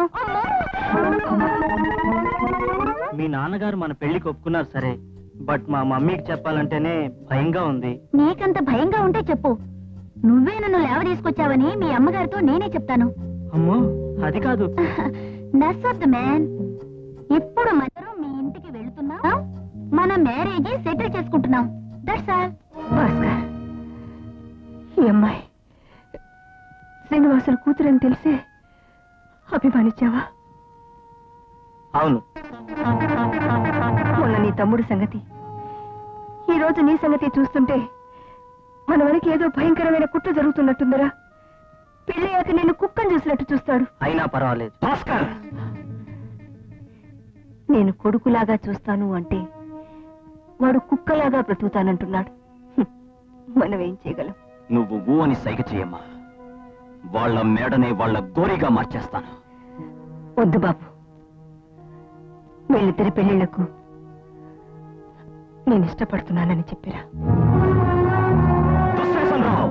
మీ నాన్నగారు మన పెళ్లికి ఒప్పుకున్నారు సరే బట్ మా మమ్మీకి చెప్పాలంటేనే భయంగా ఉంది నీకంత భయంగా ఉంటే చెప్పు నువ్వే నన్ను లేవ తీసుకొచ్చావని మీ అమ్మగారితో నేనే చెప్తాను అమ్మో అది కాదు నర్సొద్దు మ్యాన్ ఇప్పుడు మనందరం మీ ఇంటికి వెళుతున్నాం మన మ్యారేజ్ సెటిల్ చేసుకుంటున్నాం దట్స్ ఆల్ భాస్కర్ ఈ అమ్మాయి శ్రీనివాసుల కూతురని తెలిసే అభిమానించావా అవును మొన్న నీ తమ్ముడు సంగతి ఈ రోజు నీ సంగతి చూస్తుంటే మన వరకు ఏదో భయంకరమైన కుట్ర జరుగుతున్నట్టుందరా పెళ్ళయ్యాక నేను కుక్కను చూసినట్టు చూస్తాడు అయినా పర్వాలేదు భాస్కర్ నేను కొడుకులాగా చూస్తాను అంటే వాడు కుక్కలాగా బ్రతుకుతానంటున్నాడు హ్మ్. మనం ఏం చేయగలం నువ్వు ఊ అని సైగ చేయమ్మా వాళ్ళ మేడనే వాళ్ళ గోరిగా మార్చేస్తాను వద్దు బాబు వీళ్ళిద్దరి పెళ్లిళ్లకు నేను ఇష్టపడుతున్నానని చెప్పిరా దుశ్శాసనరావు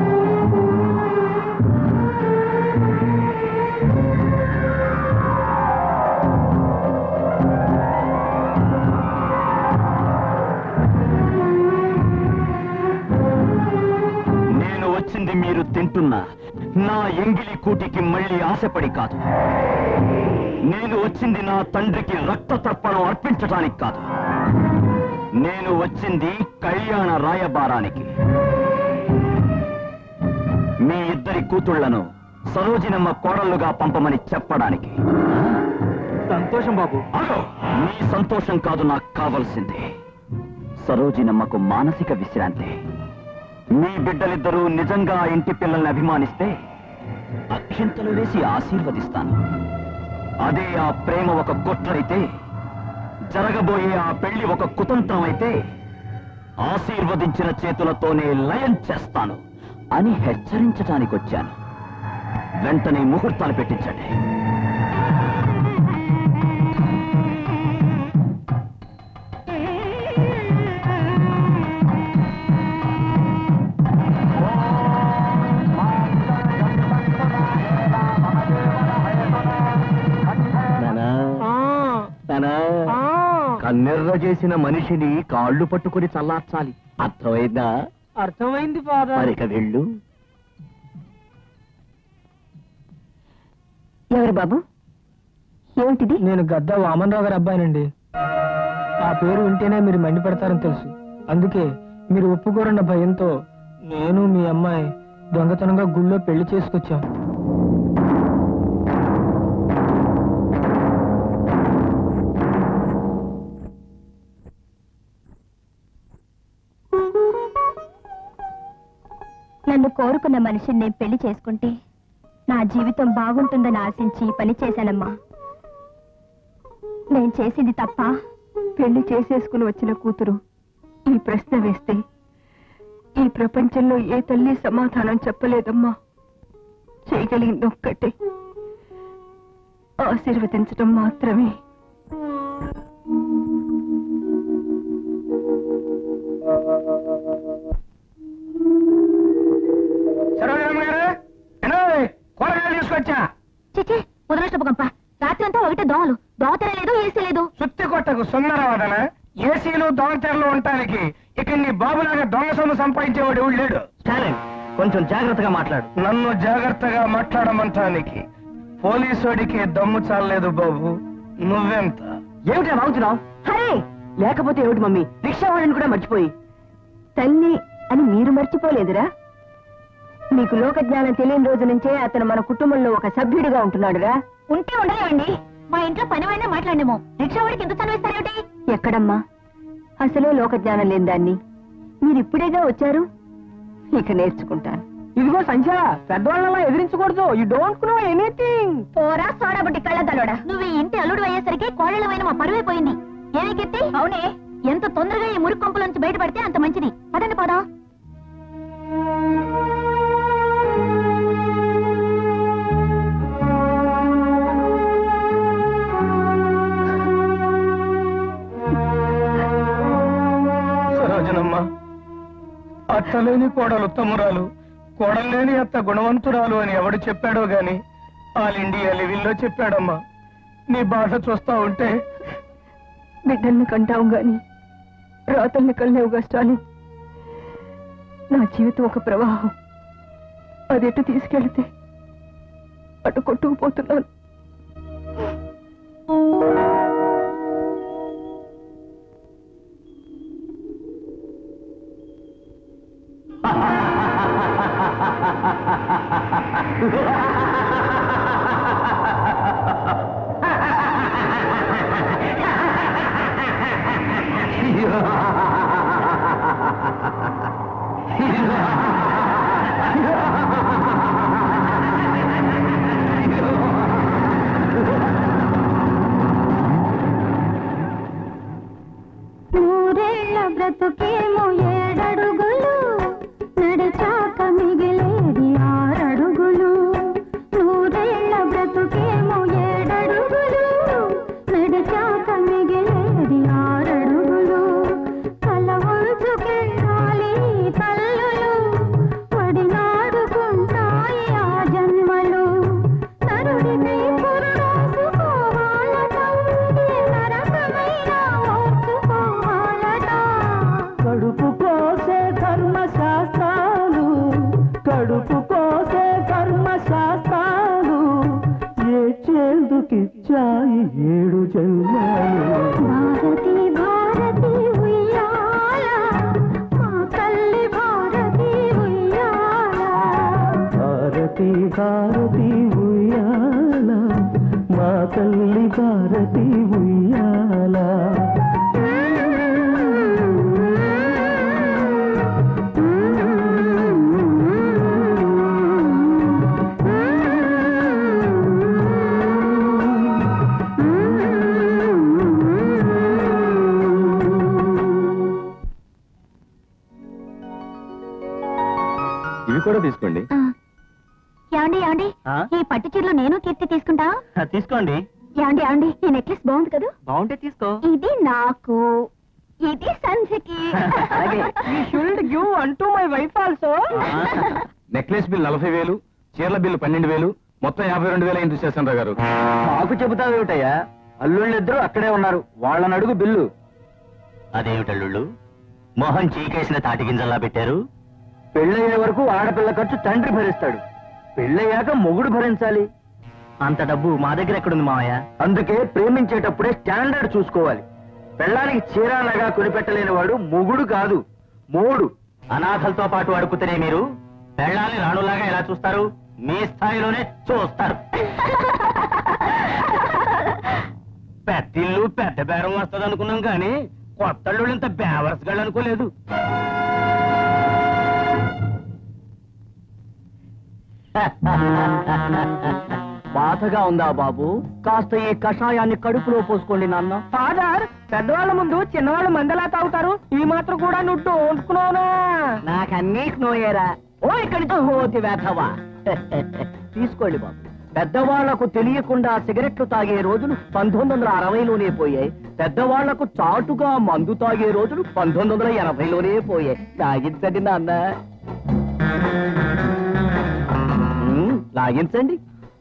నేను వచ్చింది మీరు తింటున్న నా ఎంగిలి కూటికి మళ్ళీ ఆశపడి కాదు నేను వచ్చింది నా తండ్రికి రక్త తర్పణం అర్పించడానికి కాదు నేను వచ్చింది కళ్యాణ రాయబారానికి మీ ఇద్దరి కూతుళ్లను సరోజినమ్మ కోడళ్లుగా పంపమని చెప్పడానికి సంతోషం బాబు ఆగు! నీ సంతోషం కాదు నాకు కావలసింది సరోజినమ్మకు మానసిక విశ్రాంతి మీ బిడ్డలిద్దరూ నిజంగా ఆ ఇంటి పిల్లల్ని అభిమానిస్తే అక్షింతలు వేసి ఆశీర్వదిస్తాను అదే ఆ ప్రేమ ఒక కుట్రైతే జరగబోయే ఆ పెళ్లి ఒక కుతంత్రం అయితే ఆశీర్వదించిన చేతులతోనే లయం చేస్తాను అని హెచ్చరించటానికి వచ్చాను వెంటనే ముహూర్తాలు పెట్టించండి కన్నెర్ర చేసిన మనిషిని కాళ్ళు పట్టుకుని చల్లార్చాలి అర్థమైందా అర్థమైంది ఫాదర్ మరిక వెళ్ళు ఎవరు బాబు ఏమిటిది నేను గద్ద వామన్రావు గారి అబ్బాయినండి ఆ పేరు వింటేనే మీరు మండిపడతారని తెలుసు అందుకే మీరు ఒప్పుకోరన్న భయంతో నేను మీ అమ్మాయి దొంగతనంగా గుళ్ళో పెళ్లి చేసుకొచ్చాం నన్ను కోరుకున్న మనిషిని నేను పెళ్లి చేసుకుంటే నా జీవితం బాగుంటుందని ఆశించి ఈ పని చేశానమ్మా నేను చేసింది తప్ప పెళ్లి చేసేసుకుని వచ్చిన కూతురు ఈ ప్రశ్న వేస్తే ఈ ప్రపంచంలో ఏ తల్లి సమాధానం చెప్పలేదమ్మా చేయగలిగింది ఒక్కటే ఆశీర్వదించడం మాత్రమే సరోజమ్మ గారు ఏనోయ్, కూరగాయలు తీసుకొచ్చా చిచి ముదనష్టపు గంప రాత్రి అంతా ఒకటే దోమలు దోతర లేదు ఏసీ లేదు సుత్తి కొట్టకు సుందరవదన ఏసీలు దొంగతెరలు ఉండటానికి ఇక్కడ నీ బాబులాగా దొంగ సొమ్ము సంపాదించేవాడు ఎవడు లేడు స్టాలిన్ కొంచెం జాగ్రత్తగా మాట్లాడు నన్ను జాగ్రత్తగా మాట్లాడమంటానికి పోలీసుడికి దమ్ము చాలలేదు బాబు నువ్వెంత ఏమిటా వాగుతున్నావు హరే లేకపోతే ఏమిటి మమ్మీ రిక్షా వాడిని కూడా మర్చిపోయి తల్లి అని మీరు మర్చిపోలేదురా మీకు లోక జ్ఞానం తెలియని రోజు నుంచే అతను మన కుటుంబంలో ఒక సభ్యుడిగా ఉంటున్నాడురా ఉంటే ఉండలేవండి మా ఇంట్లో పని అయినా మాట్లాడేమో రిక్షా వాడికి ఎంత చనివేస్తారేమిటి ఎక్కడమ్మా అసలే లోక జ్ఞానం లేని దాన్ని మీరు ఇప్పుడేగా వచ్చారు ఇక నేర్చుకుంటాను ఇదిగో సంధ్య పెద్దవాళ్ళలా ఎదిరించకూడదు యు డోంట్ నో ఎనీథింగ్ పోరా సోడా బుట్టి కళ్ళదలోడా నువ్వు ఈ ఇంటి అల్లుడు అయ్యేసరికి కోడళ్ళమైన మా పరువైపోయింది ఏమి కీర్తి అవునే ఎంత తొందరగా ఈ మురికి కొంపల నుంచి బయటపడితే అంత మంచిది పదండి పోదా అత్తలేని కోడలు ఉత్తమురాలు కోడలేని అత్త గుణవంతురాలు అని ఎవడు చెప్పాడో గాని ఆల్ ఇండియా లెవెల్లో చెప్పాడమ్మా నీ బాధ చూస్తా ఉంటే బిడ్డల్ని కంటావు గాని రాతల్ని కల్లేవుగా స్టాలిన్ నా జీవితం ఒక ప్రవాహం అది ఎటు తీసుకెళ్తే అటు కొట్టుకుపోతున్నాను నూరేళ్ల బ్రతుకేమో ఏడడుగులు నడిచాక మిగిలేది ఆరడుగులు నూరేళ్ల బ్రతుకేమో ఏడడుగులు నడిచాక మిగిలేది ఆరడుగులు కల ఉంచుకెళ్ళాలి తల్లులు పడినాడుకుంటాయి ఆ జన్మలు నరుడిపై పురుడోసుకోవాలట ఏ నరకమైన ఓర్చుకోవాలట కడుపు కోసే ధర్మశాస్త్రాలు కడుపు కోసే ధర్మశాస్త్రాలు ఏ చేదుకిచ్చాయి ఏడు జన్మాలు భారతి భారతి ఉయ్యాల మా తల్లి భారతి ఉయ్యాల భారతి భారతి ఉయ్యాల మా తల్లి భారతి ఉయ్యాల ఇవి కూడా తీసుకోండి ఏమండి ఏమండి ఆ? ఈ పట్టు చీరలు నేను కీర్తి తీసుకుంటా తీసుకోండి ఏమండి ఏమండి ఈ నెక్లెస్ బాగుంది కదా బాగుంటే తీసుకో ఇది నాకు ఇది సంధ్యకి అలాగే. షుడ్ గివ్ అంటూ my wife also necklace bill నలభై వేలు చీరల బిల్లు పన్నెండు వేలు మొత్తం యాభై రెండు వేలు అయింది శేషన్రావు గారు మాకు చెబుతావేమిటయ్యా అల్లుళ్ళిద్దరూ అక్కడే ఉన్నారు వాళ్ళని అడుగు బిల్లు అదేమిటల్లుళ్ళు మొహం చీకేసిన తాటి గింజల్లా పెట్టారు పెళ్ళయ్యే వరకు ఆడపిల్ల ఖర్చు తండ్రి భరిస్తాడు పెళ్ళయ్యాక మొగుడు భరించాలి అంత డబ్బు మా దగ్గర ఎక్కడుంది మావయ్య అందుకే ప్రేమించేటప్పుడే స్టాండర్డ్ చూసుకోవాలి పెళ్ళానికి చీర నగా కొనిపెట్టలేని వాడు మొగుడు కాదు మూడు అనాథలతో పాటు అడుపుతనే మీరు పెళ్ళాన్ని రాణులాగా ఎలా చూస్తారు మీ స్థాయిలోనే చూస్తారు పెద్దిల్లు పెద్ద బేరం వస్తుంది అనుకున్నాం కానీ కొత్త ఇంత బేవర్స్ గళ్ళు అనుకోలేదు బాధగా ఉందా బాబు కాస్త ఈ కషాయాన్ని కడుపులో పోసుకోండి నాన్న ఫాదర్ పెద్దవాళ్ళ ముందు చిన్నవాళ్ళ మందలా తాగుతారు ఈ మాత్రం కూడా నువ్వు డోంటుకున్నావునా నాకన్నీ నోయేరా ఓ ఇక్కడి నుంచి హోతి వేధవా తీసుకోండి బాబు పెద్దవాళ్లకు తెలియకుండా సిగరెట్లు తాగే రోజులు పంతొమ్మిది వందల అరవైలోనే పోయాయి పెద్దవాళ్లకు చాటుగా మందు తాగే రోజులు పంతొమ్మిది వందల ఎనభైలోనే పోయాయి తాగించండి నాన్న మ్మ్, లాగించండి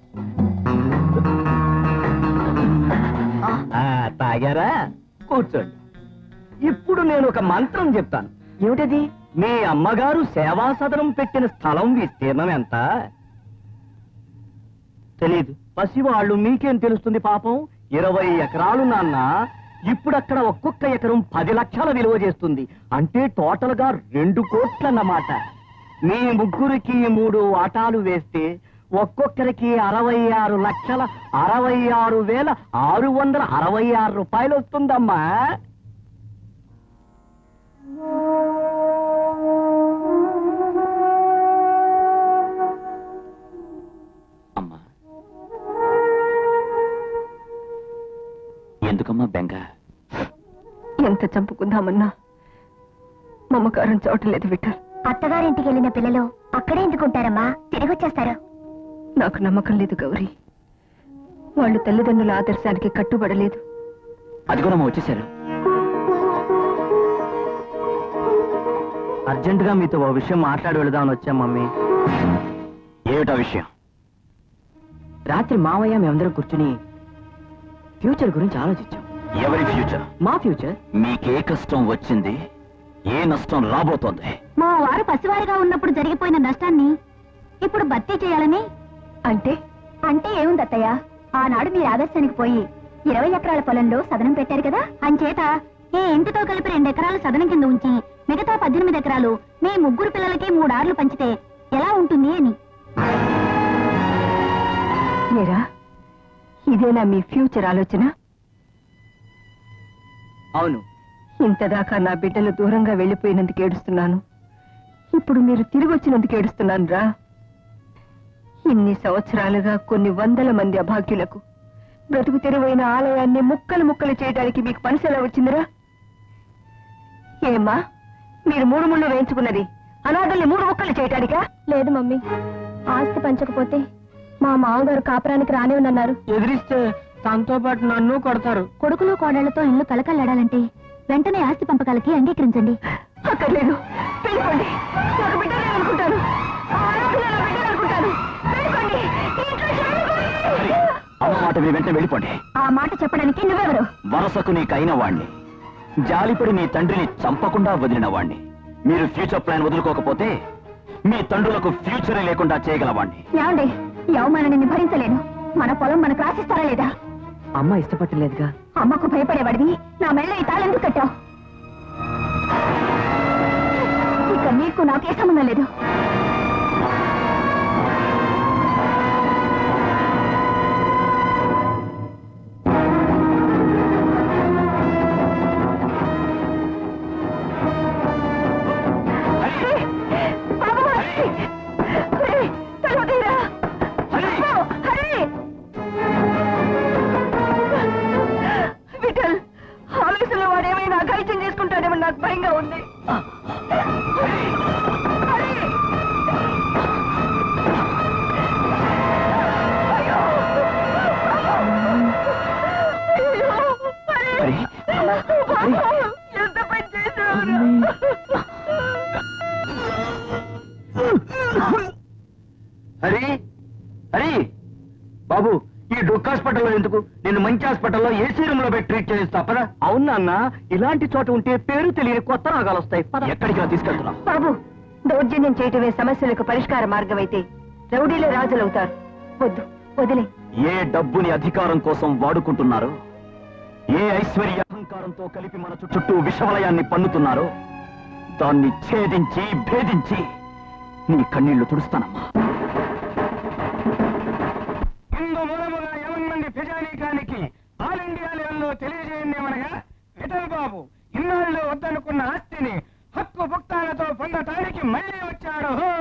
ఆ, తాగారా కూర్చోండి ఇప్పుడు నేను ఒక మంత్రం చెప్తాను ఏమిటది మీ అమ్మగారు సేవా సదనం పెట్టిన స్థలం విస్తీర్ణం ఎంత తెలీదు పసివాళ్ళు మీకేం తెలుస్తుంది పాపం ఇరవై ఎకరాలు నాన్న ఇప్పుడు అక్కడ ఒక్కొక్క ఎకరం పది లక్షల విలువ చేస్తుంది అంటే టోటల్ గా రెండు కోట్లన్నమాట మీ ముగ్గురికి మూడు వాటాలు వేస్తే ఒక్కొక్కరికి అరవై ఆరు లక్షల అరవై ఆరు వేల ఆరు వందల అరవై ఆరు రూపాయలు వస్తుందమ్మా అమ్మా ఎందుకమ్మా బెంగ ఎంత చంపుకుందామన్నా మమకారం చోటలేదు విఠల్ అత్తగారింటికి వెళ్ళిన పిల్లలు అక్కడే ఎందుకుంటారమ్మా తిరిగి వచ్చేస్తారు నాకు నమ్మకం లేదు గౌరీ వాళ్ళు తల్లిదండ్రుల ఆదర్శానికి కట్టుబడలేదు అదిగోనమ్మా వచ్చేసారు అర్జెంట్ గా మీతో ఓ విషయం మాట్లాడి వెళదామని వచ్చాం మమ్మీ ఏమిటా విషయం రాత్రి మావయ్య మేమందరం కూర్చుని ఫ్యూచర్ గురించి ఆలోచించాం ఎవరి ఫ్యూచర్ మా ఫ్యూచర్ మీకే కష్టం వచ్చింది ఏ నష్టం రాబోతోంది మా వారు పసివారిగా ఉన్నప్పుడు జరిగిపోయిన నష్టాన్ని ఇప్పుడు భర్తీ చేయాలని అంటే అంటే ఏముంది అత్తయ్య ఆనాడు మీరు ఆదర్శానికి పోయి ఇరవై ఎకరాల పొలంలో సదనం పెట్టారు కదా అంచేత ఈ ఇంటితో కలిపి రెండు ఎకరాల సదనం కింద ఉంచి మిగతా పద్దెనిమిది ఎకరాలు మీ ముగ్గురు పిల్లలకి మూడార్లు పంచితే ఎలా ఉంటుంది అని మీరా ఇదేనా మీ ఫ్యూచర్ ఆలోచన అవును ఇంతదాకా నా బిడ్డలు దూరంగా వెళ్ళిపోయినందుకు ఏడుస్తున్నాను ఇప్పుడు మీరు తిరిగి వచ్చినందుకు ఏడుస్తున్నాను రా ఇన్ని సంవత్సరాలుగా కొన్ని వందల మంది అభాగ్యులకు బ్రతుకు తెరువైన ఆలయాన్ని ముక్కలు ముక్కలు చేయడానికి మీకు మనసు ఎలా వచ్చిందిరా ఏమ్మా మీరు మూడు ముళ్ళు వేయించుకున్నది అనాథల్ని మూడు ముక్కలు చేయటానికా లేదు మమ్మీ ఆస్తి పంచకపోతే మా మామగారు కాపురానికి రానివ్వనన్నారు ఎదిరిస్తే తనతో పాటు నన్ను కొడతారు కొడుకులు కోడళ్లతో ఇల్లు కలకల్లాడాలంటే వెంటనే ఆస్తి పంపకాలకి అంగీకరించండి అక్కర్లేదు పెళ్ళికోండి నాకు బిడ్డలే అనుకుంటాను ఆ అనాథలు నా బిడ్డలు అనుకుంటాను పెళ్ళికోండి ఈ ఇంట్లో చేరుకోండి. అమ్మ మాట మీ వెంట వెళ్ళిపోండి ఆ మాట చెప్పడానికి నువ్వెవరు వరసకు నీకైన వాణ్ణి జాలిపడి నీ తండ్రిని చంపకుండా వదిలిన వాణ్ణి మీరు ఫ్యూచర్ ప్లాన్ వదులుకోకపోతే మీ తండ్రులకు ఫ్యూచరే లేకుండా చేయగలవాణ్ణి ఏమండి ఈ అవమానాన్ని భరించలేను మన పొలం మనకు రాసిస్తారా లేదా అమ్మ ఇష్టపట్టలేదుగా అమ్మకు భయపడేవాడివి నా మెళ్ళ ఈ తాళెందుకు కట్టావు ఇక నీకు నాకే సంబంధం లేదు బాబు, హరి! హరి, తలుపు తీయరా. బాబు, హరి! విఠల్ ఆవేశంలో వాడేమైనా అఘాయిత్యం చేసుకుంటాడేమో నాకు భయంగా ఉంది హరి! అయ్యో! అయ్యో! హరి! హరి! బాబు, ఎంత పని చేశావురా? హరి హరి బాబు ఈ డొక్ హాస్పిటల్లో ఎందుకు నేను మంచి హాస్పిటల్లో ఏసీ రూమ్ లో పెట్టి ట్రీట్ చేస్తా పదా అవునా అన్న ఇలాంటి చోట ఉంటే పేరు తెలియని కొత్త రాగాలు వస్తాయి పద. ఎక్కడికి తీసుకెళ్తున్నావు బాబు దౌర్జన్యం చేయటమే సమస్యలకు పరిష్కార మార్గం అయితే రౌడీలే రాజులవుతారు వద్దు వదిలే ఏ డబ్బుని అధికారం కోసం వాడుకుంటున్నారో ఏ ఐశ్వర్య అహంకారంతో కలిపి మన చుట్టూ విషవలయాన్ని పన్నుతున్నారో దాన్ని ఛేదించి భేదించి నీ కన్నీళ్లు తుడుస్తానమ్మా ఇందు మూలమున ఎవరి మంది ప్రజానీకానికి ఆల్ ఇండియా లెవెల్లో తెలియజేయమనగా విఠల్ బాబు ఇన్నాళ్ళు వద్దనుకున్న ఆస్తిని హక్కు భుక్తాలతో పొందటానికి మళ్ళీ వచ్చాడు హో!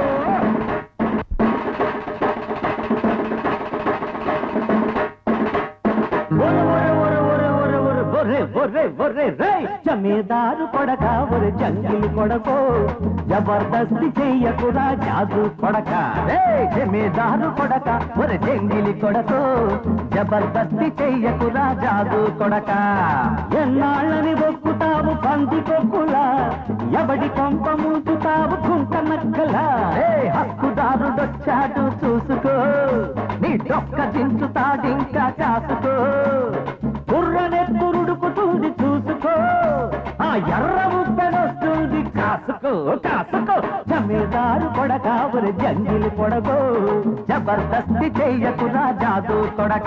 జమీదారు కొడక ఒరు జంగిలి కొడకో జబర్దస్తి చెయ్యకురా జాదు కొడక రే జమీదారు కొడక ఒరు జంగిలి కొడకో జబర్దస్తి చెయ్యకురా జాదు కొడక ఎన్నాళ్ళని ఒక్కుతావు పంది కొక్కులా ఎవడి కొంప ముంచుతావు కుంట నక్కలా రే హక్కుదారుడొచ్చాడు చూసుకో నీ డొక్క దించుతాడింకా కాసుకో కుర్రనెత్తురుడుకుతుంది చూసుకో ఆ ఎర్ర ముద్దనొస్తుంది కాసుకో కాసుకో జమీదారు కొడక ఒరి జంగిలి కొడగో జబర్దస్తి చెయ్యకురా జాదు కొడక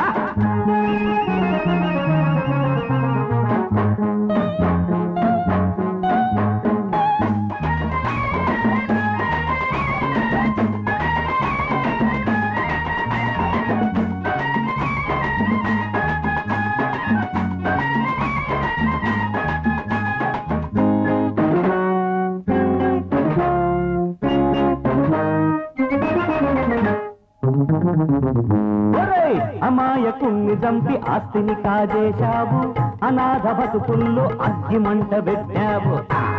ఒరేయ్ అమాయకుణ్ణి చంపి ఆస్తిని కాజేశావు అనాథ బతుకుల్లో అగ్గిమంట పెట్టావు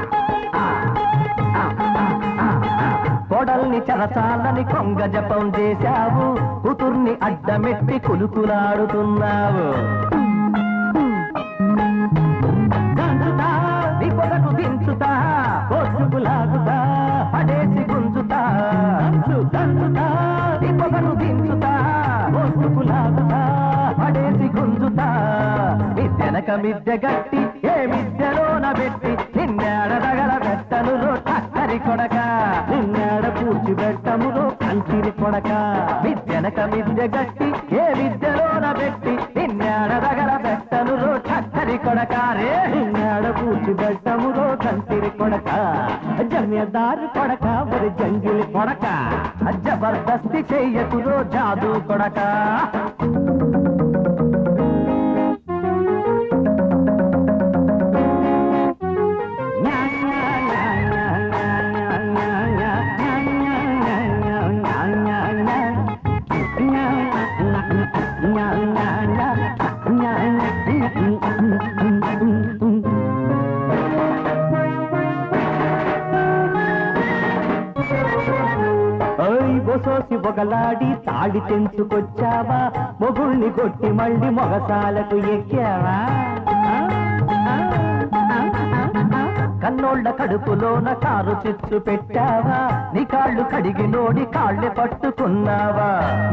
కొడల్ని చెరచాలని కొంగ జపం చేశావు కూతుర్ని అడ్డమెట్టి కులుకులాడుతున్నావు దంచుతా నీ పొగకు దించుతా కోర్టుకు వెనక మిద్దె గట్టి ఏ మిద్దెలోన పెట్టి నిన్నేడ దగల పెట్టను రో టక్కరి కొడక నిన్నేడ పూడ్చి పెట్టమురో కంచిరి కొడక మిద్దెనక మిద్దె గట్టి ఏ మిద్దెలోన పెట్టి నిన్నేడ దగల పెట్టను రో టక్కరి కొడక రే నిన్నేడ పూడ్చి పెట్టమురో కంచిరి కొడక జమీదారు కొడక మరి జంగిలి కొడక జబర్దస్తి చెయ్యకురో జాదు కొడక ఓయ్ బొసోసి బొగలాడి తాడి తెంచుకొచ్చావా మొగుల్ని కొట్టి మళ్ళీ మొగసాలకు ఎక్కావా కన్నోళ్ళ కడుపులోన కారు చిచ్చు పెట్టావా నీ కాళ్ళు కడిగి నోడి కాళ్ళె పట్టుకున్నావా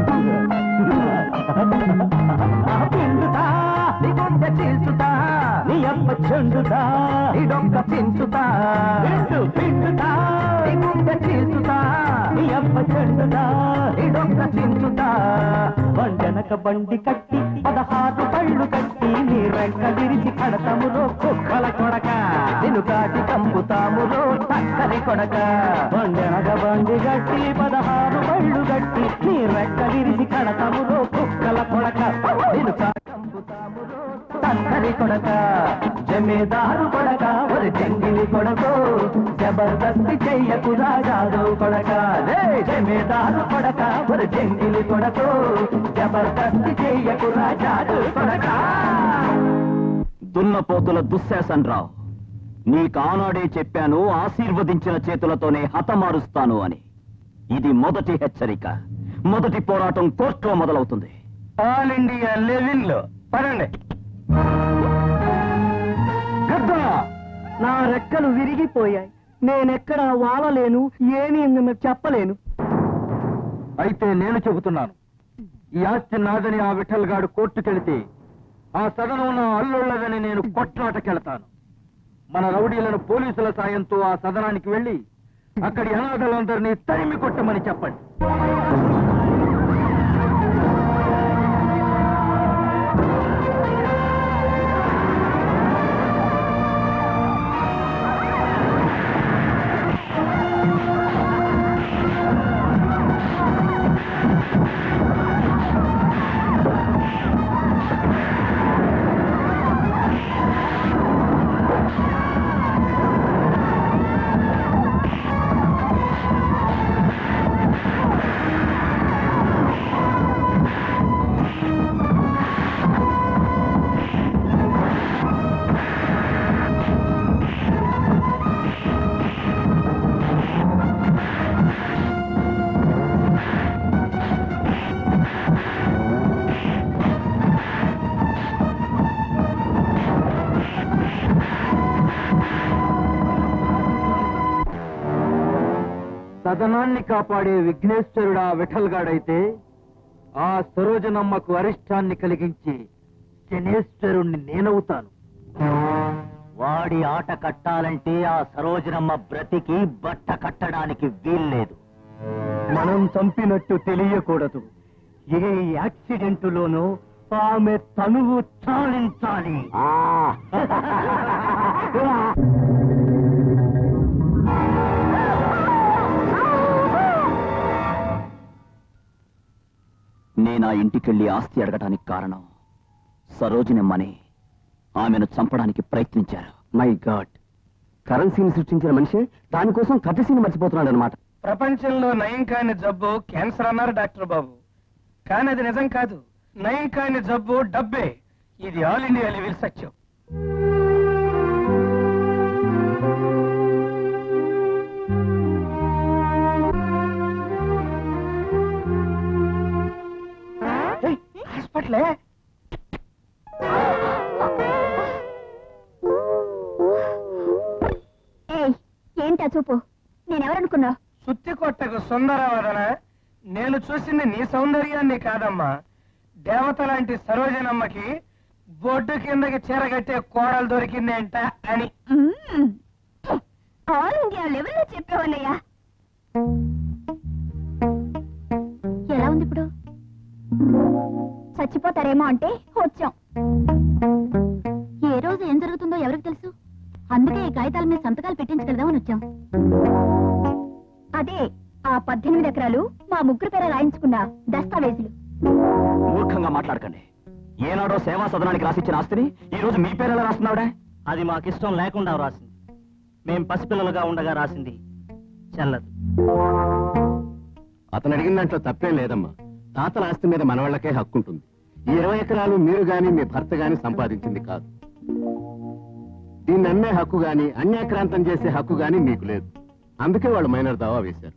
పిండుతా నీ గుండె చీల్చుతా నీ అమ్మ చెండుతా నీ డొక్క పించుతా పిండు పిండుతా నీ గుండె చీల్చుతా నీ అమ్మ చెండుతా నీ డొక్క చించుతా బండెనక బండి కట్టి పదహారు పళ్ళు కట్టి నీ రెక్క విరిచి కడతములో కుక్కల కొడక నిన్ను కాటి కంపుతాములో తక్కరి కొడక బండెనక బండి కట్టి పదహారు పళ్ళు కట్టి నీ రెక్క విరిచి కడతములో కుక్కల కొడక నిన్ను కాటి కంపుతాములో తక్కరి కొడక జమీదారు కొడక ఒక జంగిలి కొడకో జబర్దస్తి చెయ్యకు రాజాదు కొడక రే జమీదారు కొడక ఒక జంగిలి కొడకో జబర్దస్తి చెయ్యకు రాజాదు కొడక దున్నపోతుల దుశ్శాసన్ రావు నీకు ఆనాడే చెప్పాను ఆశీర్వదించిన చేతులతోనే హతమారుస్తాను అని ఇది మొదటి హెచ్చరిక మొదటి పోరాటం కోర్టులో మొదలవుతుంది ఆల్ ఇండియా లెవెల్లో పదండి నా రెక్కలు విరిగిపోయాయి నేనెక్కడా వాలలేను ఏమీ నిన్ను చెప్పలేను అయితే నేను చెబుతున్నాను ఈ ఆస్తి నాదని ఆ విఠల్ గాడు కోర్టుకెళితే ఆ సదనం నా అల్లుళ్ళదని నేను కొట్లాటకెళ్తాను మన రౌడీలను పోలీసుల సాయంతో ఆ సదనానికి వెళ్లి అక్కడి అనాథలందరినీ తరిమి కొట్టమని చెప్పండి సదనాన్ని కాపాడే విఘ్నేశ్వరుడు ఆ విఠల్ గాడైతే ఆ సరోజనమ్మకు అరిష్టాన్ని కలిగించి శనేశ్వరుణ్ణి నేనవుతాను వాడి ఆట కట్టాలంటే ఆ సరోజనమ్మ బ్రతికి బట్ట కట్టడానికి వీల్లేదు మనం చంపినట్టు తెలియకూడదు ఏ యాక్సిడెంటులోనూ ఆమె తనువు చాలించాలి నేను ఆ ఇంటికెళ్ళి ఆస్తి అడగటానికి కారణం సరోజినమ్మని ఆమెను చంపడానికి ప్రయత్నించారు మై గాడ్ కరెన్సీని సృష్టించిన మనిషి దానికోసం కథసీని మర్చిపోతున్నాడు అనమాట ప్రపంచంలో నయం కాని జబ్బు క్యాన్సర్ అన్నారు డాక్టర్ బాబు కానీ అది నిజం కాదు నయం కాని జబ్బు డబ్బే ఇది ఆల్ ఇండియా లెవెల్ సత్యం హాస్పిటలే ఏయ్ ఏంటా చూపు నేనెవరనుకున్నావు సుత్తి కొట్టకు సుందరవదన నేను చూసింది నీ సౌందర్యాన్ని కాదమ్మా దేవత లాంటి సరోజనమ్మకి బొడ్డు కిందకి చీర కట్టే కోడలు దొరికిందేంట అని మ్మ్. ఆల్ ఇండియా లెవెల్లో చెప్పేవన్నయ్యా ఎలా ఉంది ఇప్పుడు చచ్చిపోతారేమో అంటే వచ్చాం ఏ రోజు ఏం జరుగుతుందో ఎవరికి తెలుసు అందుకే ఈ కాగితాల మీద సంతకాలు పెట్టించగలదామని వచ్చాం అదే ఆ పద్దెనిమిది ఎకరాలు మా ముగ్గురు పేర రాయించుకున్న దస్తావేజులు మూర్ఖంగా మాట్లాడకండి ఏనాడో సేవా సదనానికి రాసిచ్చిన ఆస్తిని ఈ రోజు మీ పేరు ఎలా రాస్తున్నావుడా అది మాకిష్టం లేకుండా రాసింది మేం పసిపిల్లలుగా ఉండగా రాసింది చెల్లదు అతను అడిగిన దాంట్లో తప్పేం లేదమ్మా తాతల ఆస్తి మీద మనవాళ్లకే హక్కు ఉంటుంది ఈ ఇరవై ఎకరాలు మీరు గాని మీ భర్త గాని సంపాదించింది కాదు దీన్ని అమ్మే హక్కు గాని అన్యాక్రాంతం చేసే హక్కు గాని మీకు లేదు అందుకే వాళ్ళు మైనర్ దావా వేశారు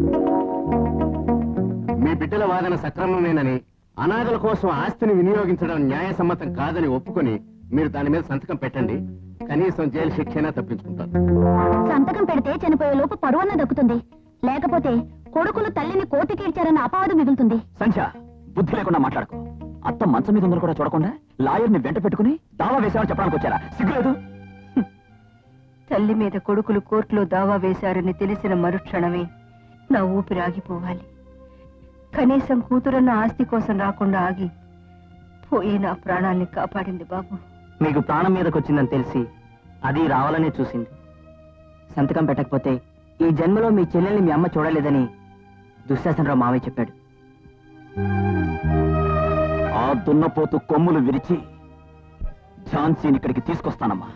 మీ బిడ్డల వాదన సక్రమమేనని అనాథల కోసం ఆస్తిని వినియోగించడం న్యాయసమ్మతం కాదని ఒప్పుకొని మీరు దాని మీద సంతకం పెట్టండి కనీసం జైలు శిక్షైనా తప్పించుకుంటారు సంతకం పెడితే చనిపోయే లోపు పరువన్న దక్కుతుంది లేకపోతే కొడుకులు తల్లిని కోర్టుకీడ్చారన్న అపవాదం మిగులుతుంది సంధ్య బుద్ధి లేకుండా మాట్లాడకు అత్త మంచం మీద ఉందని కూడా చూడకుండా లాయర్ని వెంట పెట్టుకుని దావా వేసామని చెప్పడానికి వచ్చారా సిగ్గులేదు తల్లి మీద కొడుకులు కోర్టులో దావా వేశారని తెలిసిన మరుక్షణమే నా ఊపిరి ఆగిపోవాలి కనీసం కూతురన్న ఆస్తి కోసం రాకుండా ఆగి పోయి నా ప్రాణాల్ని కాపాడింది బాబు మీకు ప్రాణం మీదకి వచ్చిందని తెలిసి అది రావాలనే చూసింది సంతకం పెట్టకపోతే ఈ జన్మలో మీ చెల్లెల్ని మీ అమ్మ చూడలేదని దుశ్శాసనరావు మావయ్య చెప్పాడు ఆ దున్నపోతు కొమ్ములు విరిచి ఝాన్సీని ఇక్కడికి తీసుకొస్తానమ్మా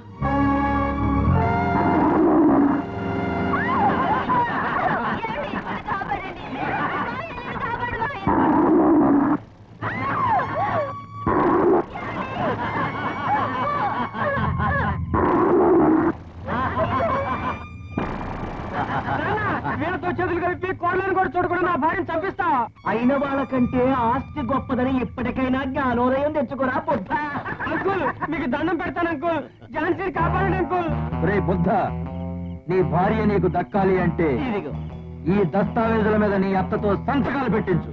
వీళ్ళతో చేతులు కలిపి కోడలను కూడా చూడకుండా నా భార్యను చంపిస్తా అయిన వాళ్ళకంటే ఆస్తి గొప్పదని ఇప్పటికైనా జ్ఞానోదయం తెచ్చుకోరా బుద్ధ అంకుల్ మీకు దండం పెడతాను అంకుల్ ఝాన్సీని కాపాడండి అంకుల్ రే బుద్ధ నీ భార్య నీకు దక్కాలి అంటే ఇదిగో ఈ దస్తావేజుల మీద నీ అత్తతో సంతకాలు పెట్టించు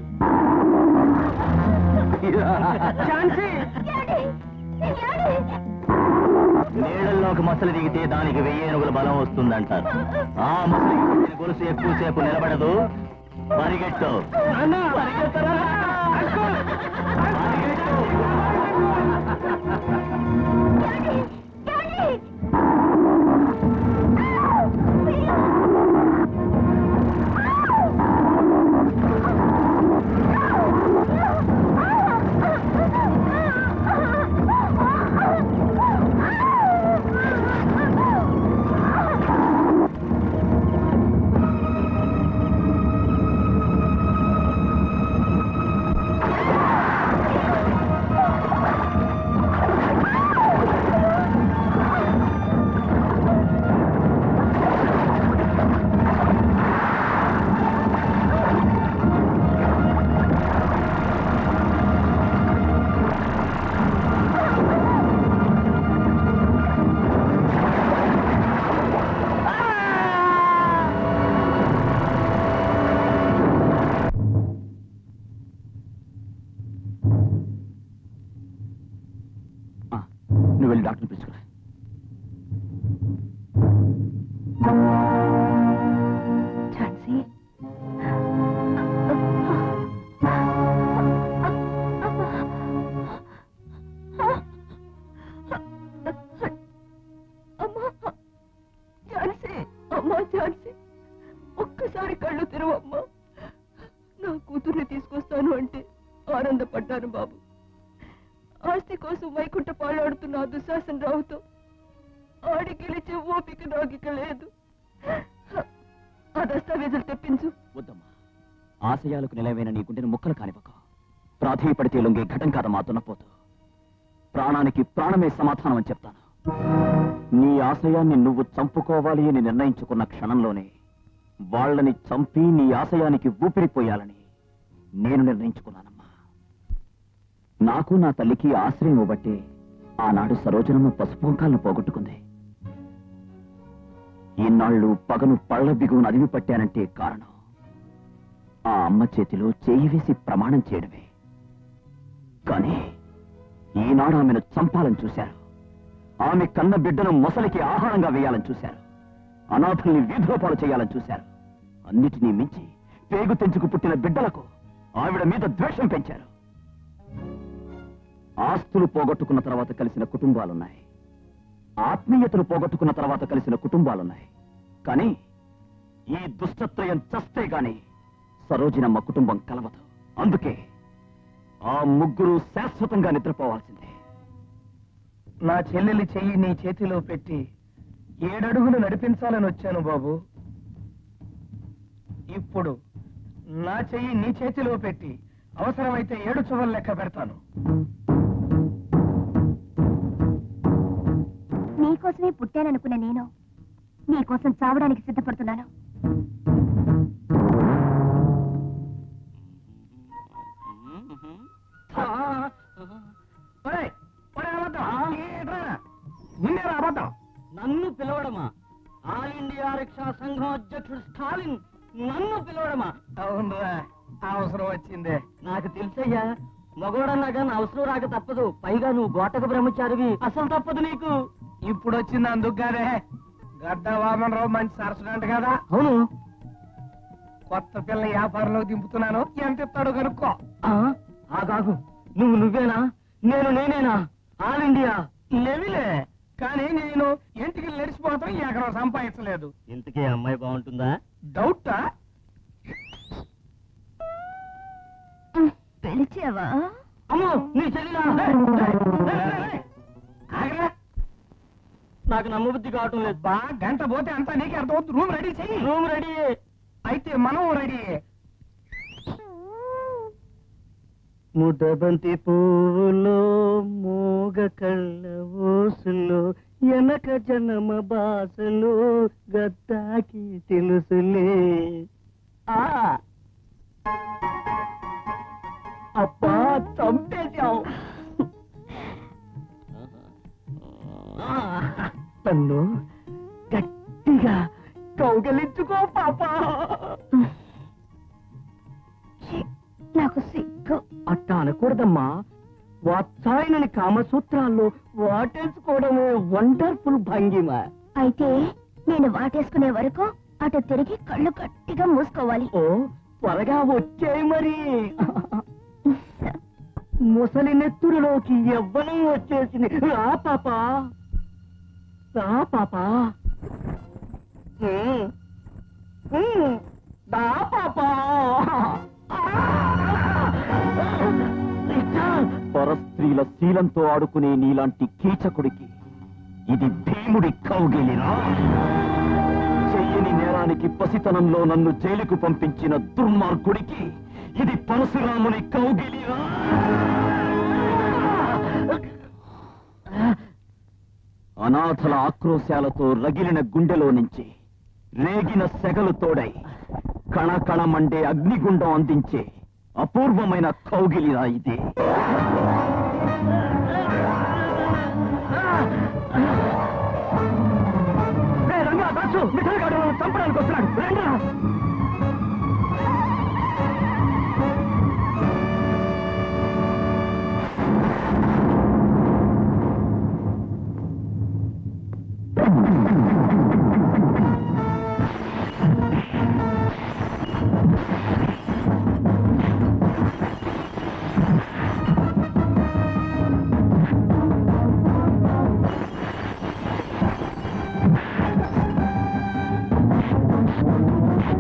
ఝాన్సీ నీళ్ళల్లోకి మసలు దిగితే దానికి వెయ్యి ఏనుగుల బలం వస్తుందంటారు ఆ మసలికి పట్టిన గొలుసు ఎక్కువసేపు నిలబడదు పరిగెట్టు అన్న పరిగెత్తరా అంకుల్ ఆ, నువ్వు వెళ్ళి డాక్టర్ పిలుచుకురా ఝాన్సీ ఝాన్సీ అమ్మా ఝాన్సీ ఒక్కసారి కళ్ళు తెరవమ్మా నా కూతుర్ని తీసుకొస్తాను అంటే ఆనందపడ్డాను బాబు ఆస్తి కోసం వైకుంఠ పాలాడుతున్న ఆ దుశ్శాసన రావుతో ఆడి గెలిచే ఓపిక నాకిక లేదు ఆ దస్తావేజులు తెప్పించు వద్దమ్మా ఆశయాలకు నిలవైన నీ గుండెను ముక్కలు కానివ్వక ప్రాధేయపడితే లొంగే ఘటం కాదమ్మా దున్నపోతు ప్రాణానికి ప్రాణమే సమాధానం అని చెప్తాను నీ ఆశయాన్ని నువ్వు చంపుకోవాలి అని నిర్ణయించుకున్న క్షణంలోనే వాళ్ళని చంపి నీ ఆశయానికి ఊపిరిపోయాలని నేను నిర్ణయించుకున్నానమ్మా నాకు నా తల్లికి ఆశ్రయం ఇవ్వబట్టి ఆనాడు సరోజనమ్మ పసుపుంకాలను పోగొట్టుకుంది ఇన్నాళ్ళు పగను పళ్ళ బిగువును అదిమి పట్టానంటే కారణం ఆ అమ్మ చేతిలో చేయి వేసి ప్రమాణం చేయడమే కానీ ఈనాడు ఆమెను చంపాలని చూశారు ఆమె కన్న బిడ్డను మొసలికి ఆహారంగా వేయాలని చూశారు అనాథల్ని వీధిలో పాలు చేయాలని చూశారు అన్నిటినీ మించి పేగు తెంచుకు పుట్టిన బిడ్డలకు ఆవిడ మీద ద్వేషం పెంచారు ఆస్తులు పోగొట్టుకున్న తర్వాత కలిసిన కుటుంబాలున్నాయి ఆత్మీయతలు పోగొట్టుకున్న తర్వాత కలిసిన కుటుంబాలున్నాయి కానీ ఈ దుష్టత్రయం చస్తే గాని సరోజినమ్మ కుటుంబం కలవదు అందుకే ఆ ముగ్గురు శాశ్వతంగా నిద్రపోవాల్సిందే నా చెల్లెలి చెయ్యి నీ చేతిలో పెట్టి ఏడడుగులు నడిపించాలని వచ్చాను బాబు ఇప్పుడు నా చెయ్యి నీ చేతిలో పెట్టి అవసరమైతే ఏడు చువలు లెక్క పెడతాను నీకోసమే పుట్టాననుకున్న నేను నీకోసం చావడానికి సిద్ధపడుతున్నాను ఒరేయ్, ఒరేయ్ అబద్ధం. ఏంట్రా? నిన్నేరా అబద్ధం నన్ను పిలవడమా ఆల్ ఇండియా రిక్షా సంఘం అధ్యక్షుడు స్టాలిన్ నన్ను పిలవడమా అవునరా అవసరం వచ్చిందే నాకు తెలుసయ్యా మగోడన్నాక నా అవసరం రాక తప్పదు పైగా నువ్వు గోటక బ్రహ్మచారివి అసలు తప్పదు నీకు ఇప్పుడు వచ్చింది అందుకు కాదే గడ్డ వామనరావు మంచి సరసడంట కదా అవును కొత్త పిల్ల వ్యాపారంలో దింపుతున్నాను ఎంత ఇస్తాడో కనుక్కో ఆ, ఆగాగు నువ్వు నువ్వేనా నేను నేనేనా ఆల్ ఇండియా లేవిలే కానీ నేను ఇంటికి లెడిసిపోతాం ఎకరం సంపాదించలేదు ఇంతకీ అమ్మాయి బాగుంటుందా డౌటా పిలిచావా అమ్మో నీ చెల్లినా ఆగరా నాకు నమ్మబుద్ధి కావటం లేదు బా గంట పోతే అంతా నీకే అర్థమవుతుంది రూమ్ రెడీ చెయ్యి రూమ్ రెడీ అయితే మనం రెడీ ముదబంతి పువ్వులో మోగ కళ్ళ ఊసులో ఎనక జనమ బాసలో గద్దాకి తెలుసులే ఆ అబ్బా చంపేశావు నన్ను గట్టిగా కౌగలించుకో పాపా నాకు సిగ్గు అట్టా అనకూడదమ్మా వాత్సాయనని కామసూత్రాల్లో వాటేసుకోవడమే వండర్ఫుల్ భంగిమ అయితే నేను వాటేసుకునే వరకు అటు తిరిగి కళ్ళు గట్టిగా మూసుకోవాలి ఓ త్వరగా వచ్చేయి మరి ముసలి నెత్తురులోకి ఎవ్వనం వచ్చేసింది రా పాపా రా పాపా ఉమ్. ఉమ్. రా పాపా పరస్త్రీల శీలంతో ఆడుకునే నీలాంటి కీచకుడికి ఇది భీముడి కౌగిలిరా చెయ్యని నేరానికి పసితనంలో నన్ను జైలుకు పంపించిన దుర్మార్గుడికి ఇది పరశురాముని కౌగిలిరా అనాథల ఆక్రోశాలతో రగిలిన గుండెలో నుంచి రేగిన సెగలు తోడై కణకణమండే అగ్నిగుండం అందించే అపూర్వమైన కౌగిలిరా ఇది చంపడానికి వస్తున్నాడు రండిరా. ఆ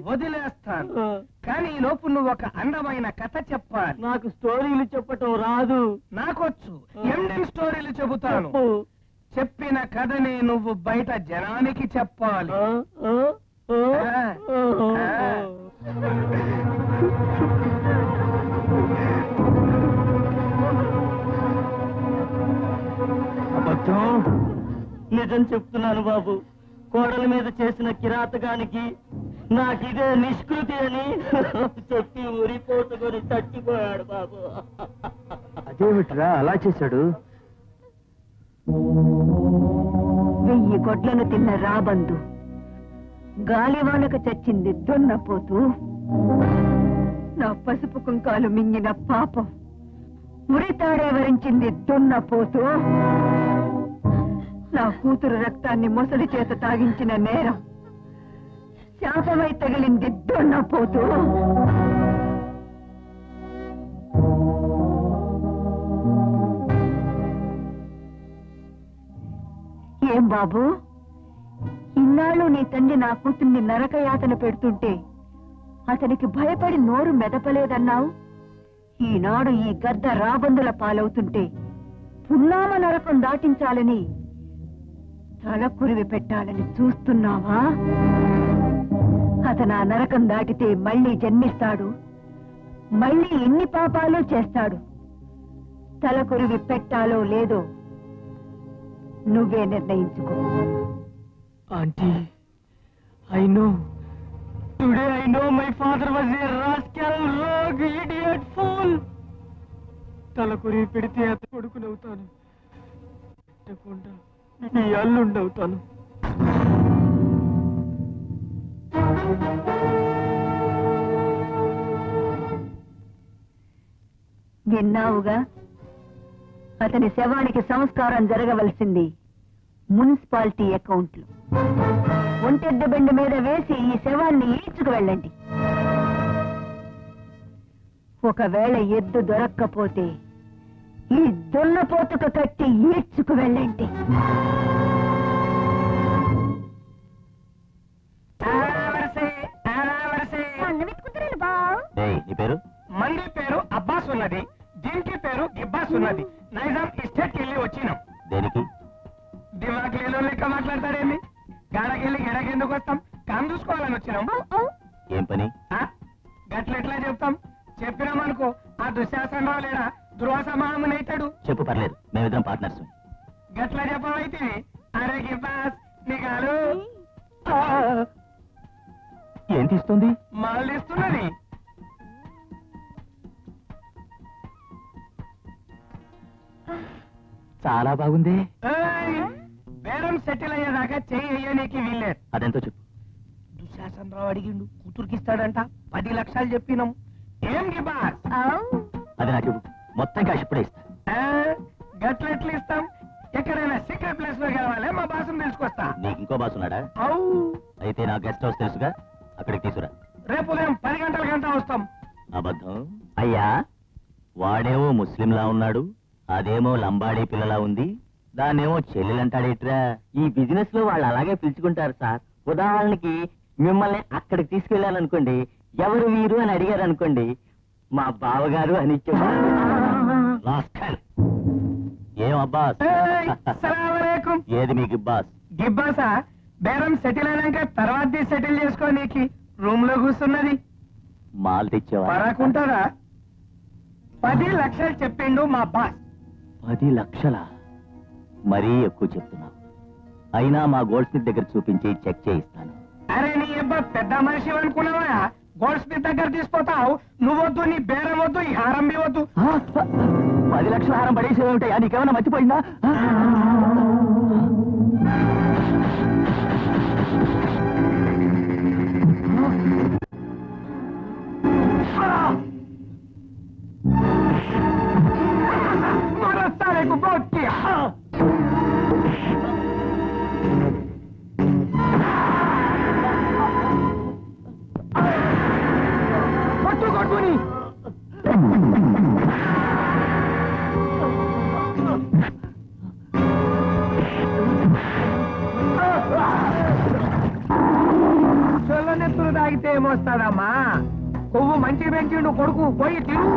వదిలేస్తాను కానీ ఈ లోపు నువ్వు ఒక అందమైన కథ చెప్పాలి నాకు స్టోరీలు చెప్పటం రాదు నాకొచ్చు ఎండి స్టోరీలు చెబుతాను చెప్పిన కథని నువ్వు బయట జనానికి చెప్పాలి ఆ, ఆ. అబద్ధం నిజం చెప్తున్నాను బాబు కోడల మీద చేసిన కిరాతకానికి నాకిదే నిష్కృతి అని చెప్పి ఉరిపోసుకొని తట్టిపోయాడు బాబు అదేమిట్రా అలా చేశాడు వెయ్యి గొడ్లను తిన్న రాబందు గాలివానకు చచ్చింది దున్నపోతూ నా పసుపు కుంకాలు మింగిన పాపం ఉరితాడే వరించింది దున్నపోతూ నా కూతురు రక్తాన్ని మొసలి చేత తాగించిన నేరం శాపమై తగిలింది దున్నపోతూ ఏం బాబు ఇన్నాళ్ళు నీ తండ్రి నా కూతుర్ని నరకయాతన పెడుతుంటే అతనికి భయపడి నోరు మెదపలేదన్నావు ఈనాడు ఈ గద్ద రాబందుల పాలవుతుంటే పున్నామ నరకం దాటించాలని తల కురివి పెట్టాలని చూస్తున్నావా అతను ఆ నరకం దాటితే మళ్ళీ జన్మిస్తాడు మళ్ళీ ఎన్ని పాపాలు చేస్తాడు తల కురివి పెట్టాలో లేదో నువ్వే నిర్ణయించుకో aunty I know today I know my father was a rascal rogue idiot fool తలకొరి పెడితే అత కొడుకునవుతాను పెట్టకుండా నీ అల్లుండవుతాను విన్నావుగా అతని శవానికి సంస్కారం జరగవలసింది మున్సిపాలిటీ అకౌంట్లో ఒంటెద్దు బెండ మీద వేసి ఈ శవాన్ని ఈడ్చుకు వెళ్ళండి ఒకవేళ ఎద్దు దొరక్కపోతే ఈ దున్నపోతుకు కట్టి ఈడ్చుకు వెళ్ళండి ఆరావరసే, ఆరావరసే. ఏయ్, నీ పేరు మంది పేరు అబ్బాస్ ఉన్నది దీనికి పేరు గిబ్బాస్ ఉన్నది నైజాం ఎస్టేట్ కి వెళ్ళి వచ్చినాం దేనికి దిమాగ్ లేలో లెక్క మాట్లాడతాడేమి గాడకెళ్ళి గడకెందుకు వస్తాం కామ్ చూసుకోవాలని వచ్చినాం ఏం పని ఆ? గట్లెట్లా చెప్తాం చెప్పినామనుకో ఆ దుశ్శాసనరావు లేడా దుర్వాస మహాముని అవుతాడు చెప్పు పర్లేదు మేమిద్దరం పార్ట్నర్స్ గట్ల చెప్పవైతే అరే గిబ్బాస్ నీకాలు ఏం తీస్తుంది మళ్ళీ ఇస్తున్నది చాలా బాగుంది ఏయ్! బేరం సెటిల్ అయ్యేదాకా చెయ్యి అయ్యనీకి వీల్లేదు అదెంతో చెప్పు దుశ్శాసనరావు అడిగిండు కూతురికి ఇస్తాడంట పది లక్షలు చెప్పినాం ఏం గిబాస్ అది నాకు ఇవ్వు. మొత్తం క్యాష్ ఇప్పుడే ఇస్తా ఆ, గట్లెట్లు ఇస్తాం ఎక్కడైనా సీక్రెట్ ప్లేస్ లో కావాలి మా బాసును తెలుసుకొస్తా నీకు ఇంకో బాస్ ఉన్నాడా అవు అయితే నా గెస్ట్ హౌస్ తెలుసుగా అక్కడికి తీసుకురా రేపు ఉదయం పది గంటల గంట వస్తాం అబద్ధం అయ్యా వాడేమో ముస్లింలా ఉన్నాడు అదేమో లంబాడీ పిల్లలా ఉంది దాన్నేమో చెల్లెలంటాడేట్రా ఈ బిజినెస్ లో వాళ్ళు అలాగే పిలుచుకుంటారు సార్ ఉదాహరణకి మిమ్మల్ని అక్కడికి తీసుకెళ్ళాలనుకోండి ఎవరు వీరు అని అడిగారు అనుకోండి మా బావగారు అని చెప్పారు రాస్కల్. ఏం అబ్బాస్ ఏయ్, సలామలేకుం. ఏది మీకు ఇబ్బాస్ గిబ్బాసా బేరం సెటిల్ అయినాక తర్వాత సెటిల్ చేసుకో నీకి రూమ్ లో కూర్చున్నది మాల్ తెచ్చేవా పరాకుంటారా పది లక్షలు చెప్పిండు మా బాస్ పది లక్షల మరీ ఎక్కువ చెప్తున్నావు అయినా మా గోల్డ్ స్మిత్ దగ్గర చూపించి చెక్ చేయిస్తాను అరే నీ అబ్బా పెద్ద మనిషి అనుకున్నావా గోల్డ్ స్మిత్ దగ్గర తీసుకుపోతావు నువ్వొద్దు నీ బేరం వద్దు ఈ హారం బి వద్దు ఆ, పది లక్షల హారం పడేసేమిటా నీకేమైనా మర్చిపోయిందా ఆ? మరొస్తారే గుబ్బొత్తి. కొట్టు కొట్టుని తాగితే ఏమొస్తాదమ్మా కొవ్వు మంచి పెంచిండు కొడుకు పోయి తిరు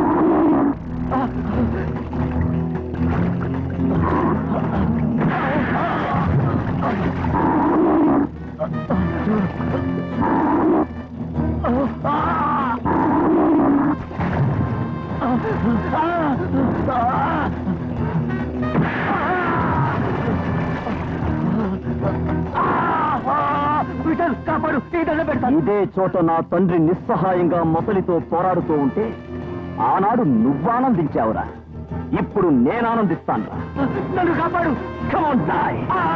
కాపాడు ఇదే చోట నా తండ్రి నిస్సహాయంగా మొసలితో పోరాడుతూ ఉంటే ఆనాడు నువ్వానందించావురా ఇప్పుడు నేను ఆనందిస్తానురా నన్ను కాపాడు Come on, die.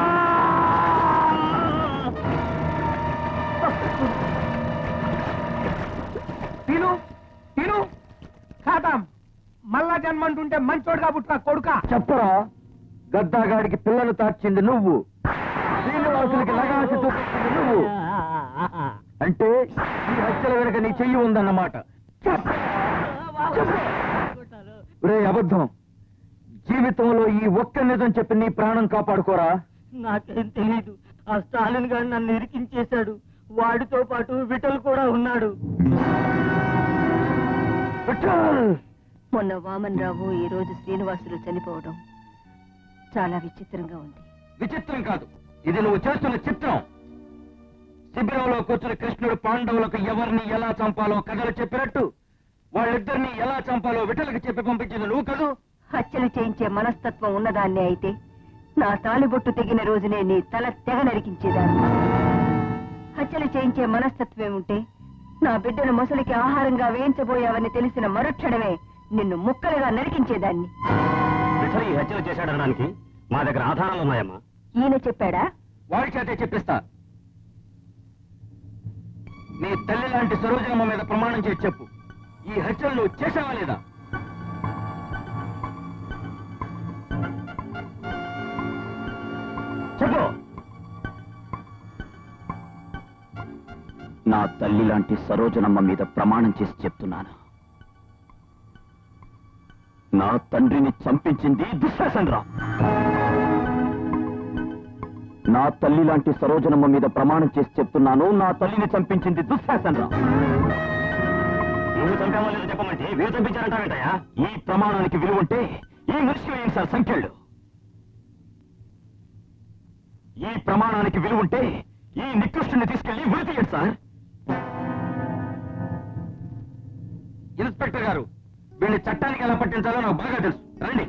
తిను తిను ఖాతాం మళ్ళా జన్మంటుంటే మంచోడుగా పుట్టుక కొడుక చెప్పరా గద్దాగాడికి పిల్లలు తాచింది నువ్వు శ్రీనివాసులకి లగాసి చూపించింది నువ్వు అంటే ఈ హత్యల వెనక నీ చెయ్యి ఉందన్నమాట చెప్పు. చెప్పు. ఒరే అబద్ధం జీవితంలో ఈ ఒక్క నిజం చెప్పి నీ ప్రాణం కాపాడుకోరా నాకేం తెలీదు ఆ స్టాలిన్ గారు నన్ను ఇరికించేశాడు వాడితో పాటు విటల్ కూడా ఉన్నాడు విఠల్! మొన్న వామన్ రావు ఈ రోజు శ్రీనివాసులు చనిపోవడం చాలా విచిత్రంగా ఉంది విచిత్రం కాదు ఇది నువ్వు చేస్తున్న చిత్రం శిబిరంలో కూర్చుని కృష్ణుడు పాండవులకు ఎవరిని ఎలా చంపాలో కథలు చెప్పినట్టు వాళ్ళిద్దరిని ఎలా చంపాలో విఠలకి చెప్పి పంపించింది నువ్వు కదూ హత్యలు చేయించే మనస్తత్వం ఉన్నదాన్నే అయితే నా తాలిబొట్టు తెగిన రోజునే నీ తల తెగ నరికించేదాన్ని హత్యలు చేయించే మనస్తత్వమే ఉంటే నా బిడ్డను మొసలికి ఆహారంగా వేయించబోయావని తెలిసిన మరుక్షణమే నిన్ను ముక్కలుగా నరికించేదాన్ని విఠల్ ఈ హత్యలు చేశాడనడానికి మా దగ్గర ఆధారాలు ఉన్నాయమ్మా ఈయన చెప్పాడా వాడి చేతే చెప్పిస్తా నీ తల్లి లాంటి సరోజనమ్మ మీద ప్రమాణం చేసి చెప్పు ఈ హత్యలు నువ్వు చేసావా లేదా చెప్పు నా తల్లి లాంటి సరోజనమ్మ మీద ప్రమాణం చేసి చెప్తున్నాను నా తండ్రిని చంపించింది దుశ్శాసనరా నా తల్లి లాంటి సరోజనమ్మ మీద ప్రమాణం చేసి చెప్తున్నాను నా తల్లిని చంపించింది దుశ్శాసనరా నువ్వు చంపావో లేదో చెప్పమంటే వీరు చంపించారంటావేంటయ్యా ఈ ప్రమాణానికి విలువ ఉంటే ఈ మనిషి ఏంటి సార్ సంఖ్యలు ఈ ప్రమాణానికి విలువ ఉంటే ఈ నికృష్టుని తీసుకెళ్లి ఉరి తీయండి సార్ ఇన్స్పెక్టర్ గారు వీళ్ళని చట్టానికి ఎలా పట్టించాలో నాకు బాగా తెలుసు రండి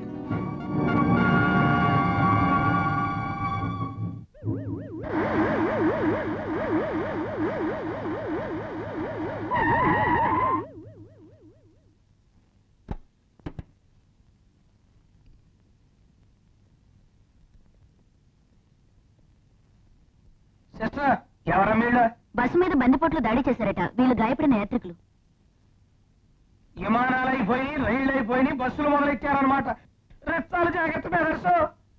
సిస్టర్ ఎవరమ్మ వీళ్ళు బస్సు మీద బందిపోట్లు దాడి చేశారట వీళ్ళు గాయపడిన యాత్రికులు విమానాలు అయిపోయి రైళ్లు అయిపోయి బస్సులు మొదలెట్టారనమాట రెచ్చాలు జాగ్రత్త బెదర్సు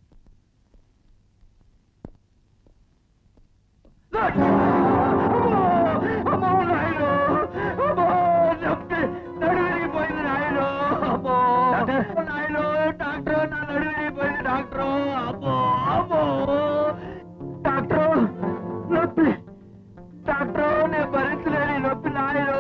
అమ్మో నాయను అమ్మో నొప్పి నడు విరిగిపోయింది నాయను అమ్మో నాయను డాక్టర్ నా నడు విరిగిపోయింది డాక్టర్ అమ్మో అమ్మో డాక్టర్ నొప్పి డాక్టర్ నేను భరించలేని నొప్పి నాయను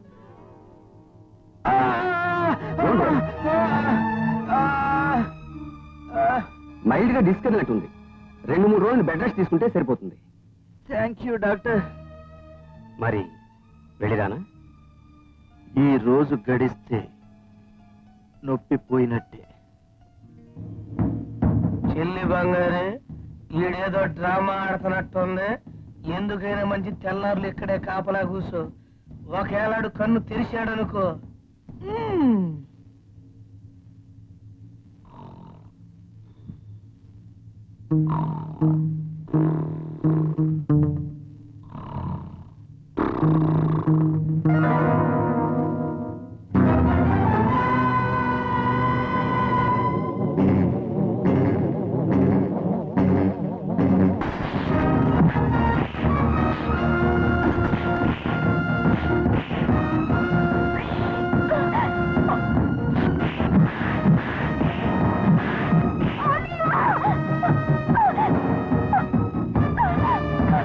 మైల్డ్ గా డిస్కనెక్ట్ రెండు మూడు రోజులు బెడ్ రెస్ట్ తీసుకుంటే సరిపోతుంది థ్యాంక్ యూ డాక్టర్ మరి వెళ్ళిరానా ఈ రోజు గడిస్తే నొప్పి పోయినట్టే చెల్లి బంగారే ఈడేదో డ్రామా ఆడుతున్నట్టుంది ఎందుకైనా మంచి తెల్లారులు ఇక్కడే కాపలా కూసో ఒకేలాడు కన్ను తెరిచాడనుకో మ్మ్. ఆ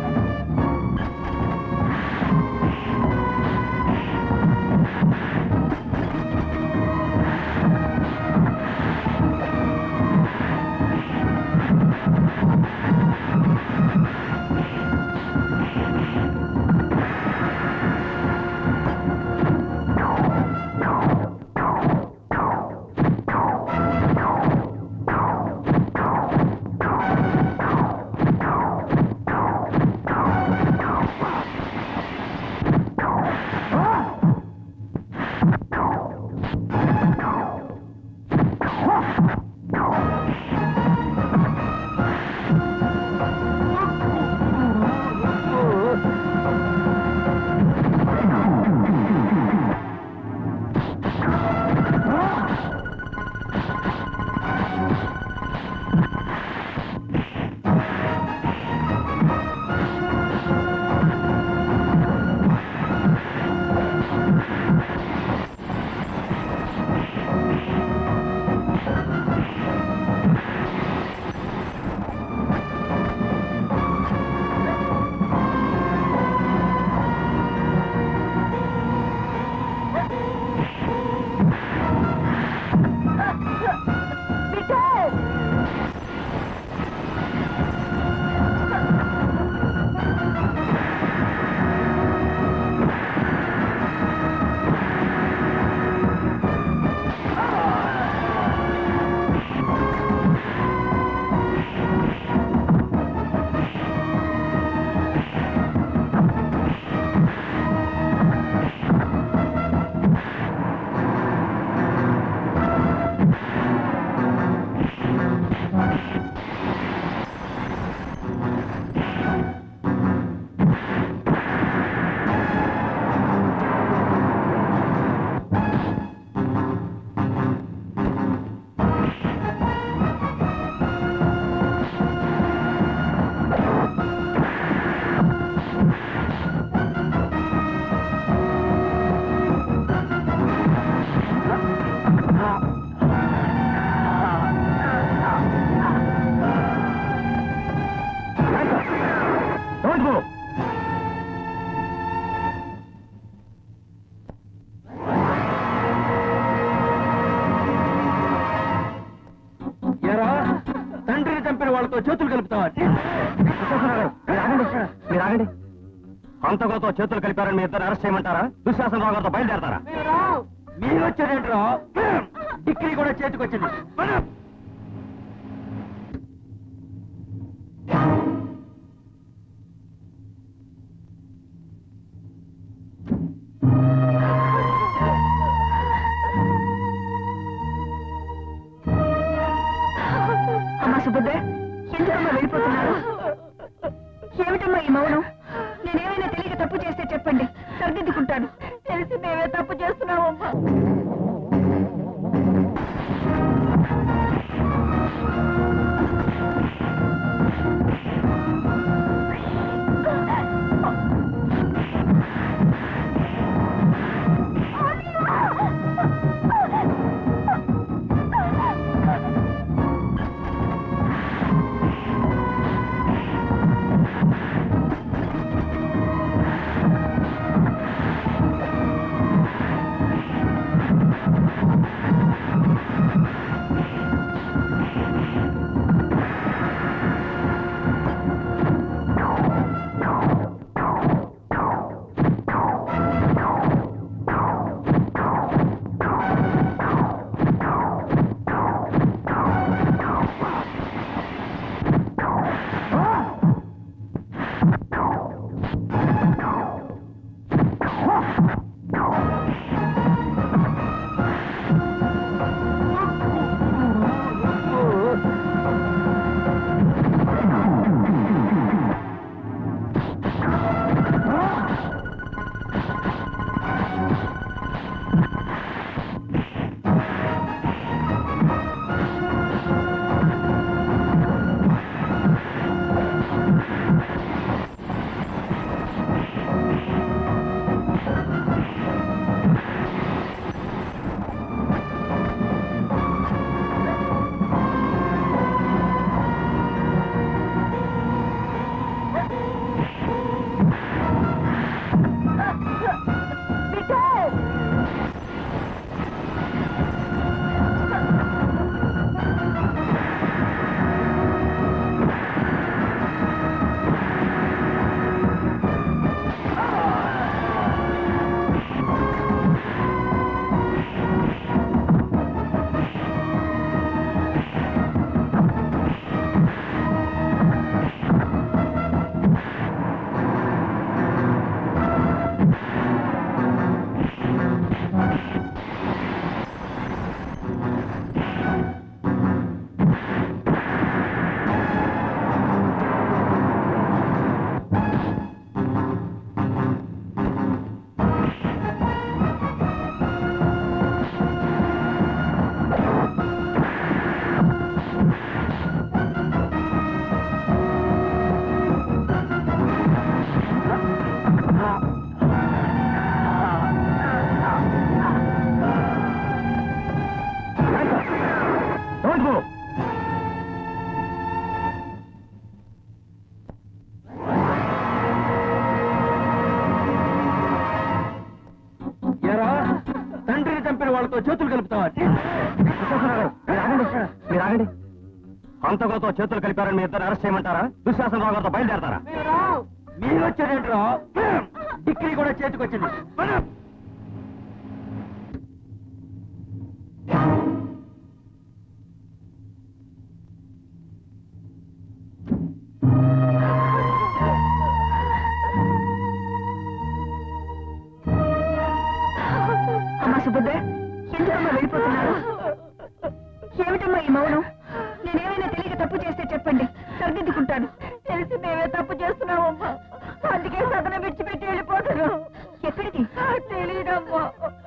వాళ్ళతో చేతులు కలుపుతావా మీరు ఆగండి మీరు ఆగండి హంతకులతో చేతులు కలిపారని మీ ఇద్దరు అరెస్ట్ చేయమంటారా దుశ్శాసన రావు గారితో బయలుదేరతారా మీరు వచ్చేదేంట్రా డిగ్రీ కూడా చేతికొచ్చింది పద. అమ్మా సుభద్ర ఎందుకమ్మా వెళ్ళిపోతున్నారు ఏమిటమ్మా ఈ మౌనం నేనేమైనా తెలియక తప్పు చేస్తే చెప్పండి సరిదిద్దుకుంటాను తెలిసి మేమే తప్పు చేస్తున్నామమ్మా డోంట్ మూవ్ ఎరా తండ్రిని చంపిన వాళ్ళతో చేతులు కలుపుతావా మీరు ఆగండి మీరు ఆగండి హంతకులతో చేతులు కలిపారని మీ ఇద్దరు అరెస్ట్ చేయమంటారా దుశ్శాసన రావు గారితో బయలుదేరతారా మీరు వచ్చేదేంట్రా డిగ్రీ కూడా చేతికొచ్చింది పద. అమ్మా సుభద్ర ఎందుకమ్మా వెళ్ళిపోతున్నారు ఏమిటమ్మా ఈ మౌనం నేనేమైనా తెలియక తప్పు చేస్తే చెప్పండి సరిదిద్దుకుంటాను తెలిసి మేమే తప్పు చేస్తున్నామమ్మా అందుకే సదనం విడిచిపెట్టి వెళ్ళిపోతున్నాం ఎక్కడికి తెలియదమ్మా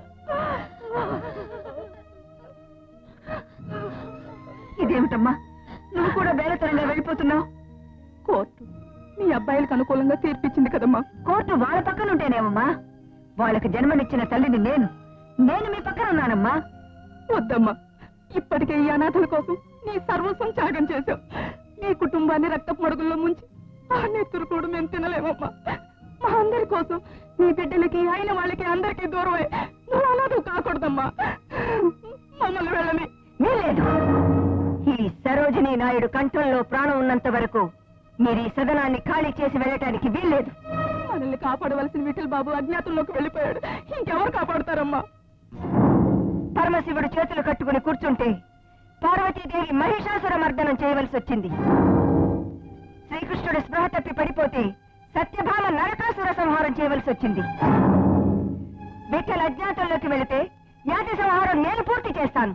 ఇదేమిటమ్మా నువ్వు కూడా బేరతనంగా వెళ్ళిపోతున్నావు కోర్టు మీ అబ్బాయిలకు అనుకూలంగా తీర్పిచ్చింది కదమ్మా కోర్టు వాళ్ళ పక్కన ఉంటేనేమమ్మా వాళ్ళకి జన్మనిచ్చిన తల్లిని నేను నేను మీ పక్కన ఉన్నానమ్మా వద్దమ్మా ఇప్పటికే ఈ అనాథల కోసం నీ సర్వస్వం త్యాగం చేశావు నీ కుటుంబాన్ని రక్తపు మడుగుల్లో ముంచి ఆ నెత్తురు కూడా మేము తినలేమమ్మా మా అందరి కోసం నీ బిడ్డలకి అయిన వాళ్ళకి అందరికీ దూరమై నువ్వు అనాథం కాకూడదమ్మా మమ్మల్ని వెళ్ళని వీలేదు ఈ సరోజినీ నాయుడు కంఠంలో ప్రాణం ఉన్నంత వరకు మీరు ఈ సదనాన్ని ఖాళీ చేసి వెళ్ళటానికి వీల్లేదు మనల్ని కాపాడవలసిన విఠల్ బాబు అజ్ఞాతంలోకి వెళ్ళిపోయాడు ఇంకెవరు కాపాడుతారమ్మా పరమశివుడు చేతులు కట్టుకుని కూర్చుంటే పార్వతీదేవి మహిషాసుర మర్దనం చేయవలసి వచ్చింది శ్రీకృష్ణుడు స్పృహ తప్పి పడిపోతే సత్యభామ నరకాసుర సంహారం చేయవలసి వచ్చింది విఠల్ అజ్ఞాతంలోకి వెళితే యాతి సంహారం నేను పూర్తి చేస్తాను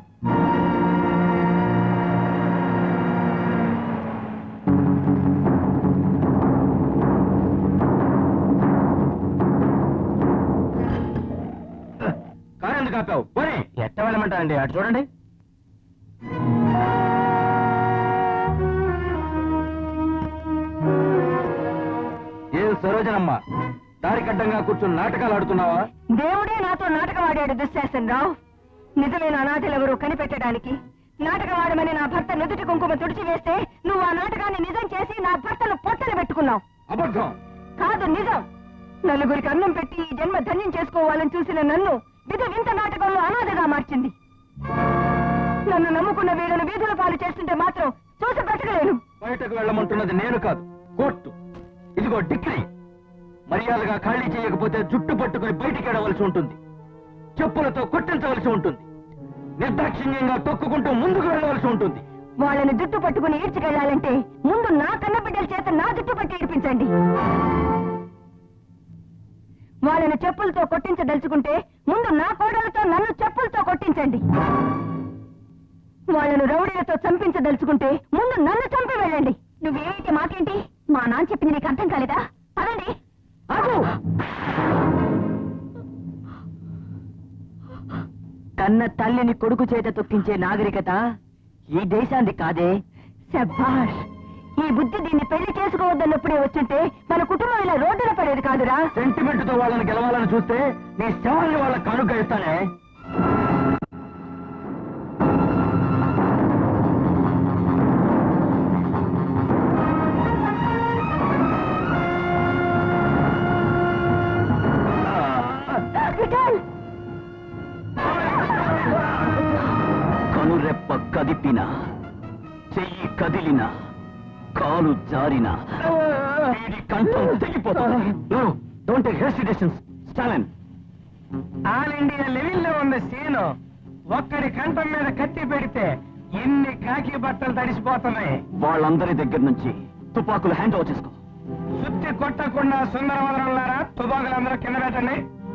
కారు ఎందుకు ఆపావు పోనీ ఎట్ట వెళ్ళమంటారండి అటు చూడండి ఏం సరోజనమ్మ దారి కడ్డంగా కూర్చుని నాటకాలు ఆడుతున్నావా దేవుడే నాతో నాటకం ఆడాడు దుశ్శాసన్ రావు నిజమైన అనాథలెవరూ కనిపెట్టడానికి నాటకం ఆడమని నా భర్త నుదుటి కుంకుమ తుడిచి వేస్తే నువ్వు ఆ నాటకాన్ని నిజం చేసి నా భర్తను పొట్టలు పెట్టుకున్నావు అబద్ధం కాదు నిజం నలుగురికి అన్నం పెట్టి ఈ జన్మ ధన్యం చేసుకోవాలని చూసిన నన్ను విధ వింత నాటకంలో అనాథగా మార్చింది నన్ను నమ్ముకున్న వీళ్ళను వీధుల పాలు చేస్తుంటే మాత్రం చూసి బ్రతకలేను బయటకు వెళ్ళమంటున్నది నేను కాదు కోర్టు ఇదిగో డిగ్రీ మర్యాదగా ఖాళీ చేయకపోతే జుట్టు పట్టుకుని బయటికి ఎడవలసి ఉంటుంది చెప్పులతో కొట్టించవలసి ఉంటుంది నిర్దాక్షిణ్యంగా తొక్కుకుంటూ ముందుకు వెళ్ళవలసి ఉంటుంది వాళ్ళని జుట్టు పట్టుకుని ఈడ్చుకెళ్లాలంటే ముందు నా కన్న బిడ్డల చేత నా జుట్టు పట్టి ఈడ్పించండి వాళ్ళని చెప్పులతో కొట్టించదలుచుకుంటే ముందు నా కోడలతో నన్ను చెప్పులతో కొట్టించండి వాళ్ళను రౌడీలతో చంపించదలుచుకుంటే ముందు నన్ను చంపి వెళ్ళండి నువ్వేమిటి మాకేంటి మా నాన్న చెప్పింది నీకు అర్థం కాలేదా అదండి ఆగు! కన్న తల్లిని కొడుకు చేత తొక్కించే నాగరికత ఈ దేశానికి కాదే శభాష్ ఈ బుద్ధి దీన్ని పెళ్లి చేసుకోవద్దన్నప్పుడే వచ్చుంటే మన కుటుంబం ఇలా రోడ్డున పడేది కాదురా సెంటిమెంట్ తో వాళ్ళని గెలవాలని చూస్తే నీ శవాన్ని వాళ్ళ కనుక ఇస్తానే విఠల్! కనురెప్ప కదిపిన చెయ్యి కదిలిన కాలు జారిన వీడి కంఠం తెగిపోతుంది don't take hesitations Stalin all India లెవెల్లో ఉన్న సీను ఒక్కడి కంఠం మీద కత్తి పెడితే ఎన్ని కాకి బట్టలు తడిసిపోతున్నాయి వాళ్ళందరి దగ్గర నుంచి తుపాకులు హ్యాండ్ ఓవర్ చేసుకో సుత్తి కొట్టకుండా సుందరవదనంలారా తుబాకులందరూ కింద పెట్టండి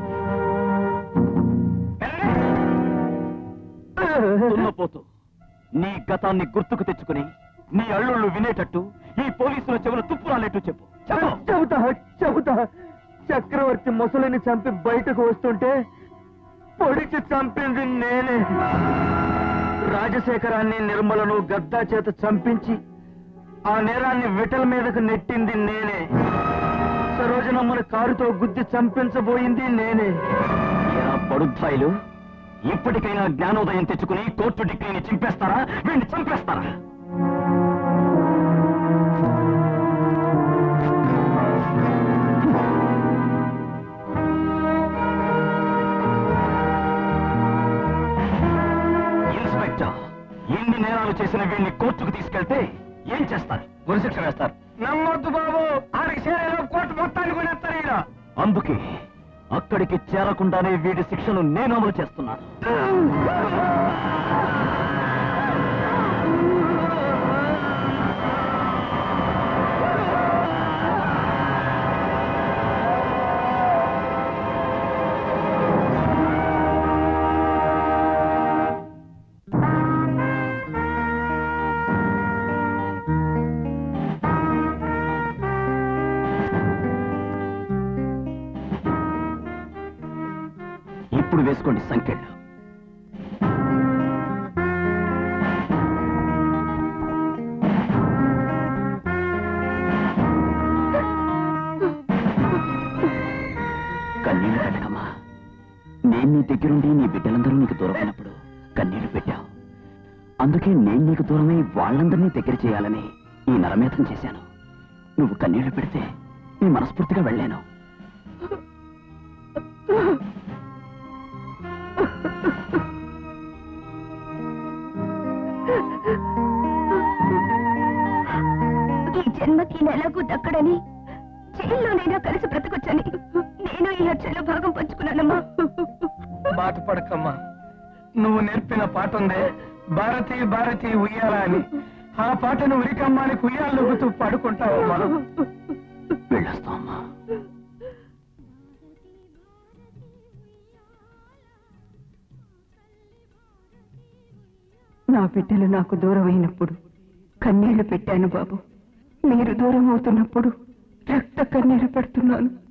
వెళ్ళండి. దున్నపోతూ నీ గతాన్ని గుర్తుకు తెచ్చుకుని నీ అల్లుళ్ళు వినేటట్టు ఈ పోలీసుల చెవులు తుప్పు రాలేట్టు చెప్పు చెప్పు చెబుతా చెబుతా చక్రవర్తి ముసలిని చంపి బయటకు వస్తుంటే పొడిచి చంపింది నేనే రాజశేఖరాన్ని నిర్మలను గద్దా చేత చంపించి ఆ నేరాన్ని విటల్ మీదకు నెట్టింది నేనే సరోజనమ్మని కారుతో గుద్ది చంపించబోయింది నేనే ఏరా బడుద్దాయిలు ఇప్పటికైనా జ్ఞానోదయం తెచ్చుకుని కోర్టు డిగ్రీని చింపేస్తారా వీడిని చంపేస్తారా ఇన్స్పెక్టర్ ఎన్ని నేరాలు చేసిన వీడిని కోర్టుకు తీసుకెళ్తే ఏం చేస్తారు ఉరిశిక్ష వేస్తారు నమ్మొద్దు బాబు ఆడికి చేరేలో కోర్టు మొత్తాన్ని కొనేస్తారు ఈడ అందుకే అక్కడికి చేరకుండానే వీడి శిక్షను నేను అమలు చేస్తున్నాను ఇప్పుడు వేసుకోండి సంఖ్యలు కన్నీళ్లు పెట్టకమ్మా నేను నీ దగ్గరుండి నీ బిడ్డలందరూ నీకు దూరమైనప్పుడు కన్నీళ్లు పెట్టావు అందుకే నేను నీకు దూరమై వాళ్ళందరినీ దగ్గర చేయాలని ఈ నరమేతం చేశాను నువ్వు కన్నీళ్లు పెడితే నీ మనస్ఫూర్తిగా వెళ్ళాను దక్కడని జైల్లోనైనా కలిసి బ్రతకొచ్చని నేను ఈ హత్యలో భాగం పంచుకున్నానమ్మా బాధపడకమ్మా నువ్వు నేర్పిన పాట ఉందే భారతి భారతి ఉయ్యాల అని ఆ పాటను ఉరికమ్మానికి ఉయ్యాలొగుతూ పాడుకుంటావమ్మా వెళ్ళొస్తామా నా బిడ్డలు నాకు దూరం అయినప్పుడు కన్నీళ్లు పెట్టాను బాబు మీరు దూరం అవుతున్నప్పుడు రక్త కన్నీళ్లు పెడుతున్నాను